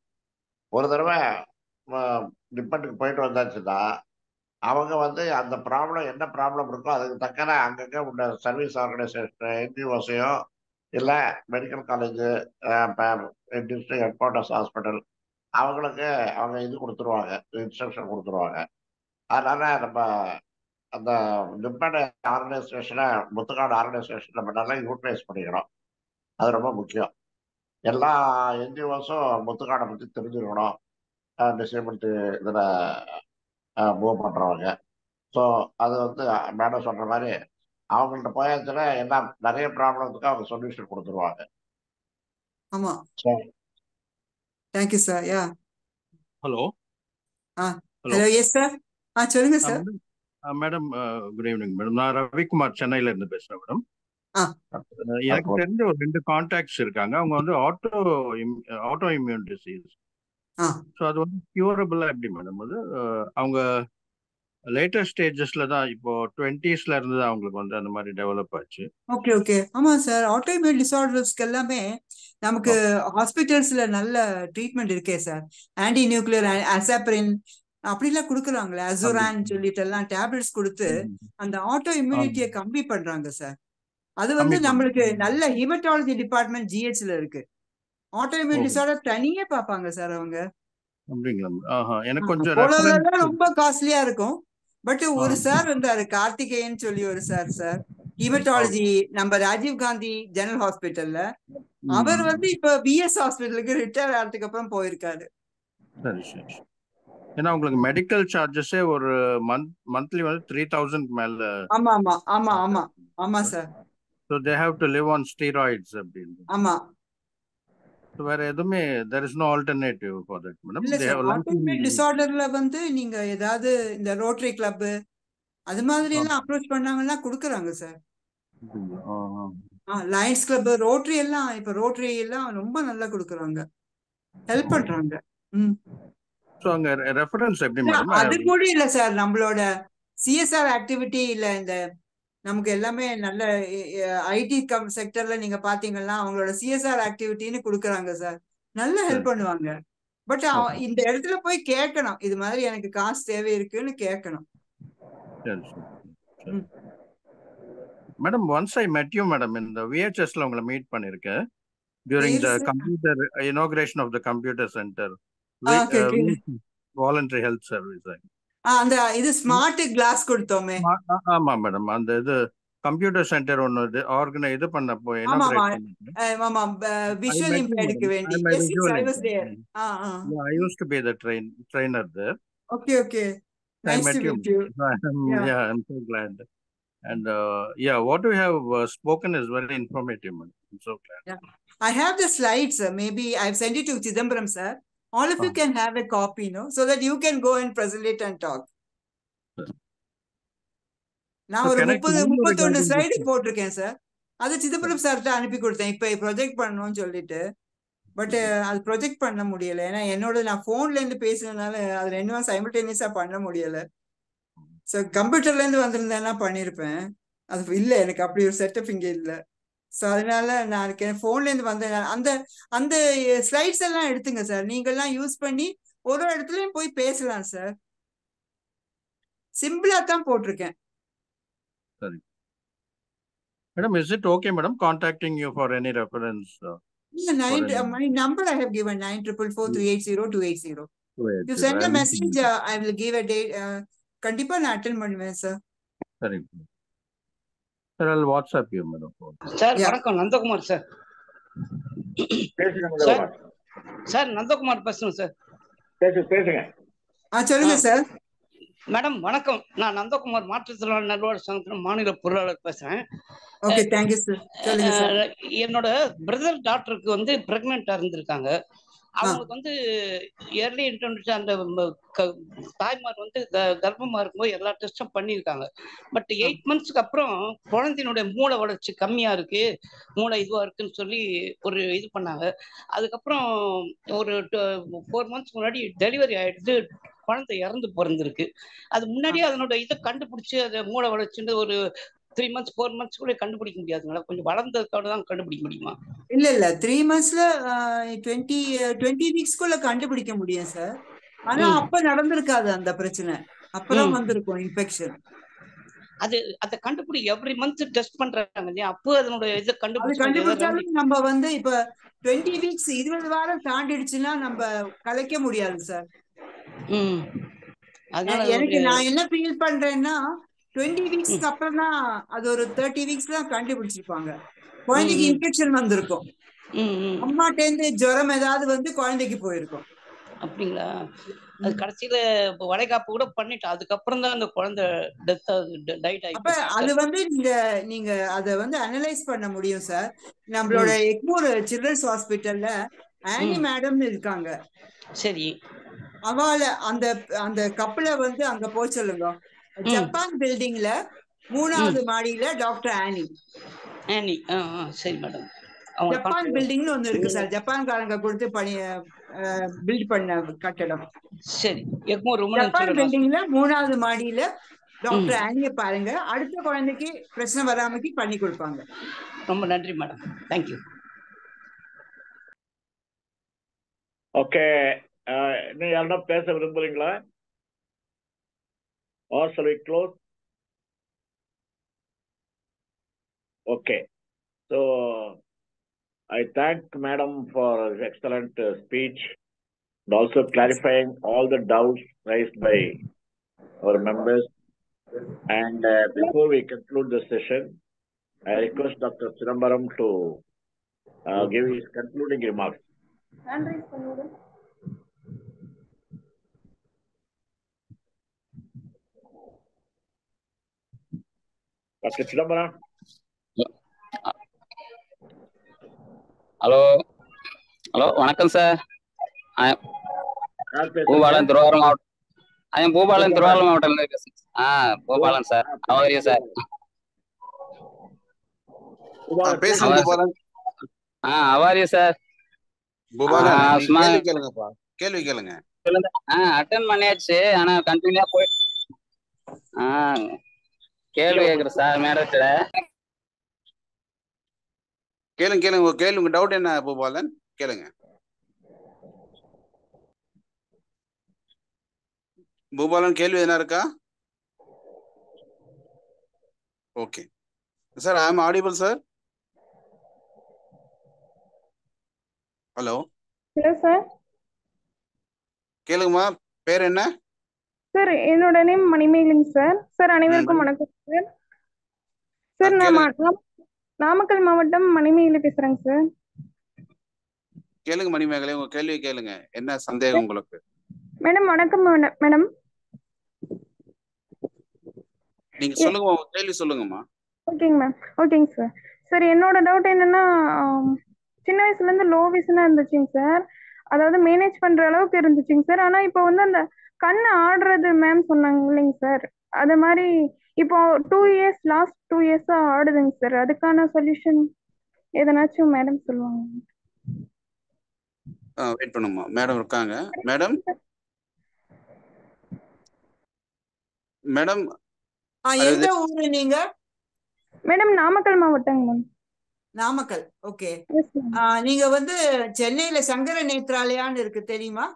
ஒரு தடவை டிபெண்ட்டுக்கு போயிட்டு வந்தாச்சுன்னா அவங்க வந்து அந்த ப்ராப்ளம் என்ன ப்ராப்ளம் இருக்கோ அதுக்கு தக்கன அங்கங்கே உள்ள சர்வீஸ் ஆர்கனைசேஷன் என்ஜிஓஸையோ இல்லை medical college district headquarters hospital அவங்களுக்கு அவங்க இது கொடுத்துருவாங்க இன்ஸ்ட்ரக்ஷன் கொடுத்துருவாங்க அதனால நம்ம அந்த டிபெண்ட் ஆர்கனைசேஷனை முத்துக்காடு ஆர்கனைசேஷன் நம்ம நல்லா யூட்டிலைஸ் பண்ணிக்கணும் அது ரொம்ப முக்கியம் எல்லா என்ஜிஓஸும் முத்துக்காடை பற்றி தெரிஞ்சுக்கணும் டிசேபிலிட்டி இதில் மூவ் பண்ணுறவங்க ஸோ அது வந்து மேடம் சொல்கிற மாதிரி அவங்கள்ட்ட போயாச்சுன்னா என்ன நிறைய ப்ராப்ளத்துக்கு அவங்க சொல்யூஷன் கொடுத்துருவாங்க ஆமா so thank you sir yeah hello ஆ ஹலோ ஹலோ எஸ் சார் ஆ சொல்லுங்க sir madam good evening madam நான் ரவிக்குமார் சென்னையில இருந்து பேசுறேன் மேடம் ஆ எனக்கு தெரிஞ்ச ஒரு ரெண்டு கான்டாக்ட்ஸ் இருக்காங்க அவங்க வந்து ஆட்டோ ஆட்டோ இம்யூன் டிசீஸ் ஆ ஸோ அது வந்து கியூரபிளா எப்படி மேடம் அது அஹ், அவங்க லேட்டஸ்ட் ஸ்டேஜஸ்ல தான் இப்போ டுவெண்ட்டீஸ்ல இருந்து தான் அவங்களுக்கு வந்து அந்த மாதிரி டெவலப் ஆச்சு ஓகே ஓகே ஆமா சார் ஆட்டோமியூன் டிசார்டர்ஸ்க்கு எல்லாமே நமக்கு ஹாஸ்பிட்டல்ஸ்ல நல்ல ட்ரீட்மெண்ட் இருக்கே சார் ஆன்டி நியூக்ளியர் அசாப்ரின் அப்படிலாம் கொடுக்குறாங்களே அசுரான் சொல்லிட்டு எல்லாம் டேப்லெட்ஸ் கொடுத்து அந்த ஆட்டோ இம்யூனிட்டியை கம்மி பண்றாங்க சார் அது வந்து கம்மி நம்மளுக்கு நல்ல ஹிமட்டாலஜி டிபார்ட்மெண்ட் ஜிஹெச்ல இருக்கு ஆட்டோ இம்யூன் ஓகே டிசார்டர் தனியே பார்ப்பாங்க சார் அவங்க அப்படிங்களா ஆஹா எனக்கு கொஞ்சம் அப்போலோலாம் ரெஃபரன்ஸ் ரொம்ப காஸ்ட்லியா இருக்கும் பட் ஒரு சார் வந்தாரு கார்த்திகேயன் சொல்லி ஒரு சார் சார் ஹிமட்டாலஜி நம்ம ராஜீவ் காந்தி ஜெனரல் ஹாஸ்பிட்டல்ல அவர் வந்து இப்ப பிஎஸ் ஹாஸ்பிட்டலுக்கு ரிட்டையர் ஆகிறதுக்கு அப்புறம் போயிருக்காரு சரி சரி சரி. ஏன்னா உங்களுக்கு மெடிக்கல் சார்ஜஸே ஒரு மந்த் மந்த்லி வந்து த்ரீ தௌசண்ட் மேல ஆமா ஆமா ஆமா ஆமா ஆமா sir so they have to live on steroids அப்படின்னு ஆமா So வேற எதுவுமே there is no alternative for that madam இல்ல தே சார் ஹவ் ஆட்டோமியூன் டிசார்டர்ல வந்து நீங்க ஏதாவது இந்த ரோட்டரி கிளப் அது மாதிரி எல்லாம் அப்ரோச் பண்ணாங்கன்னா கொடுக்குறாங்க சார் ஆ லயன்ஸ் கிளப் ரோட்டரி எல்லாம் இப்ப ரோட்டரி எல்லாம் ரொம்ப நல்லா கொடுக்குறாங்க ஹெல்ப் பண்றாங்க ம் ஸோ அங்க ரெஃபரன்ஸ் எப்படி இல்ல, மேடம் அது கூட இல்ல சார் நம்மளோட சிஎஸ்ஆர் ஆக்டிவிட்டி இல்ல இந்த நமக்கு எல்லாமே நல்ல ஐடி கம் செக்டர்ல நீங்க பாத்தீங்கன்னா அவங்களோட சிஎஸ்ஆர் ஆக்டிவிட்டின்னு கொடுக்குறாங்க சார் நல்ல ஹெல்ப் பண்ணுவாங்க பட் இந்த இடத்துல போய் கேட்கணும் இது மாதிரி எனக்கு காசு தேவை இருக்குன்னு கேட்கணும் சரி சரி மேடம் ஒன்ஸ் ஐ மெட் யூ மேடம் இந்த விஹெச்எஸ்ல உங்களை மீட் பண்ணிருக்கேன் during the Yes, sir. Computer inauguration of the computer centre Ah, okay, okay. Voluntary health service ஆ, அந்த இது ஸ்மார்ட் கிளாஸ் கொடுத்தோமே ஆமா மேடம் அந்த இது கம்ப்யூட்டர் சென்டர் ஒன்னு இது ஆர்கனை இது பண்ணப்போ ஆமா ஆமா inaugurate பண்ணப்போ அஹ், ஆமா விஷுவல் met you, இம்பேர்டுக்கு madam. வேண்டி I'm a yes yes visual I was there impaired. ஆ ஆ Yeah, I used to be the train trainer there. Okay okay I nice met to you. Meet you I'm, Yeah. yeah, I'm so glad. And uh, yeah, what we have uh, spoken is very informative. madam. I'm so glad. Yeah. I have the slides. uh, Maybe I've sent it to Chidambaram, sir. All of you Ah. can have a copy, no, so that you can go and present it and talk. நான் So ஒரு can I முப்பது tell you முப்பத்தொன்னு regarding slide this? போட்டிருக்கேன் sir அது சிதம்பரம் சார்கிட்ட அனுப்பி கொடுத்தேன் இப்ப ப்ரொஜெக்ட் பண்ணணும்னு சொல்லிட்டு பட் அது ப்ரொஜெக்ட் பண்ண முடியல ஏன்னா என்னோட நான் போன்ல இருந்து பேசுனதுனால அது ரெண்டும் சைமல்டேனியஸா பண்ண முடியல ஸோ கம்ப்யூட்டர்ல இருந்து வந்திருந்தேன்னா பண்ணியிருப்பேன் அது இல்ல எனக்கு அப்படி ஒரு செட்டப் இங்க இல்ல ஸோ அதனால நான் இருக்கேன் போன்ல இருந்து வந்தேன் அந்த அந்த ஸ்லைட்ஸ் எல்லாம் எடுத்துங்க சார் நீங்கெல்லாம் யூஸ் பண்ணி ஒரு ஒரு இடத்துலயும் போய் பேசலாம் சார் சிம்பிளா தான் போட்டிருக்கேன் Sorry. Madam, is it okay, madam, contacting you for any reference? Uh, Yeah, nine, for uh, any- my number I have given nine triple four three eight zero two eight zero. Wait, You send I a will- message, uh, I will give a date. Uh, கண்டிப்பா நான் attend பண்ணுவேன் sir Sorry. Sir, I'll WhatsApp you, madam. Sir Yeah. வணக்கம் Nandakumar sir பேசுங்க sir முதல்வர். Sir Nandakumar பேசுறேன் sir பேசு பேசுங்க ஆ சொல்லுங்க சார் மேடம் வணக்கம் நான் நந்தகுமார் மாற்றுத்திறனாளி நல்வாழ்வு சங்கத்தின் மாநில பொருளாளர் பேசுறேன் ஓகே தேங்க்யூ சார் சொல்லுங்க சார் அஹ், என்னோட பிரதர் டாக்டருக்கு வந்து பிரெக்னெண்டா இருந்திருக்காங்க அவங்களுக்கு வந்து இயர்லி இன்டர்ன்ஷிப் அந்த ம- க- தாய்மார் வந்து க- கர்ப்பமா இருக்கும்போது எல்லா டெஸ்டும் பண்ணியிருக்காங்க பட் எயிட் மந்த்ஸ்க்கு அப்புறம் குழந்தையினுடைய மூளை வளர்ச்சி கம்மியா இருக்கு மூளை இதுவா இருக்குன்னு சொல்லி ஒரு இது பண்ணாங்க அதுக்கப்புறம் ஒரு ஃபோர் மந்த்ஸ் முன்னாடி டெலிவரி ஆயிடுச்சு குழந்தை இறந்து பிறந்திருக்கு அது முன்னாடியே அதனோட இதை கண்டுபிடிச்சு அதை மூளை வளர்ச்சின்னு ஒரு த்ரீ மந்த்ஸ் ஃபோர் மந்த்ஸ் கூட கண்டுபிடிக்க முடியாதுங்களா கொஞ்சம் வளர்ந்ததோட தான் கண்டுபிடிக்க முடியுமா இல்ல இல்ல த்ரீ மந்த்ஸ்ல டுவெண்ட்டி டுவெண்ட்டி வீக்ஸ்க்குள்ள கண்டுபிடிக்க முடியும் சார் ஆனா ம். அப்ப நடந்திருக்காது அந்த பிரச்சனை அப்பதான் ம். வந்திருக்கும் இன்ஃபெக்ஷன் அது அதை கண்டுபிடி எவ்ரி மந்த் டெஸ்ட் பண்றாங்க இல்லையா அப்போ அதனோட இதை அது கண்டுபிடிச்சு ஏதாவது remedy- கண்டுபிடிச்சாலும் நம்ம வந்து இப்ப டுவெண்ட்டி வீக்ஸ் இருபது வாரம் தாண்டிடுச்சுன்னா நம்ம கலைக்க முடியாது சார் ம் அதனால எனக்கு ஒரு நான் என்ன ஃபீல் பண்றேன்னா டுவெண்ட்டி வீக்ஸ்க்கு அப்புறம் தான் அது ஒரு தேர்ட்டி வீக்ஸ் தான் கண்டுபிடிச்சிருப்பாங்க குழந்தைக்கு ம். இன்ஃபெக்ஷன் வந்திருக்கும் ம் ம் அம்மாட்டேந்து ஜுரம் ஏதாவது வந்து குழந்தைக்கு போயிருக்கும் அப்படிங்களா அது கடைசியில இப்போ வளைகாப்பு கூட பண்ணிட்டு அதுக்கப்புறம் தான் அந்த குழந்தை டெத் டைட் அப்ப அது ஆயிடுச்சு வந்து நீங்க நீங்க அத வந்து அனலைஸ் பண்ண முடியும் சார் நம்மளோட எக்மூர் சில்ட்ரன்ஸ் ஹாஸ்பிட்டல்ல ஆனி ம். மேடம் இருக்காங்க சரி அவள அந்த அந்த கப்பல வந்து அங்க போய் சொல்லுங்க ம். ஜப்பான் பில்டிங்ல மூணாவது மாடியில டாக்டர் ஆனி ஆனி ஆ ஆ சரி மேடம் அவங்க ஜப்பான் பில்டிங்னு ஒண்ணு இருக்கு சார் ஜப்பான்காரங்க கொடுத்து பணி பில்ட் பண்ண கட்டடம் சரி எக்மோ ரொம்ப ஜப்பான் பில்டிங்ல மூணாவது மாடியில டாக்டர் ஆனிய பாருங்க அடுத்த குழந்தைக்கு பிரச்சனை வராமக்கு பண்ணி கொடுப்பாங்க ரொம்ப நன்றி மேடம் தேங்க்யூ ஓகே இன்னும் யாருன்னா பேச விரும்புறீங்களா or shall we close okay so i thank madam for her excellent uh, speech and also clarifying all the doubts raised by our members and uh, before we conclude the session i request dr Chidambaram to uh, give his concluding remarks dr Chidambaram hello hello வணக்கம் sir யார் பேசுறீங்க பூபாலன் திருவாரூர் மாவட்டம் ஐயம் பூபாலன் திருவாரூர் மாவட்டம்ல இருக்கு ஆ Bhupalan sir அவரியா sir பேசுங்க அவர் பூபாலன் ஆ அவாரியா சார் பூபாலன் ஆ, நீங்க சும்மா கேள்வி கேளுங்கப்பா கேள்வி கேளுங்க ஆ அட்டன் பண்ணியாச்சு ஆனா கண்டினியூா போய் ஆ கேள்வி கேக்குறேன் சார் மேடத்துல கேளுங்க கேளுங்க உங்க கேள்வி உங்க டவுட் என்ன பூபாலன் கேளுங்க பூபாலன் கேள்வி எதனா இருக்கா okay sir I am audible sir hello hello sir கேளுங்கம்மா பேர் என்ன சார் என்னோட நேம் மணிமேகலிங் சார் சார் அனைவருக்கும் வணக்கம் சார் சார் நான் மா- நாம்- நாமக்கல் மாவட்டம் மணிமேகலை பேசுறேங்க சார் கேளுங்க மணிமேகலை உங்க கேள்வி கேளுங்க என்ன சந்தேகம் உங்களுக்கு மேடம் வணக்கம் மேடம் மேடம் நீங்க சொல்லுங்க உங்க கேள்வி சொல்லுங்கம்மா ஓகேங்க மேம் ஓகேங்க சார் சார் என்னோட டவுட் என்னன்னா ஆம், சின்ன வயசுல இருந்து லோ விஷனா இருந்துச்சுங்க சார் அதாவது மேனேஜ் பண்ற அளவுக்கு இருந்துச்சுங்க சார் ஆனா இப்போ வந்து அந்த கண்ணு ஆடுறது மேம் சொன்னாங்க இல்லைங்க சார் அது மாதிரி இப்போ டூ இயர்ஸ் லாஸ்ட் டூ இயர்ஸா ஆடுதுங்க சார் அதுக்கான சொல்யூஷன் எதனாச்சும் மேடம் சொல்லுவாங்க வெயிட் பண்ணுங்கம்மா மேடம் இருக்காங்க மேடம் மேடம் ஆ, எந்த ஊரு நீங்க மேடம் நாமக்கல் மாவட்டங்க ma'am Namakkal okay yes ma'am நீங்க வந்து சென்னையில சங்கர நேத்ராலயான்னு இருக்கு தெரியுமா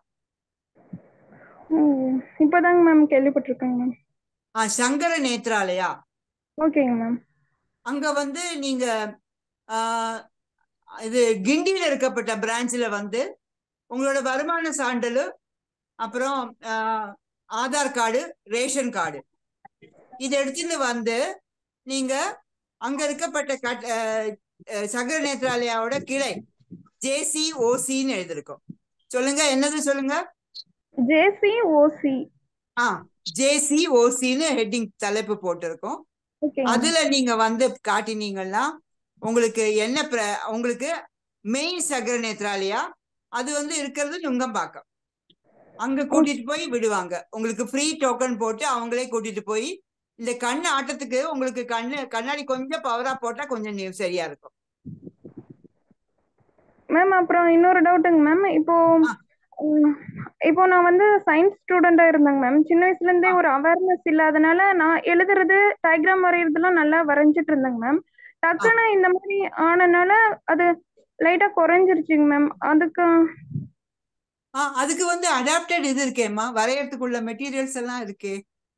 இப்போதாங்க மேம் கேள்விப்பட்டிருக்கேங்க மேம் ஆ சங்கர நேத்ராலயா ஓகேங்க மேம் அங்க வந்து நீங்க ஆ, இது கிண்டியில இருக்கப்பட்ட பிரான்ச்ல வந்து உங்களோட வருமான சான்றிதழ் அப்புறம் ஆ, ஆதார் கார்டு ரேஷன் கார்டு இது எடுத்துட்டு வந்து நீங்க அங்க இருக்கப்பட்ட கட் ஆ, ஆ, சங்கர நேத்ராலயாவோட கிளை ஜேசிஓசின்னு எழுதிருக்கோம் சொல்லுங்க என்னது சொல்லுங்க ஜேசி ஓசி ஆ ஜேசிஓசின்னு ஹெட்டிங் தலைப்பு போட்டிருக்கோம் ஓகேங்க அதுல நீங்க வந்து காட்டினீங்கன்னா உங்களுக்கு என்ன பிர உங்களுக்கு மெயின் சக்கர நேத்ராலயா அது வந்து இருக்கிறது நுங்கம்பாக்கம் அங்க கூட்டிட்டு போய் விடுவாங்க உங்களுக்கு ஃப்ரீ டோக்கன் போட்டு அவங்களே கூட்டிட்டு போய் இந்த கண் ஆட்டத்துக்கு உங்களுக்கு கண்ணு கண்ணாடி கொஞ்சம் பவரா போட்டா கொஞ்சம் நி- சரியா இருக்கும் மேம் அப்புறம் இன்னொரு டவுட்டுங்க மேம் இப்போ உம், இப்போ நான் வந்து சயின்ஸ் ஸ்டூடெண்டா இருந்தேங்க மேம் சின்ன வயசுல இருந்தே ஒரு அவேர்னஸ் இல்லாதனால நான் எழுதுறது டயக்ராம் வரைகிறதுலாம் நல்லா வரைஞ்சிட்டு இருந்தேங்க மேம் டக்குன்னு இந்த மாதிரி ஆனனால அது லைட்டா குறைஞ்சிருச்சுங்க மேம் அதுக்கு ஆ அதுக்கு வந்து அடாப்டட் இது இருக்கேம்மா வரையறதுக்குள்ள மெட்டீரியல்ஸ் எல்லாம் இருக்கே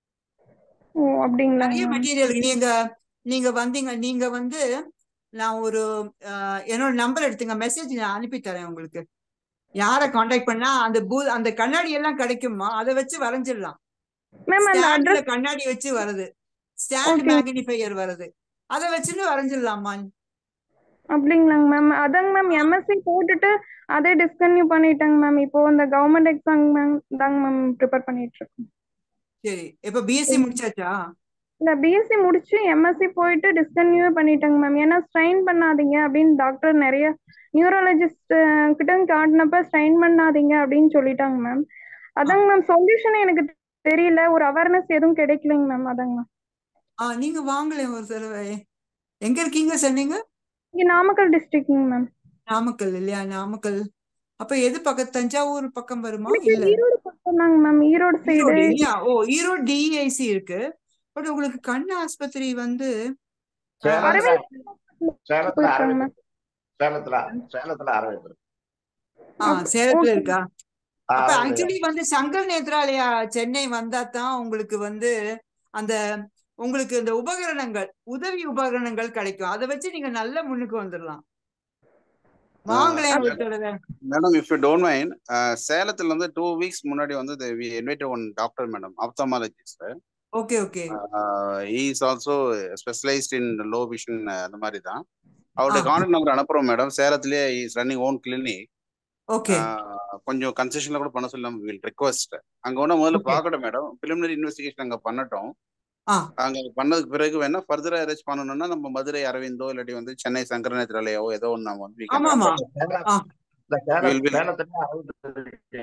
ஓ அப்படிங்களா நிறைய மெட்டீரியல் நீங்க நீங்க வந்தீங்க நீங்க வந்து நான் ஒரு அஹ், என்னோட நம்பர் எடுத்துங்க மெசேஜ் நான் அனுப்பி தரேன் உங்களுக்கு யாரை காண்டாக்ட் பண்ணா அந்த பூ அந்த கண்ணாடி எல்லாம் கிடைக்குமா அதை வச்சு வரைஞ்சிடலாம் மேம் அந்த ஸ்டாண்ட்ல அட்ரஸ் கண்ணாடி வச்சு வருது ஸ்டாண்ட் Okay. மேக்னிஃபையர் வருது அதை வச்சுன்னு வரைஞ்சிடலாமா அப்படிங்களாங்க மேம் அதாங்க மேம் எம்எஸ்சி போட்டுட்டு அதே டிஸ்கன்யூ பண்ணிட்டேங்க மேம் இப்போ இந்த கவர்மெண்ட் எக்ஸாம் மேம் தாங்க மேம் ப்ரிப்பேர் பண்ணிட்டு இருக்கேன் சரி இப்ப பிஎஸ்சி முடிச்சாச்சா இல்ல பிஎஸ்சி முடிச்சு எம்எஸ்சி போயிட்டு டிஸ்கன்யூ பண்ணிட்டேங்க மேம் ஏன்னா ஸ்ட்ரெயின் பண்ணாதீங்க அப்படின்னு டாக்டர் நிறைய நியூரலஜிஸ்ட் கிட்ட காட்டினப்ப ஸ்ட்ரெயின் பண்ணாதீங்க அப்படின்னு சொல்லிட்டாங்க மேம் அதாங்க மேம் சொல்யூஷன் எனக்கு தெரியல ஒரு அவேர்னஸ் எதுவும் கிடைக்கலைங்க மேம் அதாங்க மேம் ஆ நீங்க வாங்களேன் ஒரு தடவை எங்க இருக்கீங்க சொன்னீங்க இங்க நாமக்கல் டிஸ்ட்ரிக்ட்ங்க மேம் நாமக்கல் இல்லையா நாமக்கல் அப்ப எது பக்கம் தஞ்சாவூர் பக்கம் வருமா எனக்கு இல்ல ஈரோடு பக்கம் தாங்க மேம் ஈரோடு சைடு ஈரோடு இல்லையா ஓ ஈரோடு டிஐசி இருக்கு பட் உங்களுக்கு கண் ஆஸ்பத்திரி வந்து சேலத்துல அரவிந்த் சேலத்துல போயிருக்காங்க அரவிந்த் மேம் சேலத்துல சேலத்துல அரவிந்த் இருக்கு. ஆ சேலத்துல ஓகே இருக்கா ஆ, அப்ப அரவிந்த் ஆக்சுவலி வந்து சங்கர் நேத்ராலயா சென்னை வந்தா தான் உங்களுக்கு வந்து அந்த உங்களுக்கு இந்த உபகரணங்கள் உதவி உபகரணங்கள் கிடைக்கும் அதை வச்சு நீங்க நல்ல முன்னுக்கு வந்துடலாம் வாங்களேன் ஒரு தடவை madam if you don't mind சேலத்துல வந்து டூ வீக்ஸ் முன்னாடி வந்து invite one doctor madam ophthalmologist okay okay is also specialised in low vision அந்த மாதிரி தான் அவருடைய கான்டாக்ட் நம்பர் அனுப்புறோம் மேடம் சேலத்திலேயே is running own clinic okay கொஞ்சம் கன்செஷன்ல கூட பண்ண சொல்லி நம்ம வில் ரிக்வஸ்ட் அங்க ஒண்ணா முதல்ல Okay. பார்க்கட்டும் மேடம் பிலிமினரி இன்வெஸ்டிகேஷன் அங்க பண்ணட்டும் ஆ அங்க பண்ணதுக்கு பிறகு வேணா ஃபர்தரா ஏதாச்சும் பண்ணணும்னா நம்ம மதுரை அரவிந்தோ இல்லாட்டி வந்து சென்னை சங்கர நேத்ராலயாவோ ஏதோ ஒன்று நம்ம வந்து we can ஆமாமா refer. ஆ இந்த சேலம் Will- will- சேலத்திலே அரவிந்த் இருக்கு.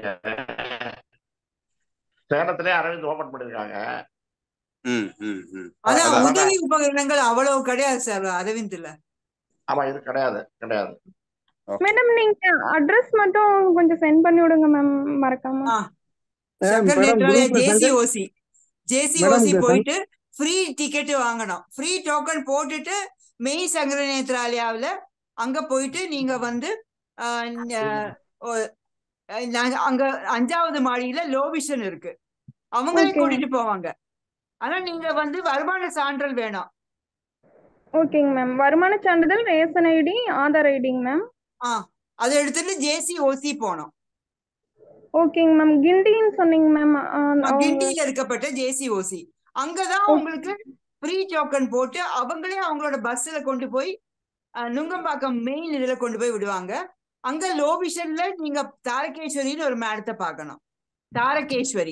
சேலத்திலே அரவிந்த் ஓபன் பண்ணிருக்காங்க ம் ம் ம் ஆனா அதான் உதவி உபகரணங்கள் அவ்வளவு கிடையாது சார் அரவிந்த்ல ஆமா இது கிடையாது கிடையாது மேடம் நீங்க அட்ரஸ் மட்டும் கொஞ்சம் சென்ட் பண்ணி விடுங்க மேம் மறக்காம ஆ சங்கர் மேடம் நேத்ராலயா குரூப்ல சங்கர் ஜேசிஓசி மேடம் ஜேசிஓசி இந்த சங் போயிட்டு ஃப்ரீ டிக்கெட் வாங்கணும் ஃப்ரீ டோக்கன் போட்டுட்டு மெய் சங்கர நேத்ராலயாவில் அங்க போயிட்டு நீங்க வந்து ஆஹ், ந- ஒ- அஹ், நாங்க- அங்க அஞ்சாவது மாடியில லோவிஷன் இருக்கு அவங்களே ஓகே கூட்டிட்டு போவாங்க ஆனா நீங்க வந்து வருமான சான்றல் வேணும் ஓகேங்க மேம் வருமான சான்றிதழ் ரேஷன் ஐடி ஆதார் ஐடிங்க மேம் ஆ அதை எடுத்துட்டு ஜேசிஓசி போனோம் ஓகேங்க மேம் கிண்டின்னு சொன்னீங்க மேம் அவங்க கிண்டியில இருக்கப்பட்ட ஜேசிஓசி அங்கதான் உங்களுக்கு ஃப்ரீ டோக்கன் போட்டு அவங்களே அவங்களோட பஸ்ல கொண்டு போய் அஹ், நுங்கம்பாக்கம் மெயின் இதுல கொண்டு போய் விடுவாங்க அங்க லோபிஷன்ல நீங்க தாரகேஸ்வரின்னு ஒரு மேடத்தை பார்க்கணும் தாரகேஸ்வரி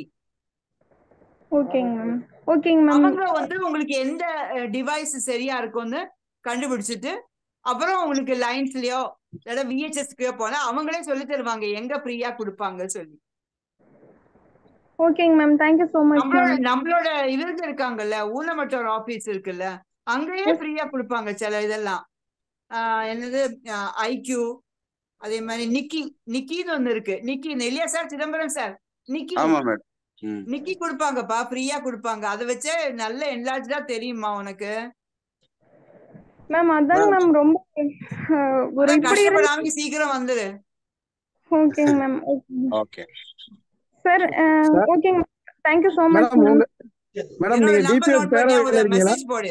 ஓகேங்க மேம் ஓகேங்க மேம் அவங்க வந்து உங்களுக்கு எந்த டிவைஸ் சரியா இருக்கும்னு கண்டுபிடிச்சிட்டு அப்புறம் உங்களுக்கு லைன்ஸ்லயோ இல்ல விஹெச்எஸ்க்கோ போனா அவங்களே சொல்லி தருவாங்க எங்க ஃப்ரீயா கொடுப்பாங்க சொல்லி ஓகேங்க மேம் தேங்க்யூ ஸோ மச் நம்மளோட மேம் நம்மளோட இவங்க இருக்காங்கல்ல ஊனமற்றோர் ஆபீஸ் இருக்குல்ல அங்கேயே ஃப்ரீயா கொடுப்பாங்க சில இதெல்லாம் ஆஹ் என்னது ஐக்யூ அதே மாதிரி நிக்கி நிக்கின்னு ஒண்ணு இருக்கு நிக்கி இல்லையா சார் சிதம்பரம் சார் நிக்கி ஆமா மேடம் ம் நிக்கி கொடுப்பாங்கப்பா ஃப்ரீயா கொடுப்பாங்க அதை வச்சே நல்ல என்லார்ஜா தெரியுமா உனக்கு மேம் அதாங்க மேம் ரொம்ப அஹ், ஒரு அதான் இப்படி இருந்து கஷ்டப்படாம சீக்கிரம் வந்துரு ஓகேங்க மேம் ஓகே சார் சார் ஓகேங்க thank you so much madam ma'am உங்க மேடம் என்னோட நீங்க நம்பர் டிபிஎஸ் நோட் பண்ணியா பேரவையில் ஒரு இருக்கீங்களா மெசேஜ் போடு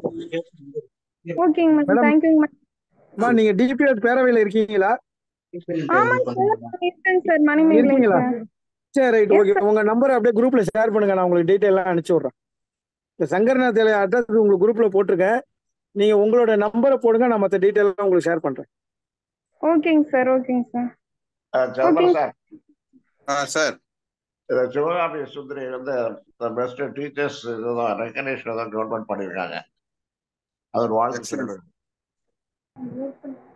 ஓகேங்க மேம் மேடம் தேங்க்யூங்க மேம் அம்மா நீங்க டிபிஎஸ் பேரவையில் இருக்கீங்களா ஆமாங்க சார் இருக்கேங்க சார் மணிமேகலைங்க இருக்கீங்களா சார் சரி ரைட் எஸ் ஓகே சார் உங்க நம்பரை அப்படியே குரூப்ல ஷேர் பண்ணுங்க நான் உங்களுக்கு டீட்டெயில் எல்லாம் அனுப்பிச்சு விட்றேன் இந்த சங்கர்நாத் அட்ரஸ் உங்களுக்கு குரூப்ல போட்டிருக்கேன் நீங்க உங்களோட நம்பரை போடுங்க நான் மற்ற டீட்டெயில் எல்லாம் உங்களுக்கு ஷேர் பண்றேன் ஓகேங்க சார் ஓகேங்க சார் சிதம்பரம் ஓகேங்க சார் ஆ சார் இந்த சிவகாமி சுந்தரி வந்து பெஸ்ட் டீச்சர்ஸ் இதுதான் ரெக்கக்னேஷன் தான் கவர்மெண்ட் பண்ணியிருக்காங்க அது ஒரு வாழ்த்து எக்ஸலன்ட் சொல்லிடுங்க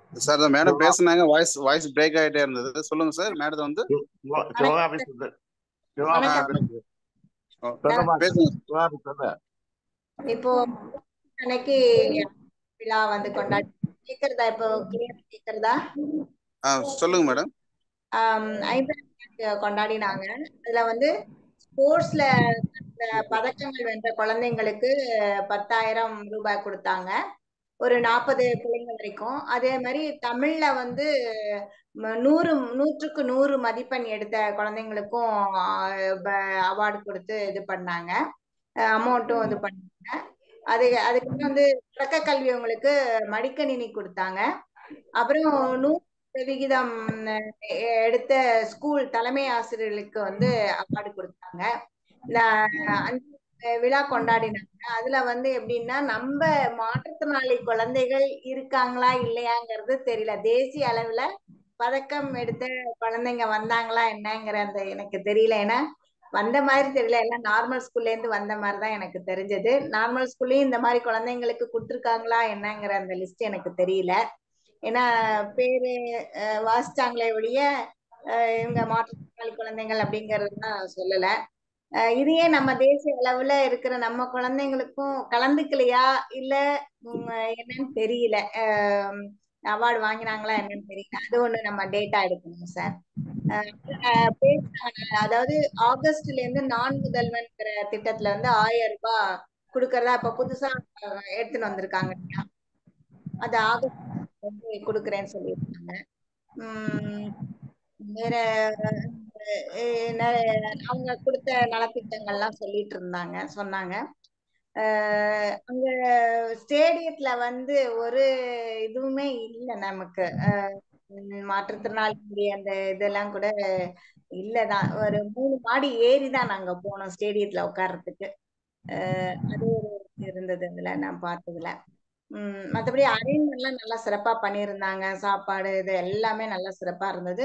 சார் இந்த மேடம் பேசுனாங்க வாய்ஸ் வாய்ஸ் பிரேக் ஆயிட்டே இருந்தது சொல்லுங்க சார் மேடத்தை வந்து சிவா ஆபீஸ் வந்து சிவா வணக்கம். ஆபீஸ் சொல்லுமா பேசுங்க சிவா ஆபீஸ் சொல்லு இப்போ அன்னைக்கு விழா வந்து கொண்டாடி கேக்குறதா இப்போ கிளியர் கேக்குறதா ஆ சொல்லுங்க மேடம் ஆம், ஐம்பதாம் ஆண்டு கொண்டாடினாங்க அதுல வந்து ஸ்போர்ட்ஸ்ல பதக்கங்கள் வென்ற குழந்தைங்களுக்கு பத்தாயிரம் ரூபாய் கொடுத்தாங்க ஒரு நாற்பது பிள்ளைங்க வரைக்கும் அதே மாதிரி தமிழ்ல வந்து ம- நூறு நூற்றுக்கு நூறு மதிப்பெண் எடுத்த குழந்தைங்களுக்கும் அவார்டு கொடுத்து இது பண்ணாங்க அமௌண்ட்டும் இது பண்ணாங்க அது அதுக்கப்புறம் வந்து தொடக்க கல்வி அவங்களுக்கு மடிக்கணினி கொடுத்தாங்க அப்புறம் நூறு சதவிகிதம் எ- எடுத்த ஸ்கூல் தலைமை ஆசிரியர்களுக்கு வந்து அவார்டு கொடுத்தாங்க இந்த அஞ்சு விழா கொண்டாடினாங்க அதுல வந்து எப்படின்னா நம்ம மாற்றுத்திறனாளி குழந்தைகள் இருக்காங்களா இல்லையாங்கிறது தெரியல தேசிய அளவுல பதக்கம் எடுத்த குழந்தைங்க வந்தாங்களா என்னங்கிற அந்த எனக்கு தெரியல ஏன்னா வந்த மாதிரி தெரியல எல்லாம் நார்மல் ஸ்கூல்ல இருந்து வந்த மாதிரி தான் எனக்கு தெரிஞ்சது நார்மல் ஸ்கூல்லயும் இந்த மாதிரி குழந்தைங்களுக்கு கொடுத்துருக்காங்களா என்னங்கிற அந்த லிஸ்ட் எனக்கு தெரியல ஏன்னா பேரு அஹ், வாசிச்சாங்களே ஒழிய அஹ், இவங்க மாற்றுத்திறனாளி குழந்தைகள் அப்படிங்கறதுலாம் சொல்லல அஹ், இதையே நம்ம தேசிய அளவுல இருக்கிற நம்ம குழந்தைங்களுக்கும் கலந்துக்கலையா இல்ல உம், என்னன்னு தெரியல அவார்டு வாங்கினாங்களா என்னன்னு தெரியல அது ஒண்ணு நம்ம டேட்டா எடுக்கணும் சார் பேசினாங்க அதாவது ஆகஸ்ட்ல இருந்து நான் முதல்வன்கிற திட்டத்துல வந்து ஆயிரம் ரூபாய் கொடுக்கறதா இப்ப புதுசா அஹ், எடுத்துன்னு வந்திருக்காங்க இல்லையா? அது ஆகஸ்ட் வந்து கொடுக்குறேன்னு சொல்லியிருக்காங்க உம் வேற அஹ், ந- அவங்க கொடுத்த நலத்திட்டங்கள்லாம் சொல்லிட்டு இருந்தாங்க சொன்னாங்க அஹ், அங்க ஸ்டேடியத்துல வந்து ஒரு இதுவுமே இல்லை நமக்கு அஹ், உம், மாற்றுத்திறனாளி அந்த இதெல்லாம் கூட இல்லதான் ஒரு மூணு மாடி ஏறி தான் நாங்க போனோம் ஸ்டேடியத்துல உட்கார்றதுக்கு அஹ், அது ஒரு இது இருந்தது இதுல நான் பார்த்ததுல உம் மத்தபடி அரேஞ்ச்மெண்ட் எல்லாம் நல்லா சிறப்பா பண்ணியிருந்தாங்க சாப்பாடு இது எல்லாமே நல்லா சிறப்பா இருந்தது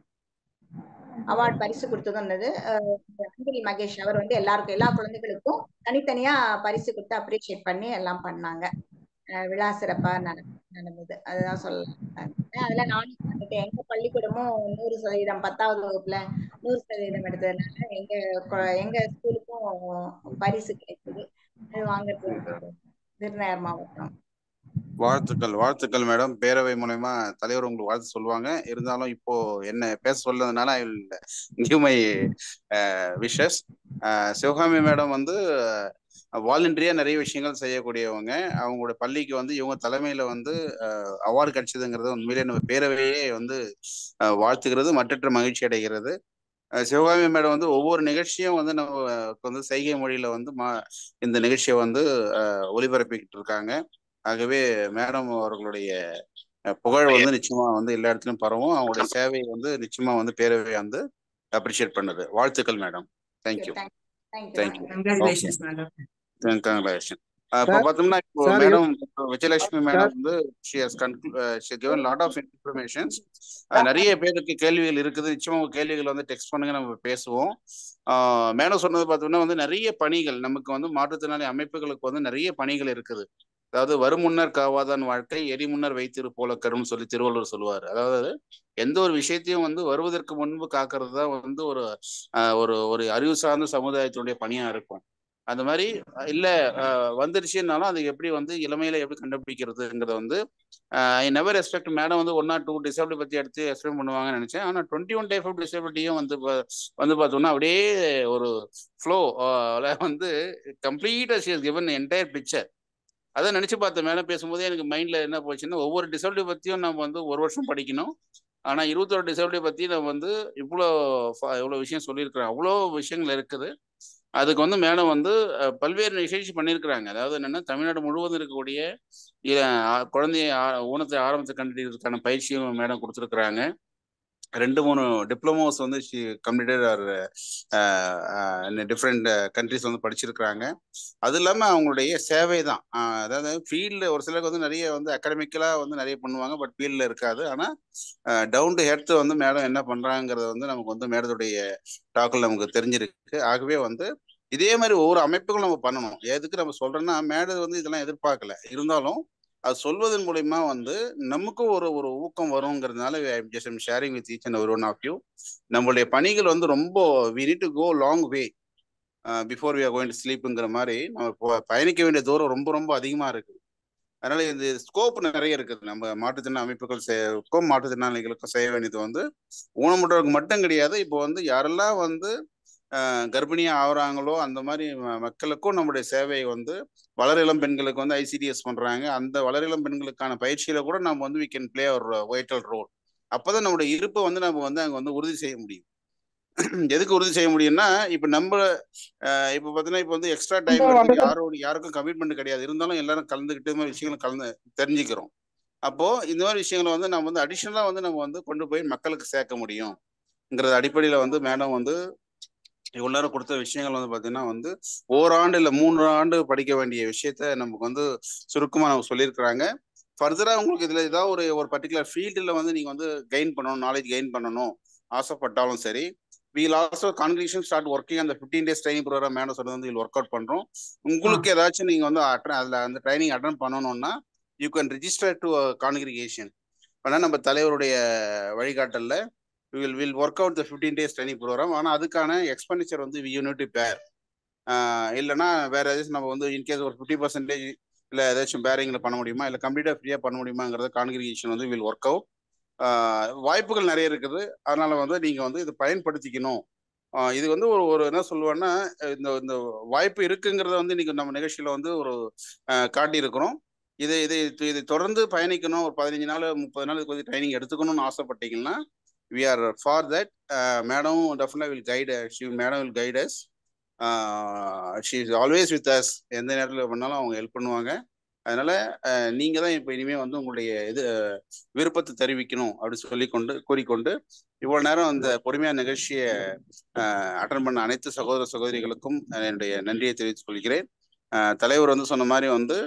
அவார்ட் பரிசு கொடுத்ததும் இருந்தது அஹ் அஞ்சலி மகேஷ் அவர் வந்து எல்லாருக்கும் எல்லா குழந்தைகளுக்கும் தனித்தனியா பரிசு கொடுத்து அப்ரிஷியேட் பண்ணி எல்லாம் பண்ணாங்க அஹ் விழா சிறப்பா நட- நடந்தது அதுதான் சொல்லலாம் அதுல நானும் கலந்துட்டேன் எங்க பள்ளிக்கூடமும் நூறு சதவீதம் பத்தாவது வகுப்புல நூறு சதவீதம் எடுத்ததுனால எங்க கொ- எங்க ஸ்கூலுக்கும் பரிசு கிடைச்சது அது வாங்குறது திருநகர் மாவட்டம் வாழ்த்துக்கள் வாழ்த்துக்கள் மேடம் பேரவை மூலயமா தலைவர் உங்களுக்கு வாழ்த்து சொல்லுவாங்க இருந்தாலும் இப்போ என்ன பேச சொல்லதுனால I will give my wishes Sivakami madam வந்து வாலண்டரியா நிறைய விஷயங்கள் செய்யக்கூடியவங்க அவங்களோட பள்ளிக்கு வந்து இவங்க தலைமையில வந்து அவார்டு கிடைச்சதுங்கிறது உண்மையிலே நம்ம பேரவையே வந்து அஹ், வாழ்த்துகிறது மற்றற்ற மகிழ்ச்சி அடைகிறது அஹ், சிவகாமி மேடம் வந்து ஒவ்வொரு நிகழ்ச்சியும் வந்து நம்ம வந்து செய்கை மொழியில வந்து மா இந்த நிகழ்ச்சியை வந்து அஹ், ஒளிபரப்பிக்கிட்டு இருக்காங்க ஆகவே மேடம் அவர்களுடைய அஹ், புகழ் வந்து நிச்சயமா வந்து எல்லா இடத்துலயும் பரவும் அவங்களுடைய சேவை வந்து நிச்சயமா வந்து பேரவை வந்து அப்ரிஷியேட் பண்ணுது வாழ்த்துக்கள் madam thank you thank you congratulations madam congratulation இப்போ சார் பார்த்தோம்னா இப்போ sir madam Vijayalakshmi madam sir வந்து she has given lot of informations நிறைய பேருக்கு கேள்விகள் இருக்குது நிச்சயமா உங்க கேள்விகள் வந்து டெக்ஸ்ட் பண்ணுங்க நம்ம பேசுவோம் மேடம் சொன்னது பார்த்தோம்னா வந்து நிறைய பணிகள் நமக்கு வந்து மாற்றுத்திறனாளி அமைப்புகளுக்கு வந்து நிறைய பணிகள் இருக்குது அதாவது வரும் முன்னர் காவாதான் வாழ்க்கை எரி முன்னர் வைத்திரு போல கரும்னு சொல்லி திருவள்ளுவர் சொல்லுவார் அதாவது எந்த ஒரு விஷயத்தையும் வந்து வருவதற்கு முன்பு காக்கிறது தான் வந்து ஒரு ஆஹ் ஒரு ஒரு அறிவு சார்ந்த சமுதாயத்தினுடைய பணியா இருக்கும் அந்த மாதிரி அஹ் இல்ல அஹ் வந்துருச்சுன்னாலும் அது எப்படி வந்து இளமையில எப்படி கண்டுபிடிக்கிறதுங்கிறத வந்து ஐ நெவர் எக்ஸ்பெக்ட் மேடம் வந்து ஒன் ஆர் டூ டிசபிலிட்டி பத்தி எடுத்து எக்ஸ்பிளைன் பண்ணுவாங்கன்னு நினைச்சேன் ஆனா டுவெண்ட்டி ஒன் டைப் ஆஃப் டிசபிலிட்டியும் வந்து பா- வந்து பார்த்தோம்னா அப்படியே ஒரு ஃப்ளோ வந்து கம்ப்ளீட்டா ஷி கிவன் என்டையர் பிக்சர் அதை நினைச்சு பார்த்த மேடம் பேசும்போதே எனக்கு மைண்ட்ல என்ன போச்சுன்னா ஒவ்வொரு டிசபிலிட்டி பத்தியும் நம்ம வந்து ஒரு வருஷம் படிக்கணும் ஆனா இருபத்தொரு டிசபிலிட்டி பத்தி நம்ம வந்து இவ்வளோ ஃப- இவ்வளோ விஷயம் சொல்லியிருக்கிறோம் அவ்வளோ விஷயங்கள் இருக்குது அதுக்கு வந்து மேடம் வந்து அஹ், பல்வேறு நிகழ்ச்சி பண்ணியிருக்கிறாங்க அதாவது என்னன்னா தமிழ்நாடு முழுவதும் இருக்கக்கூடிய இ- ஆ- குழந்தைய ஆ- ஊனத்தை ஆரம்பத்தை கண்டுபிடிக்கிறதுக்கான பயிற்சியும் மேடம் கொடுத்துருக்குறாங்க ரெண்டு மூணு டிப்ளமோஸ் வந்து கம்ப்ளீட்டட் ஆர் டிஃப்ரெண்ட் கண்ட்ரிஸ் வந்து படிச்சிருக்கிறாங்க அது இல்லாமல் அவங்களுடைய சேவை தான் ஆஹ் அதாவது ஃபீல்டில் ஒரு சிலருக்கு வந்து நிறைய வந்து அகாடமிக்கலாக வந்து நிறைய பண்ணுவாங்க பட் ஃபீல்டில் இருக்காது ஆனால் டவுன் டு ஹெர்த் வந்து மேடம் என்ன பண்ணுறாங்கிறது வந்து நமக்கு வந்து மேடத்துடைய டாக்கில் நமக்கு தெரிஞ்சிருக்கு ஆகவே வந்து இதே மாதிரி ஒவ்வொரு அமைப்புகளும் நம்ம பண்ணணும் எதுக்கு நம்ம சொல்றோம்னா மேடம் வந்து இதெல்லாம் எதிர்பார்க்கல இருந்தாலும் அது சொல்வதன் மூலயமா வந்து நமக்கும் ஒரு ஒரு ஊக்கம் வருங்கிறதுனால just sharing with each and ஒரு ஒன் ஆஃப் யூ நம்மளுடைய பணிகள் வந்து ரொம்ப we need to go long way before we are going to ஸ்லீப்புங்கிற மாதிரி நம்ம போ- பயணிக்க வேண்டிய தூரம் ரொம்ப ரொம்ப அதிகமா இருக்கு அதனால இந்த ஸ்கோப் நிறைய இருக்குது நம்ம மாற்றுத்திறனாளி அமைப்புகள் செய்யக்கும் மாற்றுத்திறனாளிகளுக்கும் செய்ய வேண்டியது வந்து ஊனமுற்றவருக்கு மட்டும் கிடையாது இப்போ வந்து யாரெல்லாம் வந்து ஆஹ், கர்ப்பிணியா ஆகுறாங்களோ அந்த மாதிரி ம- மக்களுக்கும் நம்முடைய சேவை வந்து வளர் இளம் பெண்களுக்கு வந்து ஐசிடிஎஸ் பண்றாங்க அந்த வளர் இளம் பெண்களுக்கான பயிற்சியில கூட நம்ம வந்து வி கேன் பிளே ஒரு வைட்டல் ரோல் அப்பதான் நம்முடைய இருப்பை வந்து நம்ம வந்து அங்க வந்து உறுதி செய்ய முடியும் எதுக்கு உறுதி செய்ய முடியும்னா இப்ப நம்ம அஹ், இப்ப பாத்தீங்கன்னா இப்ப வந்து எக்ஸ்ட்ரா டைம் எடுத்து யாரும் யாருக்கும் கமிட்மெண்ட் கிடையாது இருந்தாலும் எல்லாரும் கலந்துக்கிட்டு இந்த மாதிரி விஷயங்களை கலந்து தெரிஞ்சுக்கிறோம் அப்போ இந்த மாதிரி விஷயங்களை வந்து நம்ம வந்து அடிஷ்னலா வந்து நம்ம வந்து கொண்டு போய் மக்களுக்கு சேர்க்க முடியும்ங்கிறது அடிப்படையில வந்து மேடம் வந்து இவ்வளவு நேரம் கொடுத்த விஷயங்கள் வந்து பாத்தீங்கன்னா வந்து ஓராண்டு இல்ல மூன்று ஆண்டு படிக்க வேண்டிய விஷயத்த நமக்கு வந்து சுருக்கமா நம்ம சொல்லியிருக்கிறாங்க ஃபர்தரா உங்களுக்கு இதுல ஏதாவது ஒரு ஒரு பர்டிகுலர் ஃபீல்டுல வந்து நீங்க வந்து கெயின் பண்ணணும் நாலேஜ் கெயின் பண்ணணும் ஆசைப்பட்டாலும் சரி we'll also congregation start working அந்த fifteen days training program madam சொன்னது வந்து ஒர்க் அவுட் பண்றோம் உங்களுக்கு ஏதாச்சும் நீங்க வந்து attend- அதுல அந்த ட்ரைனிங் அட்டன் பண்ணணும்னா you can register to congregation ஆனால் நம்ம தலைவருடைய வழிகாட்டல்ல will will work out the fifteen days training program ஆனால் அதுக்கான எக்ஸ்பெண்டிச்சர் வந்து யூனிட் பேர் இல்லைன்னா வேற ஏதாச்சும் நம்ம வந்து இன்கேஸ் ஒரு ஃபிஃப்டி பர்சன்டேஜ் இல்லை ஏதாச்சும் பேரிங்கில் பண்ண முடியுமா இல்லை கம்ப்ளீட்டாக ஃப்ரீயாக பண்ண முடியுமாங்கிறத கான்கிரிகேஷன் வந்து வில் ஒர்க் அவுட் வாய்ப்புகள் நிறைய இருக்குது அதனால வந்து நீங்கள் வந்து இதை பயன்படுத்திக்கணும் ஆஹ் இது வந்து ஒரு ஒரு என்ன சொல்லுவேன்னா இந்த இந்த வாய்ப்பு இருக்குங்கிறத வந்து இன்னைக்கு நம்ம நிகழ்ச்சியில வந்து ஒரு ஆஹ் காட்டியிருக்கிறோம் இதை இதை இதை தொடர்ந்து பயணிக்கணும் ஒரு பதினஞ்சு நாள் முப்பது நாள் இதுக்கு வந்து ட்ரைனிங் எடுத்துக்கணும்னு ஆசைப்பட்டீங்கன்னா we are for that madam definitely will guide she madam will guide us she is always with us எந்த நேரத்தில் பண்ணாலும் அவங்க ஹெல்ப் பண்ணுவாங்க அதனால அஹ், நீங்க தான் இப்போ இனிமே வந்து உங்களுடைய இது அஹ், விருப்பத்தை தெரிவிக்கணும் அப்படி சொல்லி கொண்டு கூறிக்கொண்டு இவ்வளவு நேரம் அந்த பொறுமையான நிகழ்ச்சியை அட்டன் பண்ண அனைத்து சகோதர சகோதரிகளுக்கும் என்னுடைய நன்றியை தெரிவித்துக் கொள்கிறேன் அஹ், தலைவர் வந்து சொன்ன மாதிரி வந்து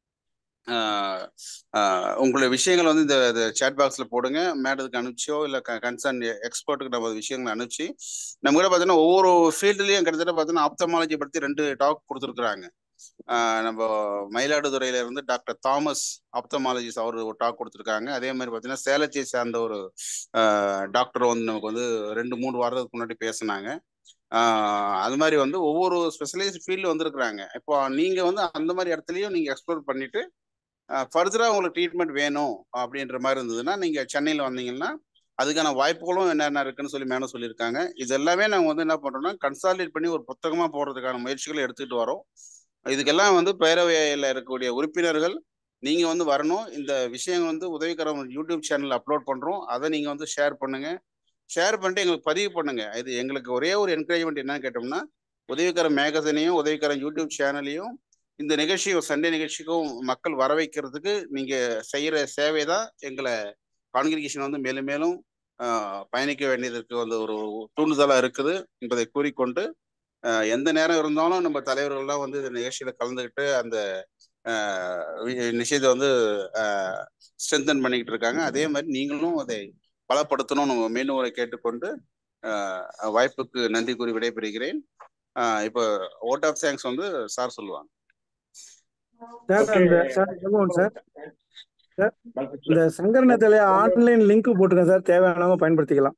ஆஹ் ஆஹ் உங்களுடைய விஷயங்கள் வந்து இந்த சேட் பாக்ஸ்ல போடுங்க மேடத்துக்கு அனுப்பிச்சோ இல்ல கன்சர்ன் எக்ஸ்பர்ட்டுக்கு நம்ம விஷயங்களை அனுப்பிச்சு நம்ம கூட பார்த்தீங்கன்னா ஒவ்வொரு ஃபீல்டுலயும் கிட்டத்தட்ட பார்த்தீங்கன்னா ஆப்தமாலஜி பத்தி ரெண்டு டாக் கொடுத்துருக்குறாங்க நம்ம மயிலாடுதுறையில இருந்து டாக்டர் தாமஸ் ஆப்தமாலஜிஸ்ட் அவர் ஒரு டாக் கொடுத்துருக்காங்க அதே மாதிரி பார்த்தீங்கன்னா சேலத்தை சார்ந்த ஒரு டாக்டர் வந்து நமக்கு வந்து ரெண்டு மூணு வாரத்துக்கு முன்னாடி பேசினாங்க ஆஹ் அது மாதிரி வந்து ஒவ்வொரு ஸ்பெஷலைஸ்ட் ஃபீல்டு வந்திருக்கிறாங்க இப்போ நீங்க வந்து அந்த மாதிரி இடத்துலயும் நீங்க எக்ஸ்ப்ளோர் பண்ணிட்டு ஃபர்தரா உங்களுக்கு ட்ரீட்மெண்ட் வேணும் அப்படின்ற மாதிரி இருந்ததுன்னா நீங்க சென்னையில் வந்தீங்கன்னா அதுக்கான வாய்ப்புகளும் என்னென்ன இருக்குன்னு சொல்லி மேடம் சொல்லியிருக்காங்க இது எல்லாமே நாங்கள் வந்து என்ன பண்றோம்னா கன்சாலிடேட் பண்ணி ஒரு புத்தகமா போடுறதுக்கான முயற்சிகளை எடுத்துக்கிட்டு வரோம் இதுக்கெல்லாம் வந்து பேரவையில் இருக்கக்கூடிய உறுப்பினர்கள் நீங்க வந்து வரணும் இந்த விஷயம் வந்து உதவிக்கரம் யூடியூப் சேனல் அப்லோட் பண்றோம் அதை நீங்க வந்து ஷேர் பண்ணுங்க ஷேர் பண்ணிட்டு எங்களுக்கு பதிவு பண்ணுங்க இது எங்களுக்கு ஒரே ஒரு என்கரேஜ்மெண்ட் என்னன்னு கேட்டோம்னா உதவிக்கரம் மேகசினையும் உதவிக்கரம் யூடியூப் சேனலையும் இந்த நிகழ்ச்சியும் சண்டே நிகழ்ச்சிக்கும் மக்கள் வர வைக்கிறதுக்கு நீங்க செய்யற சேவை தான் எங்களை கான்கிரிகேஷன் வந்து மேலும் மேலும் ஆஹ், பயணிக்க வேண்டியதற்கு வந்து ஒரு தூண்டுதலா இருக்குது என்பதை கூறிக்கொண்டு ஆஹ், எந்த நேரம் இருந்தாலும் நம்ம தலைவர்கள்லாம் வந்து இந்த நிகழ்ச்சியில கலந்துக்கிட்டு அந்த ஆஹ், வி- நிச்சயத்தை வந்து ஸ்ட்ரென்தன் பண்ணிக்கிட்டு இருக்காங்க அதே மாதிரி நீங்களும் அதை பலப்படுத்தணும் நம்ம மீண்டும் ஒரு கேட்டுக்கொண்டு ஆஹ், வாய்ப்புக்கு நன்றி கூறி விடைபெறுகிறேன் ஆஹ், இப்போ ஓட் ஆஃப் தேங்க்ஸ் வந்து சார் சொல்லுவாங்க சார் அந்த சார் ஜெகமோகன் சார் சார் இந்த சங்கரனத்துல ஆன்லைன் லிங்க் போட்டுருக்கேன் சார் தேவையானவங்க பயன்படுத்திக்கலாம்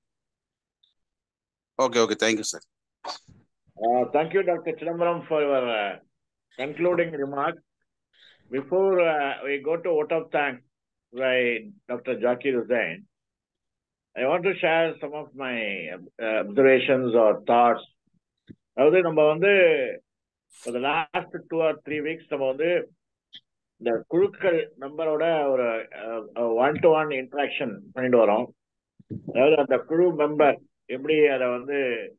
okay okay thank you sir Uh, thank you, Dr. Chidambaram, for your uh, concluding remarks. Before uh, we go to vote of thanks by Dr. Zakir Hussain, I want to share some of my uh, observations or thoughts. அதாவது நம்ம வந்து for the last two or three weeks நம்ம வந்து இந்த குழுக்கள் மெம்பரோட ஒரு one to one interaction பண்ணிட்டு வரோம் அதாவது அந்த குழு மெம்பர் எப்படி அதை வந்து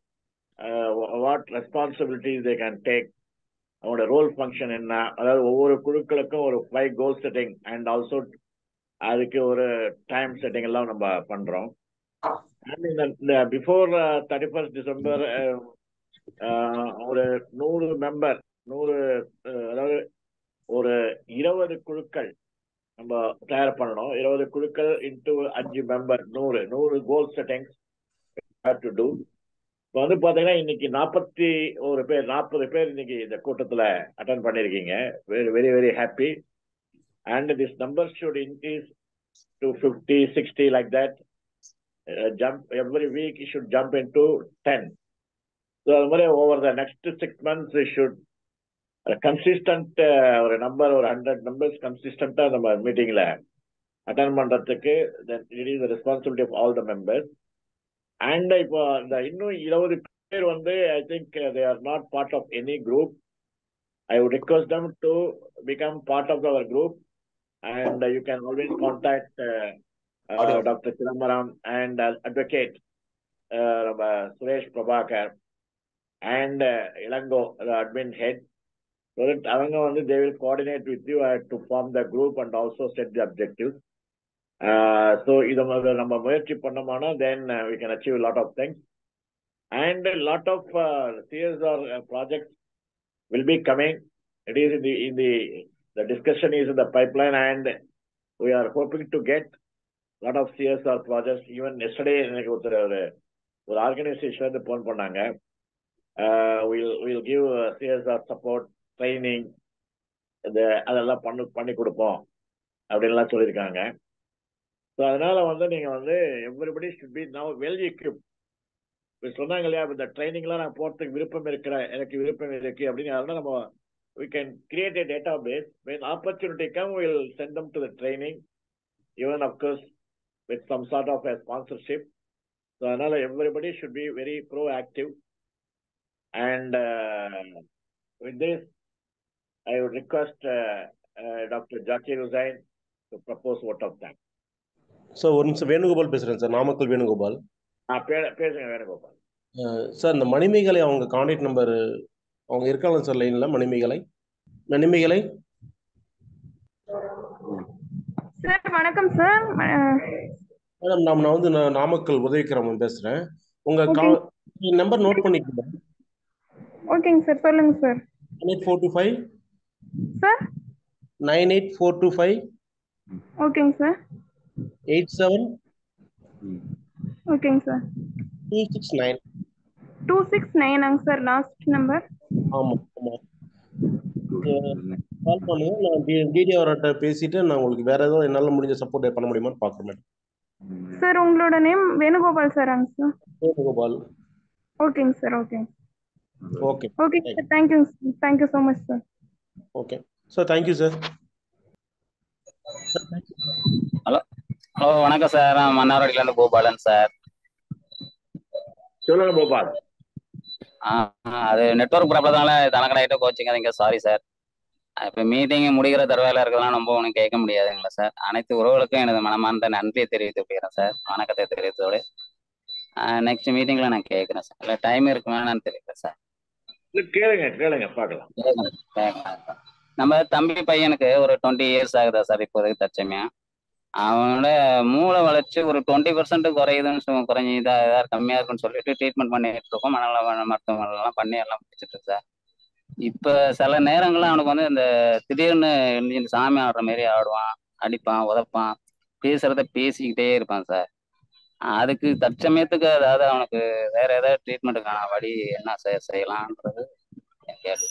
what responsibilities they can take அவங்களோட ரோல் ஃபங்க்ஷன் என்ன அதாவது ஒவ்வொரு குழுக்களுக்கும் ஒரு five goal setting and also அதுக்கு ஒரு டைம் செட்டிங் எல்லாம் நம்ம பண்றோம் அண்ட் இந்த இந்த பிஃபோர் தேர்ட்டி ஃபர்ஸ்ட் டிசம்பர் ஒரு நூறு மெம்பர் நூறு அஹ், அதாவது ஒரு இருபது குழுக்கள் நம்ம தயார் பண்ணணும் இருபது குழுக்கள் இன்ட்டு அஞ்சு மெம்பர் நூறு நூறு கோல் செட்டிங்ஸ் டு டூ இப்போ வந்து பாத்தீங்கன்னா இன்னைக்கு நாற்பத்தி ஒரு பேர் நாற்பது பேர் இன்னைக்கு இந்த கூட்டத்துல அட்டன் பண்ணிருக்கீங்க very very very happy and this number should increase to 50, 60 like that. Uh, jump every week, it should jump into 10. So அது மாதிரி over the next six months, we should a consistent uh, ஒரு number ஒரு hundred members கன்சிஸ்டண்டா நம்ம மீட்டிங்ல attend பண்றதுக்கு then it is the responsibility of all the members and இப்போ இந்த இன்னும் இருபது பேர் வந்து I think they are not part of any group I would request them to become part of our group and uh, you can always contact uh, uh, Dr. Chidambaram and uh, advocate uh, uh, Suresh Prabhakar and uh, Ilango, the admin head, so that அவங்க வந்து they will coordinate with you uh, to form the group and also set the objectives. Uh, so இதை மொத நம்ம முயற்சி பண்ணோம்னா then uh, we can achieve a lot of things. And a lot of uh, CSR uh, projects will be coming. It is in the in the the discussion is in the pipeline and we are hoping to get lot of CSR projects. Even yesterday எனக்கு ஒருத்தர் ஒரு ஒரு organisation வந்து phone பண்ணாங்க will will give CSR support training இந்த அதெல்லாம் பண்ணு பண்ணி கொடுப்போம் அப்படின்லாம் சொல்லியிருக்காங்க ஸோ அதனால வந்து நீங்க வந்து everybody should be now well equipped இப்போ சொன்னாங்க இல்லையா இந்த ட்ரைனிங்லாம் நான் போறதுக்கு விருப்பம் இருக்கிறேன் எனக்கு விருப்பம் இருக்கு அப்படின்னு அதனால நம்ம we can create a database when opportunity come we'll send them to the training even of course with some sort of a sponsorship so அதனால everybody should be very proactive and uh, with this I would request uh, uh, Dr. Zakir Hussain to propose vote of thanks. Sir ஒரு நிமிஷம் வேணுகோபால் பேசுகிறேன் sir Namakkal Venugopal ஆ, பே- பேசுங்க வேணுகோபால் அஹ் sir இந்த மணிமேகலை அவங்க contact number அவங்க இருக்காங்க சார் லைனில் மணிமேகலை மணிமேகலை சார் வணக்கம் சார் மேடம் நான் நான் வந்து நான் நாமக்கல் உதவிக்கிறவன் பேசுகிறேன் உங்கள் கா நம்பர் நோட் பண்ணிக்கிறேன் ஓகேங்க சார் சொல்லுங்க sir nine eight four two five sir nine eight four two five ஓகேங்க சார் எயிட் செவன் ஓகேங்க sir two six nine two six நைனாங்க சார் லாஸ்ட் நம்பர் ஆமாம் ஆமாம் கால் பண்ணுங்க நான் டி டிடி அவர்கிட்ட பேசிட்டு நான் உங்களுக்கு வேற ஏதோ என்னால் முடிஞ்ச சப்போர்ட் பண்ண முடியுமான்னு பார்க்குறேன் மேடம் சார் உங்களோட நேம் வேணுகோபால் சாராங்க சார் வேணுகோபால் ஓகேங்க சார் ஓகேங்க okay okay sir thank you thank you so much sir okay sir thank you sir hello hello வணக்கம் சார் நான் மன்னார்வாடியில இருந்து கோபாலன் சார் சொல்லுங்க கோபால் ஆ ஆ, அது நெட்வொர்க் ப்ராப்ளத்தால தனக்கடாயிட்ட கோச்சிங்காதீங்க சாரி சார் இப்போ மீட்டிங் முடிகிற தருவாயில இருக்கலாம் நம்ம ஒன்றும் கேட்க முடியாதுங்களா சார் அனைத்து உறவுகளுக்கும் எனது மனமார்ந்த நன்றியை தெரிவித்து கொள்கிறேன் சார் வணக்கத்தை தெரிவித்தோடு நெக்ஸ்ட் மீட்டிங்ல நான் கேட்குறேன் சார் இல்லை டைம் இருக்குமான்னு தெரியல சார் இல்ல, கேளுங்க கேளுங்க பார்க்கலாம் கேட்குறேன், கேட்குறேன். நம்ம தம்பி பையனுக்கு ஒரு டுவெண்ட்டி இயர்ஸ் ஆகுதா சார் இப்போதைக்கு தற்சமயம் அவனோட மூளை வளர்ச்சி ஒரு டுவெண்ட்டி பர்சன்ட் குறையுதுன்னு சொ- குறைஞ்சி இதாக இதாக கம்மியாக இருக்குன்னு சொல்லிட்டு ட்ரீட்மெண்ட் பண்ணிட்டு இருக்கோம் மனநல மருத்துவமனைலாம் பண்ணி எல்லாம் முடிச்சிட்டு இருக்கு சார் இப்போ சில நேரங்கள்ல அவனுக்கு வந்து இந்த திடீர்னு எழுந்து சாமி ஆடுற மாதிரி ஆடுவான் அடிப்பான் உதைப்பான் பேசுறத பேசிக்கிட்டே இருப்பான் சார் அதுக்கு தற்சமயத்துக்கு அதாவது அவனுக்கு வேற ஏதாவது ட்ரீட்மெண்ட்டுக்கான வழி என்ன சார் செய்யலான்றது என் கேள்வி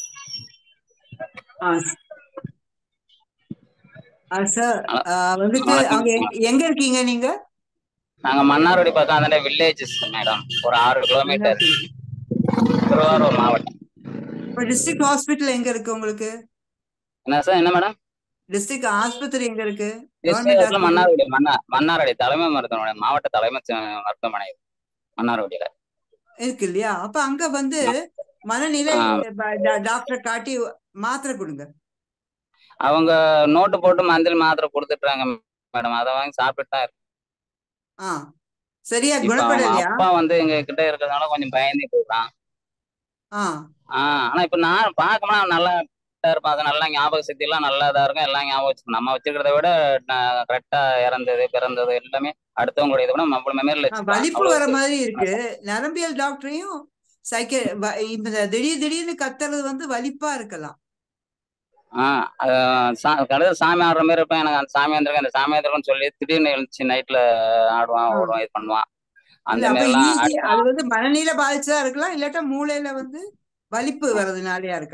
சார் வந்துட்டு அங்க எங்க- எங்க இருக்கீங்க நீங்க நாங்க மன்னார்குடி பக்கம் அந்த வில்லேஜஸ் மேடம் ஒரு ஆறு கிலோமீட்டர் திருவாரூர் மாவட்டம் இப்போ டிஸ்ட்ரிக்ட் ஹாஸ்பிட்டல் எங்க இருக்கு உங்களுக்கு என்ன சார் என்ன மேடம் டிஸ்ட்ரிக்ட் ஆஸ்பத்திரி எங்க இருக்கு டிஸ்ட்ரிக்ட் கவர்மெண்ட் மன்னார்குடி மன்னார் மன்னார்குடி தலைமை மருத்துவமனை மாவட்ட தலைமை ச- மருத்துவமனை இது. மன்னார்குடியில இருக்கு இல்லையா அப்ப அங்க வந்து மனநிலை ஆ. ப- டா- டாக்டர் காட்டி மாத்திரை கொடுங்க அவங்க நோட்டு போட்டு மந்திரி மாத்திரை கொடுத்துட்றாங்க மேடம் அதை வாங்கி சாப்பிட்டு தான் இருக்கு. ஆ சரியா இப்ப அவங்க குணப்படலையா அப்பா வந்து எங்க கிட்ட இருக்கிறதுனால கொஞ்சம் பயந்து போயிட்டான் ஆ ஆஹ் ஆனா இப்ப நான் பார்க்கணும்னா அவன் நல்லா இருப்பான் அது நல்லா ஞாபக சக்தி எல்லாம் நல்லா தான் இருக்கும் எல்லாம் ஞாபகம் வச்சு நம்ம வச்சுக்கிறத விட கரெக்டா இறந்தது பிறந்தது எல்லாமே அடுத்தவங்களுடைய இதை விட நம்மள மெமரியில் ஆ, வச்சுப்பான் வலிப்பு அவ்வளவு வர சரி. மாதிரி இருக்கு நரம்பியல் டாக்டரையும் சைக்க வ- இந்த திடீர் திடீர்னு கத்துறது வந்து வலிப்பா இருக்கலாம் ஆஹ் அஹ் சா- கடைசியில சாமி ஆடுற மாதிரி இருப்பேன் எனக்கு அந்த சாமி வந்திருக்கு அந்த சாமி வந்திருக்குன்னு சொல்லி திடீர்னு எழுந்துச்சு நைட்ல ஆடுவான் ஆ. ஓடுவான் இது பண்ணுவான் இல்ல அந்த அப்ப மாதிரி எல்லாம் ஈஸி அது வந்து மனநிலை பாதிச்சதா இருக்கலாம் இல்லாட்டா மூளையில வந்து வலிப்பு வர்றதுனாலயா இருக்கலாம்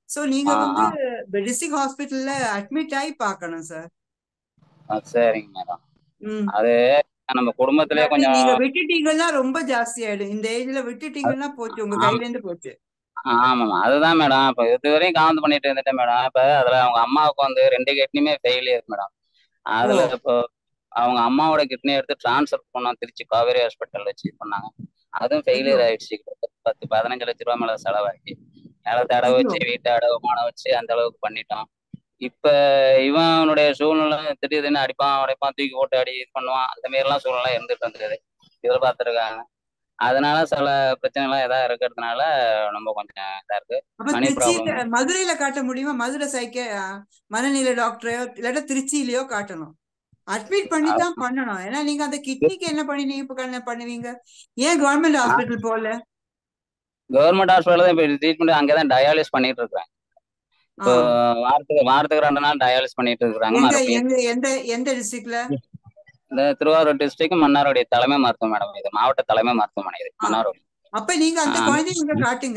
சோ நீங்க ஆ வந்து ஆ டிஸ்ட்ரிக்ட் ஹாஸ்பிட்டல்ல அட்மிட் ஆகி பார்க்கணும் சார் ஆ, சரிங்க மேடம் ம் அது நம்ம குடும்பத்திலே இல்லாட்டி கொஞ்சம் நீங்க விட்டுட்டீங்கன்னா ரொம்ப ஜாஸ்தி ஆயிடும் இந்த ஏஜ்ல விட்டுட்டீங்கன்னா போச்சு உங்க ஆமா கையில இருந்து போச்சு ஆமாம் அதுதான் மேடம் இப்போ இதுவரையும் காந்து பண்ணிட்டு இருந்துட்டேன் மேடம் இப்போ அதில் அவங்க அம்மாவுக்கு வந்து ரெண்டு கிட்னியுமே ஃபெயிலியர் மேடம் ஓ அதில் இப்போ அவங்க அம்மாவோட கிட்னி எடுத்து ட்ரான்ஸ்ஃபர் பண்ணோம் திருச்சி காவேரி ஹாஸ்பிட்டல் வச்சு இது பண்ணாங்க அதுவும் ஐயோ ஃபெயிலியர் ஆயிடுச்சு கிட்டத்தட்ட பத்து பதினஞ்சு லட்ச ரூபா மேலே செலவாகி நிலத்தை அடவு ஐயோ வச்சு வீட்டை அடவுமான வச்சு அந்த அளவுக்கு பண்ணிட்டோம் இப்ப இவனுடைய சூழ்நிலை திடீர்னு அடிப்பான் உடைப்பான் தூக்கி போட்டு அடி இது பண்ணுவான் அந்த மாரிலாம் சூழ்நிலை இருந்துட்டு இருந்தது எதிர்பார்த்துருக்காங்க அதனால சில பிரச்சனைலாம் எதாவது இருக்கிறதுனால ரொம்ப கொஞ்சம் இதா இருக்கு அப்ப மணி திருச்சியில ப்ராப்ளம் மதுரையில காட்ட முடியுமா மதுரை சைக்க மனநிலை டாக்டரையோ இல்லாட்டா திருச்சியிலயோ காட்டணும் அட்மிட் பண்ணி தான் பண்ணணும் ஏன்னா நீங்க அந்த கிட்னிக்கு என்ன பண்ணினீங்க இப்ப என்ன பண்ணுவீங்க ஏன் கவர்மெண்ட் ஹாஸ்பிட்டல் போகல கவர்மெண்ட் ஹாஸ்பிட்டல் தான் இப்போ ட்ரீட்மெண்ட் அங்கே தான் டயாலிஸ் பண்ணிட்டு இருக்கிறேன் ஆ இப்போ வாரத்துக்கு வாரத்துக்கு ரெண்டு நாள் டயாலிஸ் பண்ணிட்டு இருக்கிறாங்க எங்க மறுபடியும் எங்க எந்த எந்த டிஸ்ட்ரிக்ட்ல இந்த திருவாரூர் டிஸ்ட்ரிக்ட் மன்னார்குடி தலைமை மருத்துவமனை மேடம் இது மாவட்ட தலைமை மருத்துவமனை இது ஆ மன்னார்குடி அப்ப நீங்க அந்த ஆ, குழந்தைய இங்க காட்டுங்க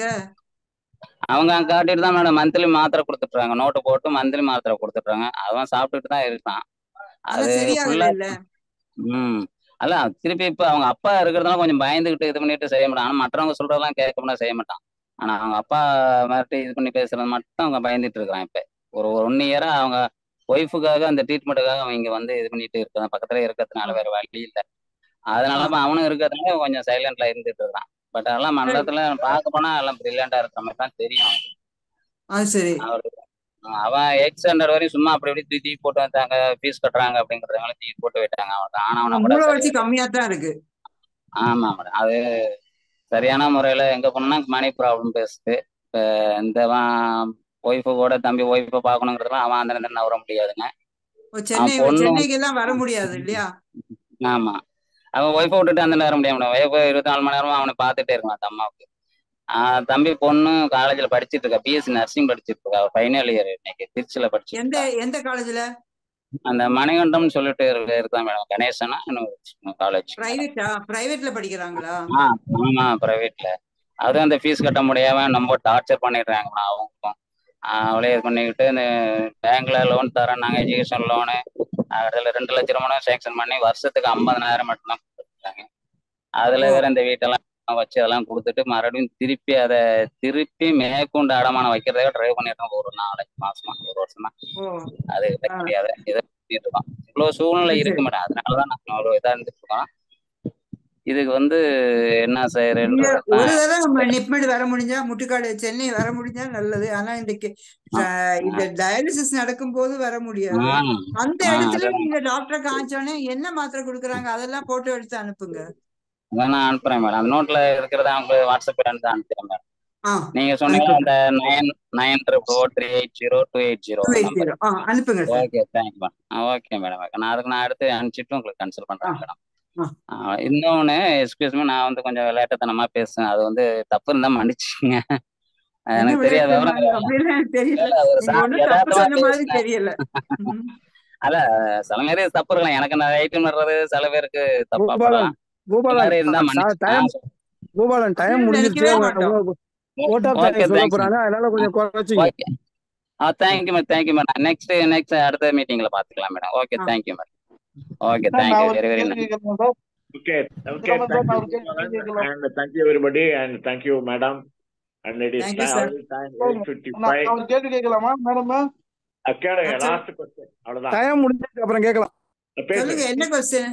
அவங்க அங்க காட்டிட்டு தான் மேடம் மந்த்லி மாத்திரை கொடுத்துட்றாங்க நோட்டு போட்டு மந்த்லி மாத்திரை கொடுத்துட்றாங்க அவன் சாப்பிட்டுட்டு தான் இருக்கான் ஆனா அது சரியாகல ஃபுல்லா இல்ல ம் அல்ல திருப்பி இப்ப அவங்க அப்பா இருக்கிறதுனால கொஞ்சம் பயந்துகிட்டு இது பண்ணிட்டு செய்ய மாட்டான் ஆனா மற்றவங்க சொல்றதெல்லாம் கேட்க முடியாது செய்ய மாட்டான் ஆனா அவங்க அப்பா மிரட்டி இது பண்ணி பேசுறது மட்டும் அவங்க பயந்துட்டு இருக்கிறான் இப்ப ஒரு ஒன் இயரா அவங்க ஒய்ஃபுக்காக அந்த ட்ரீட்மெண்ட்டுக்காக அவங்க இங்க வந்து இது பண்ணிட்டு இருக்கிறான் பக்கத்துல இருக்கிறதுனால வேற வழி இல்லை அதனால இப்ப அவனும் இருக்கிறதுனால கொஞ்சம் சைலண்ட்ல இருந்துட்டு இருக்கான் பட் அதெல்லாம் மண்டலத்துல பார்க்க போனா எல்லாம் பிரில்லியண்டா இருக்கிற மாதிரி தான் தெரியும் அவனுக்கு. அது சரி அவரு அவன் எயிட் ஸ்டாண்டர்ட் வரையும் சும்மா அப்படி இப்படி தூக்கி தூக்கி போட்டு வந்தாங்க ஃபீஸ் கட்டுறாங்க அப்படிங்கறதுனால தூக்கி போட்டு விட்டாங்க அவனுக்கு ஆனவனா கூட மூளை சரி வளர்ச்சி கம்மியா தான் இருக்கு ஆமா மேடம் அது சரியான முறையில எங்க போனோம்னா மணி ப்ராப்ளம் பேசுது இப்ப இந்த ஒய்ஃபு கூட தம்பி ஒய்ஃபை பார்க்கணுங்கிறதுலாம் அவன் அந்த நேரத்துல நவர முடியாதுங்க ஓ, சென்னை அவன் பொண்ணு சென்னைக்கு எல்லாம் வர முடியாது இல்லையா ஆமா அவன் ஒய்ஃபை விட்டுட்டு அந்த நேரம் முடியாது ஒய்ஃபை இருபத்தி நாலு மணி நேரமும் அவனை பார்த்துட்டே இருக்கான் அந்த அம்மாவுக்கு ஆஹ் தம்பி பொண்ணு காலேஜ்ல படிச்சிட்டு இருக்கா பிஎஸ்சி நர்சிங் படிச்சிட்டு இருக்கா ஃபைனல் இயர் இன்னைக்கு திருச்சியில படிச்சிட்டு எந்த இருக்கா எந்த காலேஜ்ல அந்த மணிகண்டம்னு சொல்லிட்டு இருக்கு இருக்கான் மேடம் கணேசனா காலேஜ் பிரைவேட்டா பிரைவேட்ல படிக்கிறாங்களா ஆ ஆமா பிரைவேட்ல அதுவும் அந்த ஃபீஸ் கட்ட முடியாம ரொம்ப டார்ச்சர் பண்ணிடுறாங்க மேடம் அவங்களுக்கும் ஆஹ் அவளே இது பண்ணிக்கிட்டு இந்த பேங்க்ல லோன் தரேன் நாங்கள் எஜுகேஷன் லோனு அதில் ரெண்டு லட்ச ரூபா சேங்ஷன் பண்ணி வருஷத்துக்கு ஐம்பதனாயிரம் மட்டும்தான் கொடுத்துருக்காங்க அதுல ஓ வேற இந்த வீட்டெல்லாம் வச்சு அதெல்லாம் கொடுத்துட்டு மறுபடியும் திருப்பி அதை திருப்பி மேற்கொண்டு அடமானம் வைக்கிறதே ட்ரை பண்ணிட்டு ஒரு நாலஞ்சு மாசமா ஒரு வருஷமா ஓ அது வைக்க ஆ முடியாது இதை பண்ணிட்டு இருக்கோம் இவ்வளவு சூழ்நிலை அது இருக்கு சரி மேடம் அதனாலதான் நாங்க அவ்வளவு இதா இருந்துட்டு இருக்கோம் இதுக்கு வந்து என்ன நீங்க செய்யறதுன்றதான் ஒரு தடவை நிப்மெட் வர முடிஞ்சா முட்டுக்காடு சென்னை வர முடிஞ்சா நல்லது ஆனா இன்றைக்கு அஹ், இந்த டயாலிசிஸ் நடக்கும்போது வர முடியாது ஆ அந்த ஆ இடத்துல அதான் நீங்க டாக்டரை காமிச்சோடனே என்ன மாத்திரை கொடுக்குறாங்க அதெல்லாம் போட்டோ எடுத்து அனுப்புங்க அதான் நான் அனுப்புறேன் மேடம் அந்த நோட்ல இருக்கிறத அவங்க வாட்ஸ்அப்ல இருந்து அனுப்புறேன் மேடம் ஆ நீங்க சொன்னீங்க அனுப்புங்க அந்த nine nine triple three eight zero two eight zero two eight number zero ஆ அனுப்புங்க sir okay thank you madam okay madam நான் அதுக்கு நான் அடுத்து அனுப்பிச்சிட்டு உங்களுக்கு கன்சல்ட் ஆ பண்றேன் மேடம் ஆ இன்னொன்னு எக்ஸ்கியூஸ் மீ நான் வந்து கொஞ்சம் விளையாட்டுத்தனமா பேசுவேன் அது வந்து தப்பு இருந்தா மன்னிச்சுங்க என்ன எனக்கு தெரியாத விளையாட்டு விவரம் அப்படிலாம் எனக்கு தெரியல இல்ல ஒரு நீங்க சா ஒண்ணும் தப்பு யதார்த்தமா சொன்ன மாதிரி பேசினேன் தெரியல ம். அல்ல சில நேரம் இது தப்பு இருக்கலாம் எனக்கு நான் ஐட்டம் வர்றது சில பேருக்கு தப்பா பூபாலன் படலாம் இந்த பூபாலன் மாதிரி இருந்தா சா- மன்னிச்சு டைம் ஆ பூபாலன் டைம் அப்படின்னு முடிஞ்சிருச்சு நினைக்கவே உங்க மாட்டோம் உங்க ஓட் ஆஃப் ஓகே டைம் சொல்ல தேங்க்ஸ் போறாங்க அதனால கொஞ்சம் குறைச்சிங்க ஓகே ஆ thank you madam thank you madam next next அடுத்த மீட்டிங்ல பாத்துக்கலாம் மேடம் ஓகே ஆ தேங்க்யூ மேடம் ஓகே சார் நான் தேங்க்யூ ஒரு வெரி வெரி கேள்வி நன்றி கேட்கலாமா sir Okay, okay. Vikraman Thank sir you, நான் ஒரு கேள்வி Bhupalan, கேட்கலாம் and thank you everybody, and thank you, madam. And it is thank you time, sir already time sir eight நான் fifty-five. நான் ஒரு கேள்வி கேட்கலாமா மேடம் கேளுங்க சொல் லாஸ்ட் கொஸ்டின் அவ்வளவுதான் டைம் முடிஞ்சதுக்கு அப்புறம் கேட்கலாம் பேசுங்க சொல்லுங்க என்ன கொஸ்டின்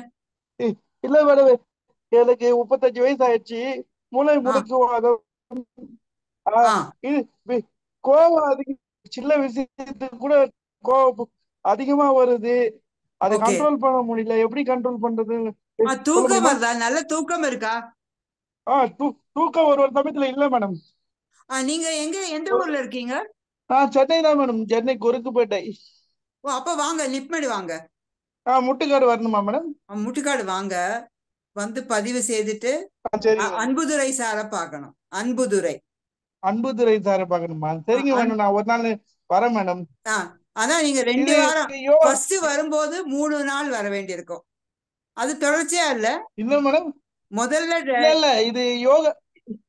இல்ல மேடம் எனக்கு முப்பத்தஞ்சு வயசு ஆயிடுச்சு மூளை ஆ முடக்குவாதம் ஆ, ஆ இது வி- கோவம் அதிகம் சின்ன விஷயத்துக்கு கூட கோவம் அதிகமா வருது அதை ஓகே கண்ட்ரோல் பண்ண முடியல எப்படி கண்ட்ரோல் பண்றது ஆ சொல்ல தூக்கம் முடியுமா வருதா நல்ல தூக்கம் இருக்கா ஆ தூ தூக்கம் ஒரு ஒரு சமயத்துல இல்ல மேடம் ஆ நீங்க எங்க எந்த ஒரு ஊர்ல இருக்கீங்க நான் சென்னை தான் மேடம் சென்னை குறுக்குப்பேட்டை ஓ அப்ப வாங்க நிப்மெட் வாங்க ஆ முட்டுக்காடு வரணுமா மேடம் ஆ, முட்டுக்காடு வாங்க வந்து பதிவு செய்துட்டு ஆ சரி அ- மேடம் அன்புதுரை சாரை பார்க்கணும் அன்புதுரை அன்புதுரை சாரை பார்க்கணுமா ஆ, சரிங்க அன் மேடம் நான் ஒரு நாள் வரேன் மேடம் ஆ ஆனா நீங்க ரெண்டு இது வாரம் யோ ஃபர்ஸ்ட் வரும்போது மூணு நாள் வர வேண்டியிருக்கும் அது தொடர்ச்சியா இல்ல இல்ல மேடம் முதல்ல இல்ல ட- இல்ல இது யோகா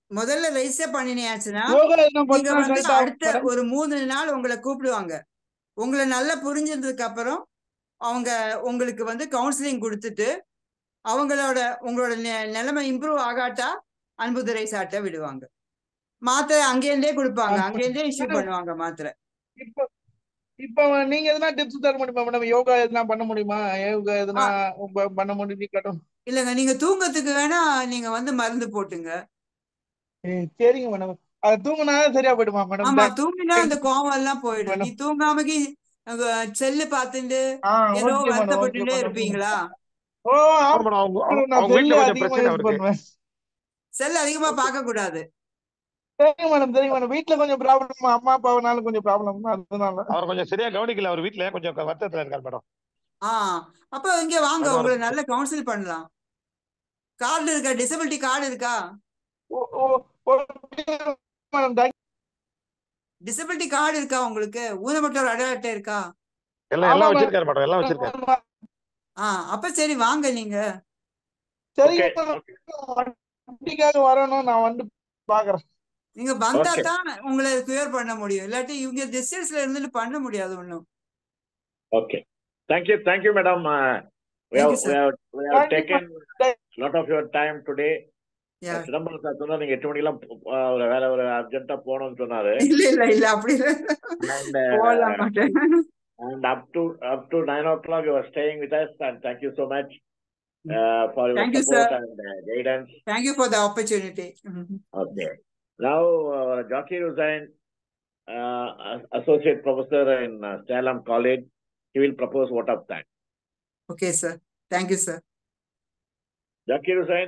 முதல்ல ரெஜிஸ்டர் பண்ணினியாச்சுன்னா யோகா எதுனா நீங்க பண்ணா வந்து கரெக்டா அடுத்த மேடம் ஒரு மூணு நாள் உங்களை கூப்பிடுவாங்க உங்களை நல்லா புரிஞ்சதுக்கு அப்புறம் அவங்க உங்களுக்கு வந்து கவுன்சிலிங் கொடுத்துட்டு அவங்களோட உங்களோட நெ- நிலைமை இம்ப்ரூவ் ஆகாட்டா அன்புதுரை சாட்டை விடுவாங்க மாத்திரை அங்கேருந்தே கொடுப்பாங்க அங்கேருந்தே இஷ்யூ மேடம் பண்ணுவாங்க மாத்திரை இப்போ இப்போ நீங்க எதுனா டிப்ஸ் தர முடியுமா மேடம் யோகா எதுனா பண்ண முடியுமா யோகா ஆ எதுனா ப- பண்ண முடியும் இல்லைங்க நீங்க தூங்கத்துக்கு வேணா நீங்க வந்து மருந்து போட்டுங்க சரிங்க மேடம் அது தூங்குனா சரியா போயிடுமா மேடம் ஆமா தூங்கினா அந்த கோவம் எல்லாம் போயிடும் நீ மேடம் தூங்காமக்கி செல்லு பார்த்துட்டு ஆ ஏதோ ஓகே மேடம் ஓகே வருத்தப்பட்டுட்டே மேடம் இருப்பீங்களா ஓ ஆமா ஆமா மேடம் அவங்க அவங்க நான் அவங்க வீட்டுல செல்லு கொஞ்சம் அதிகமா பிரச்சனை யூஸ் அவருக்கு பண்ணுவேன் செல் அதிகமா பார்க்க கூடாது சரிங்க மேடம் சரிங்க மேடம் வீட்ல கொஞ்சம் ப்ராப்ளம் அம்மா அப்பாவனால கொஞ்சம் ப்ராப்ளம் அதனால அவர் கொஞ்சம் சரியா கவனிக்கல அவர் வீட்டுல கொஞ்சம் வருத்தத்துல இருக்கார் மேடம் ஆ அப்ப இங்க வாங்க அது உங்களை வர நல்ல கவுன்சில் பண்ணலாம் கார்டு இருக்கா டிசபிலிட்டி கார்டு இருக்கா ஓ ஓ ஓ மேடம் தேங்க் டிசபிலிட்டி கார்டு இருக்கா உங்களுக்கு ஊனமுற்றோர் அடையாள அட்டை இருக்கா எல்லாம் ஆமா எல்லாம் மேடம் வச்சிருக்காரு மேடம் எல்லாம் வச்சிருக்காரு ஆ அப்ப சரி வாங்க நீங்க சரிங்க ஓகே மேடம் வண்டிக்காக வரணும் நான் வந்து பாக்குறேன் நீங்க வந்தா Okay. தான் உங்களை கிளியர் பண்ண முடியும் இல்லாட்டி இவங்க டிஸ்டன்ஸ்ல இருந்துட்டு பண்ண முடியாது ஒண்ணும் Okay. Thank you. Thank you, madam. Uh, we Thank have, you, sir. we have, we have Thank you, taken a lot of your time today. Yeah. Chidambaram sir சொன்னா நீங்க எட்டு மணிக்கெல்லாம் போ- ஒரு வேற ஒரு அர்ஜென்ட்டா போகணும்னு சொன்னாரு இல்ல இல்ல இல்ல அப்படி இல்ல and போட uh, மாட்டேன் and up to up to nine o'clock you were staying with us and thank you so much uh, for your Thank you, support sir. and uh, guidance. Thank you for the opportunity. Mhm. Okay. Now, uh, Zakir Hussain, uh, as- associate professor in uh, Salem College, he will propose vote of thanks. Okay, sir. Thank you, sir. Zakir Hussain,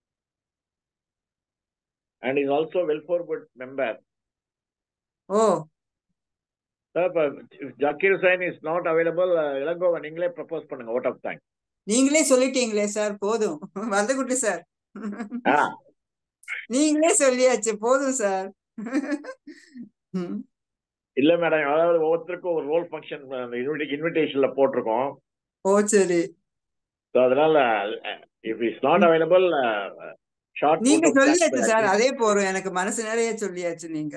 and is also welfare board member. Oh, Sir, but if Zakir Hussain is not available, uh, Ilangovan, நீங்களே propose பண்ணுங்க vote of thanks. நீங்களே சொல்லிட்டீங்களே sir போதும் வரதுக்குட்டி sir ஆ, நீங்களே சொல்லியாச்சு போதும் sir இல்ல madam அதாவது ஒவ்வொருத்தருக்கும் ஒரு ரோல் ஃபங்க்ஷன் இன்விடேஷன்ல போட்டிருக்கோம் ஓ சரி So, அதனால if is not available short நீங்க சொல்லியாச்சு சார் அதே போறோம் எனக்கு மனசு நிறைய சொல்லியாச்சு நீங்க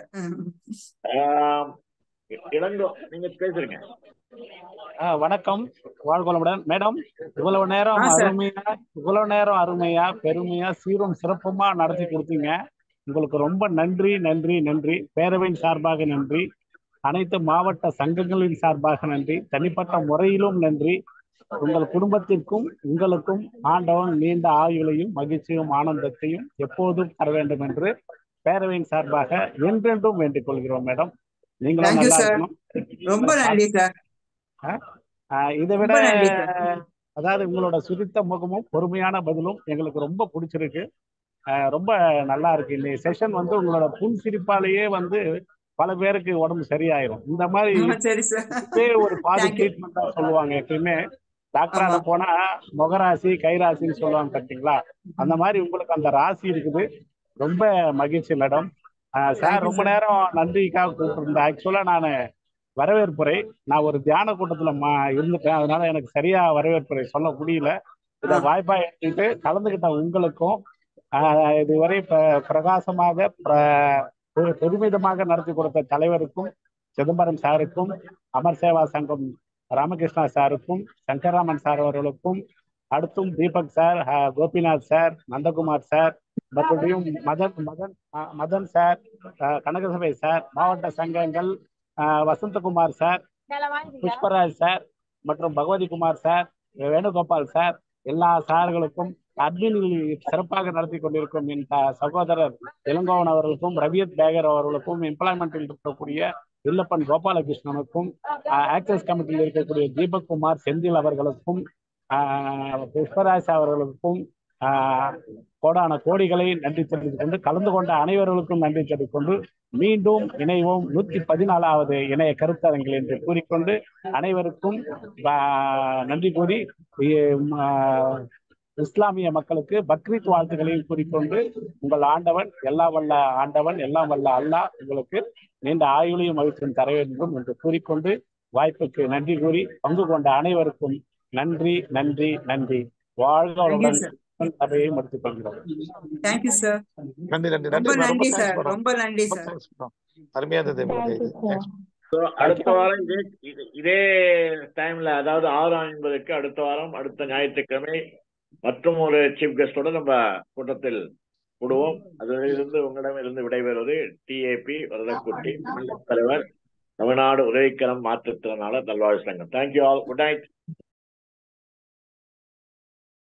இளங்கோ நீங்க பேசுறீங்க ஆ, வணக்கம் வாழ்க வளமுடன் மேடம் இவ்வளவு நேரம் ஆ, சார். அருமையா இவ்வளவு நேரம் அருமையா பெருமையா சீரும் சிறப்புமா நடத்தி கொடுத்தீங்க உங்களுக்கு ரொம்ப நன்றி நன்றி நன்றி பேரவையின் சார்பாக நன்றி அனைத்து மாவட்ட சங்கங்களின் சார்பாக நன்றி தனிப்பட்ட முறையிலும் நன்றி உங்கள் குடும்பத்திற்கும் உங்களுக்கும் ஆண்டவன் நீண்ட ஆயுளையும் மகிழ்ச்சியும் ஆனந்தத்தையும் எப்போதும் தர வேண்டும் என்று பேரவையின் சார்பாக என்றென்றும் வேண்டிக் கொள்கிறோம் மேடம் நீங்களும் தேங்க்யூ நல்லா சார் இருக்கணும் ரொம்ப நன்றி சார் ஆஹ் இதை விட ரொம்ப நன்றி சார் அதாவது உங்களோட சுரித்த முகமும் பொறுமையான பதிலும் எங்களுக்கு ரொம்ப பிடிச்சிருக்கு ஆஹ் ரொம்ப நல்லா இருக்கு இந்த செஷன் வந்து உங்களோட புன் சிரிப்பாலேயே வந்து பல பேருக்கு உடம்பு சரியாயிரும் இந்த மாதிரி ஆ, சரி சார் இதே ஒரு பாதி தேங்க்யூ ட்ரீட்மெண்ட் தான் சொல்லுவாங்க எப்பயுமே டாக்டரான ஆமா போனா முகராசி கைராசின்னு சொல்லுவாங்க பார்த்தீங்களா அந்த மாதிரி உங்களுக்கு அந்த ராசி இருக்குது ரொம்ப மகிழ்ச்சி மேடம் சார் தேங்க்யூ ரொம்ப சார் நேரம் நன்றிக்காக கூப்பிட்டுருந்தேன் ஆக்சுவலா நான் வரவேற்புரை நான் ஒரு தியான கூட்டத்துல மா இருந்துட்டேன் அதனால எனக்கு சரியா வரவேற்புரை சொல்ல முடியல ஆ இதை வாய்ப்பா எடுத்துட்டு கலந்துகிட்ட உங்களுக்கும் ஆஹ் இதுவரை ப- பிரகாசமாக பிர- பெ- பெருமிதமாக நடத்தி கொடுத்த தலைவருக்கும் சிதம்பரம் சாருக்கும் அமர் சேவா சங்கம் ராமகிருஷ்ணா சாருக்கும் சங்கராமன் சார் அவர்களுக்கும் அடுத்தும் தீபக் சார் ஆஹ் கோபிநாத் சார் நந்தகுமார் சார் மறுபடியும் மதன் மதன் ஆஹ் மதன் சார் ஆஹ் கனகசபை சார் மாவட்ட சங்கங்கள் ஆஹ் வசந்தகுமார் சார் புஷ்பராஜ் சார் மற்றும் பகவதி குமார் சார் வேணுகோபால் சார் எல்லா சார்களுக்கும் அட்மினில் சிறப்பாக நடத்தி கொண்டிருக்கும் என் த- சகோதரர் இளங்கோவன் அவர்களுக்கும் ரவியத் பேகர் அவர்களுக்கும் எம்ப்ளாய்மெண்டில் இருக்கக்கூடிய வில்லப்பன் கோபாலகிருஷ்ணனுக்கும் ஆக்சஸ் கமிட்டியில் இருக்கக்கூடிய தீபக் குமார் செந்தில் அவர்களுக்கும் ஆஹ் புஷ்பராஜ் அவர்களுக்கும் ஆஹ் கோடான கோடிகளை நன்றி தெரிவித்துக் கொண்டு கலந்து கொண்ட அனைவர்களுக்கும் நன்றி தெரிவித்துக் கொண்டு மீண்டும் இணைவோம் நூத்தி பதினாலாவது இணைய கருத்தரங்கில் என்று கூறிக்கொண்டு அனைவருக்கும் ஆஹ் நன்றி கூறி இ- ஆஹ் இஸ்லாமிய மக்களுக்கு பக்ரீத் வாழ்த்துக்களையும் கூறிக்கொண்டு உங்கள் ஆண்டவன் எல்லா வல்ல ஆண்டவன் எல்லாம் வல்ல அல்லாஹ் உங்களுக்கு நீண்ட ஆயுளையும் மகிழ்ச்சியும் தர வேண்டும் என்று கூறிக்கொண்டு வாய்ப்புக்கு நன்றி கூறி பங்கு கொண்ட அனைவருக்கும் நன்றி நன்றி நன்றி வாழ்க தேங்க்யூ வளமுடன் சார் சபையை முடித்துக் கொள்கிறோம் தேங்க்யூ சார் நன்றி நன்றி ரொம்ப நன்றி நன்றி ரொம்ப சார் தேங்க்ஸ் மேடம் ரொம்ப நன்றி ரொம்ப சார் தேங்க்ஸ் மேடம் அருமையா இருந்தது உங்களுடைய இது தேங்க்ஸ் So, அடுத்த வாரம் இதே இது- இதே டைம்ல அதாவது ஆறு ஐம்பதுக்கு அடுத்த வாரம் அடுத்த ஞாயிற்றுக்கிழமை மற்றும் ஒரு சீஃப் கெஸ்டோட நம்ம கூட்டத்தில் கூடுவோம் அதிலிருந்து உங்களிடமிருந்து விடைபெறுவது டிஏபி வரதக்குட்டி மண்டல தலைவர் தமிழ்நாடு உதவிக்கரம் மாற்றுத்திறனாளர் நல்வாழ்வு சங்கம் தேங்க்யூ ஆல் குட் நைட்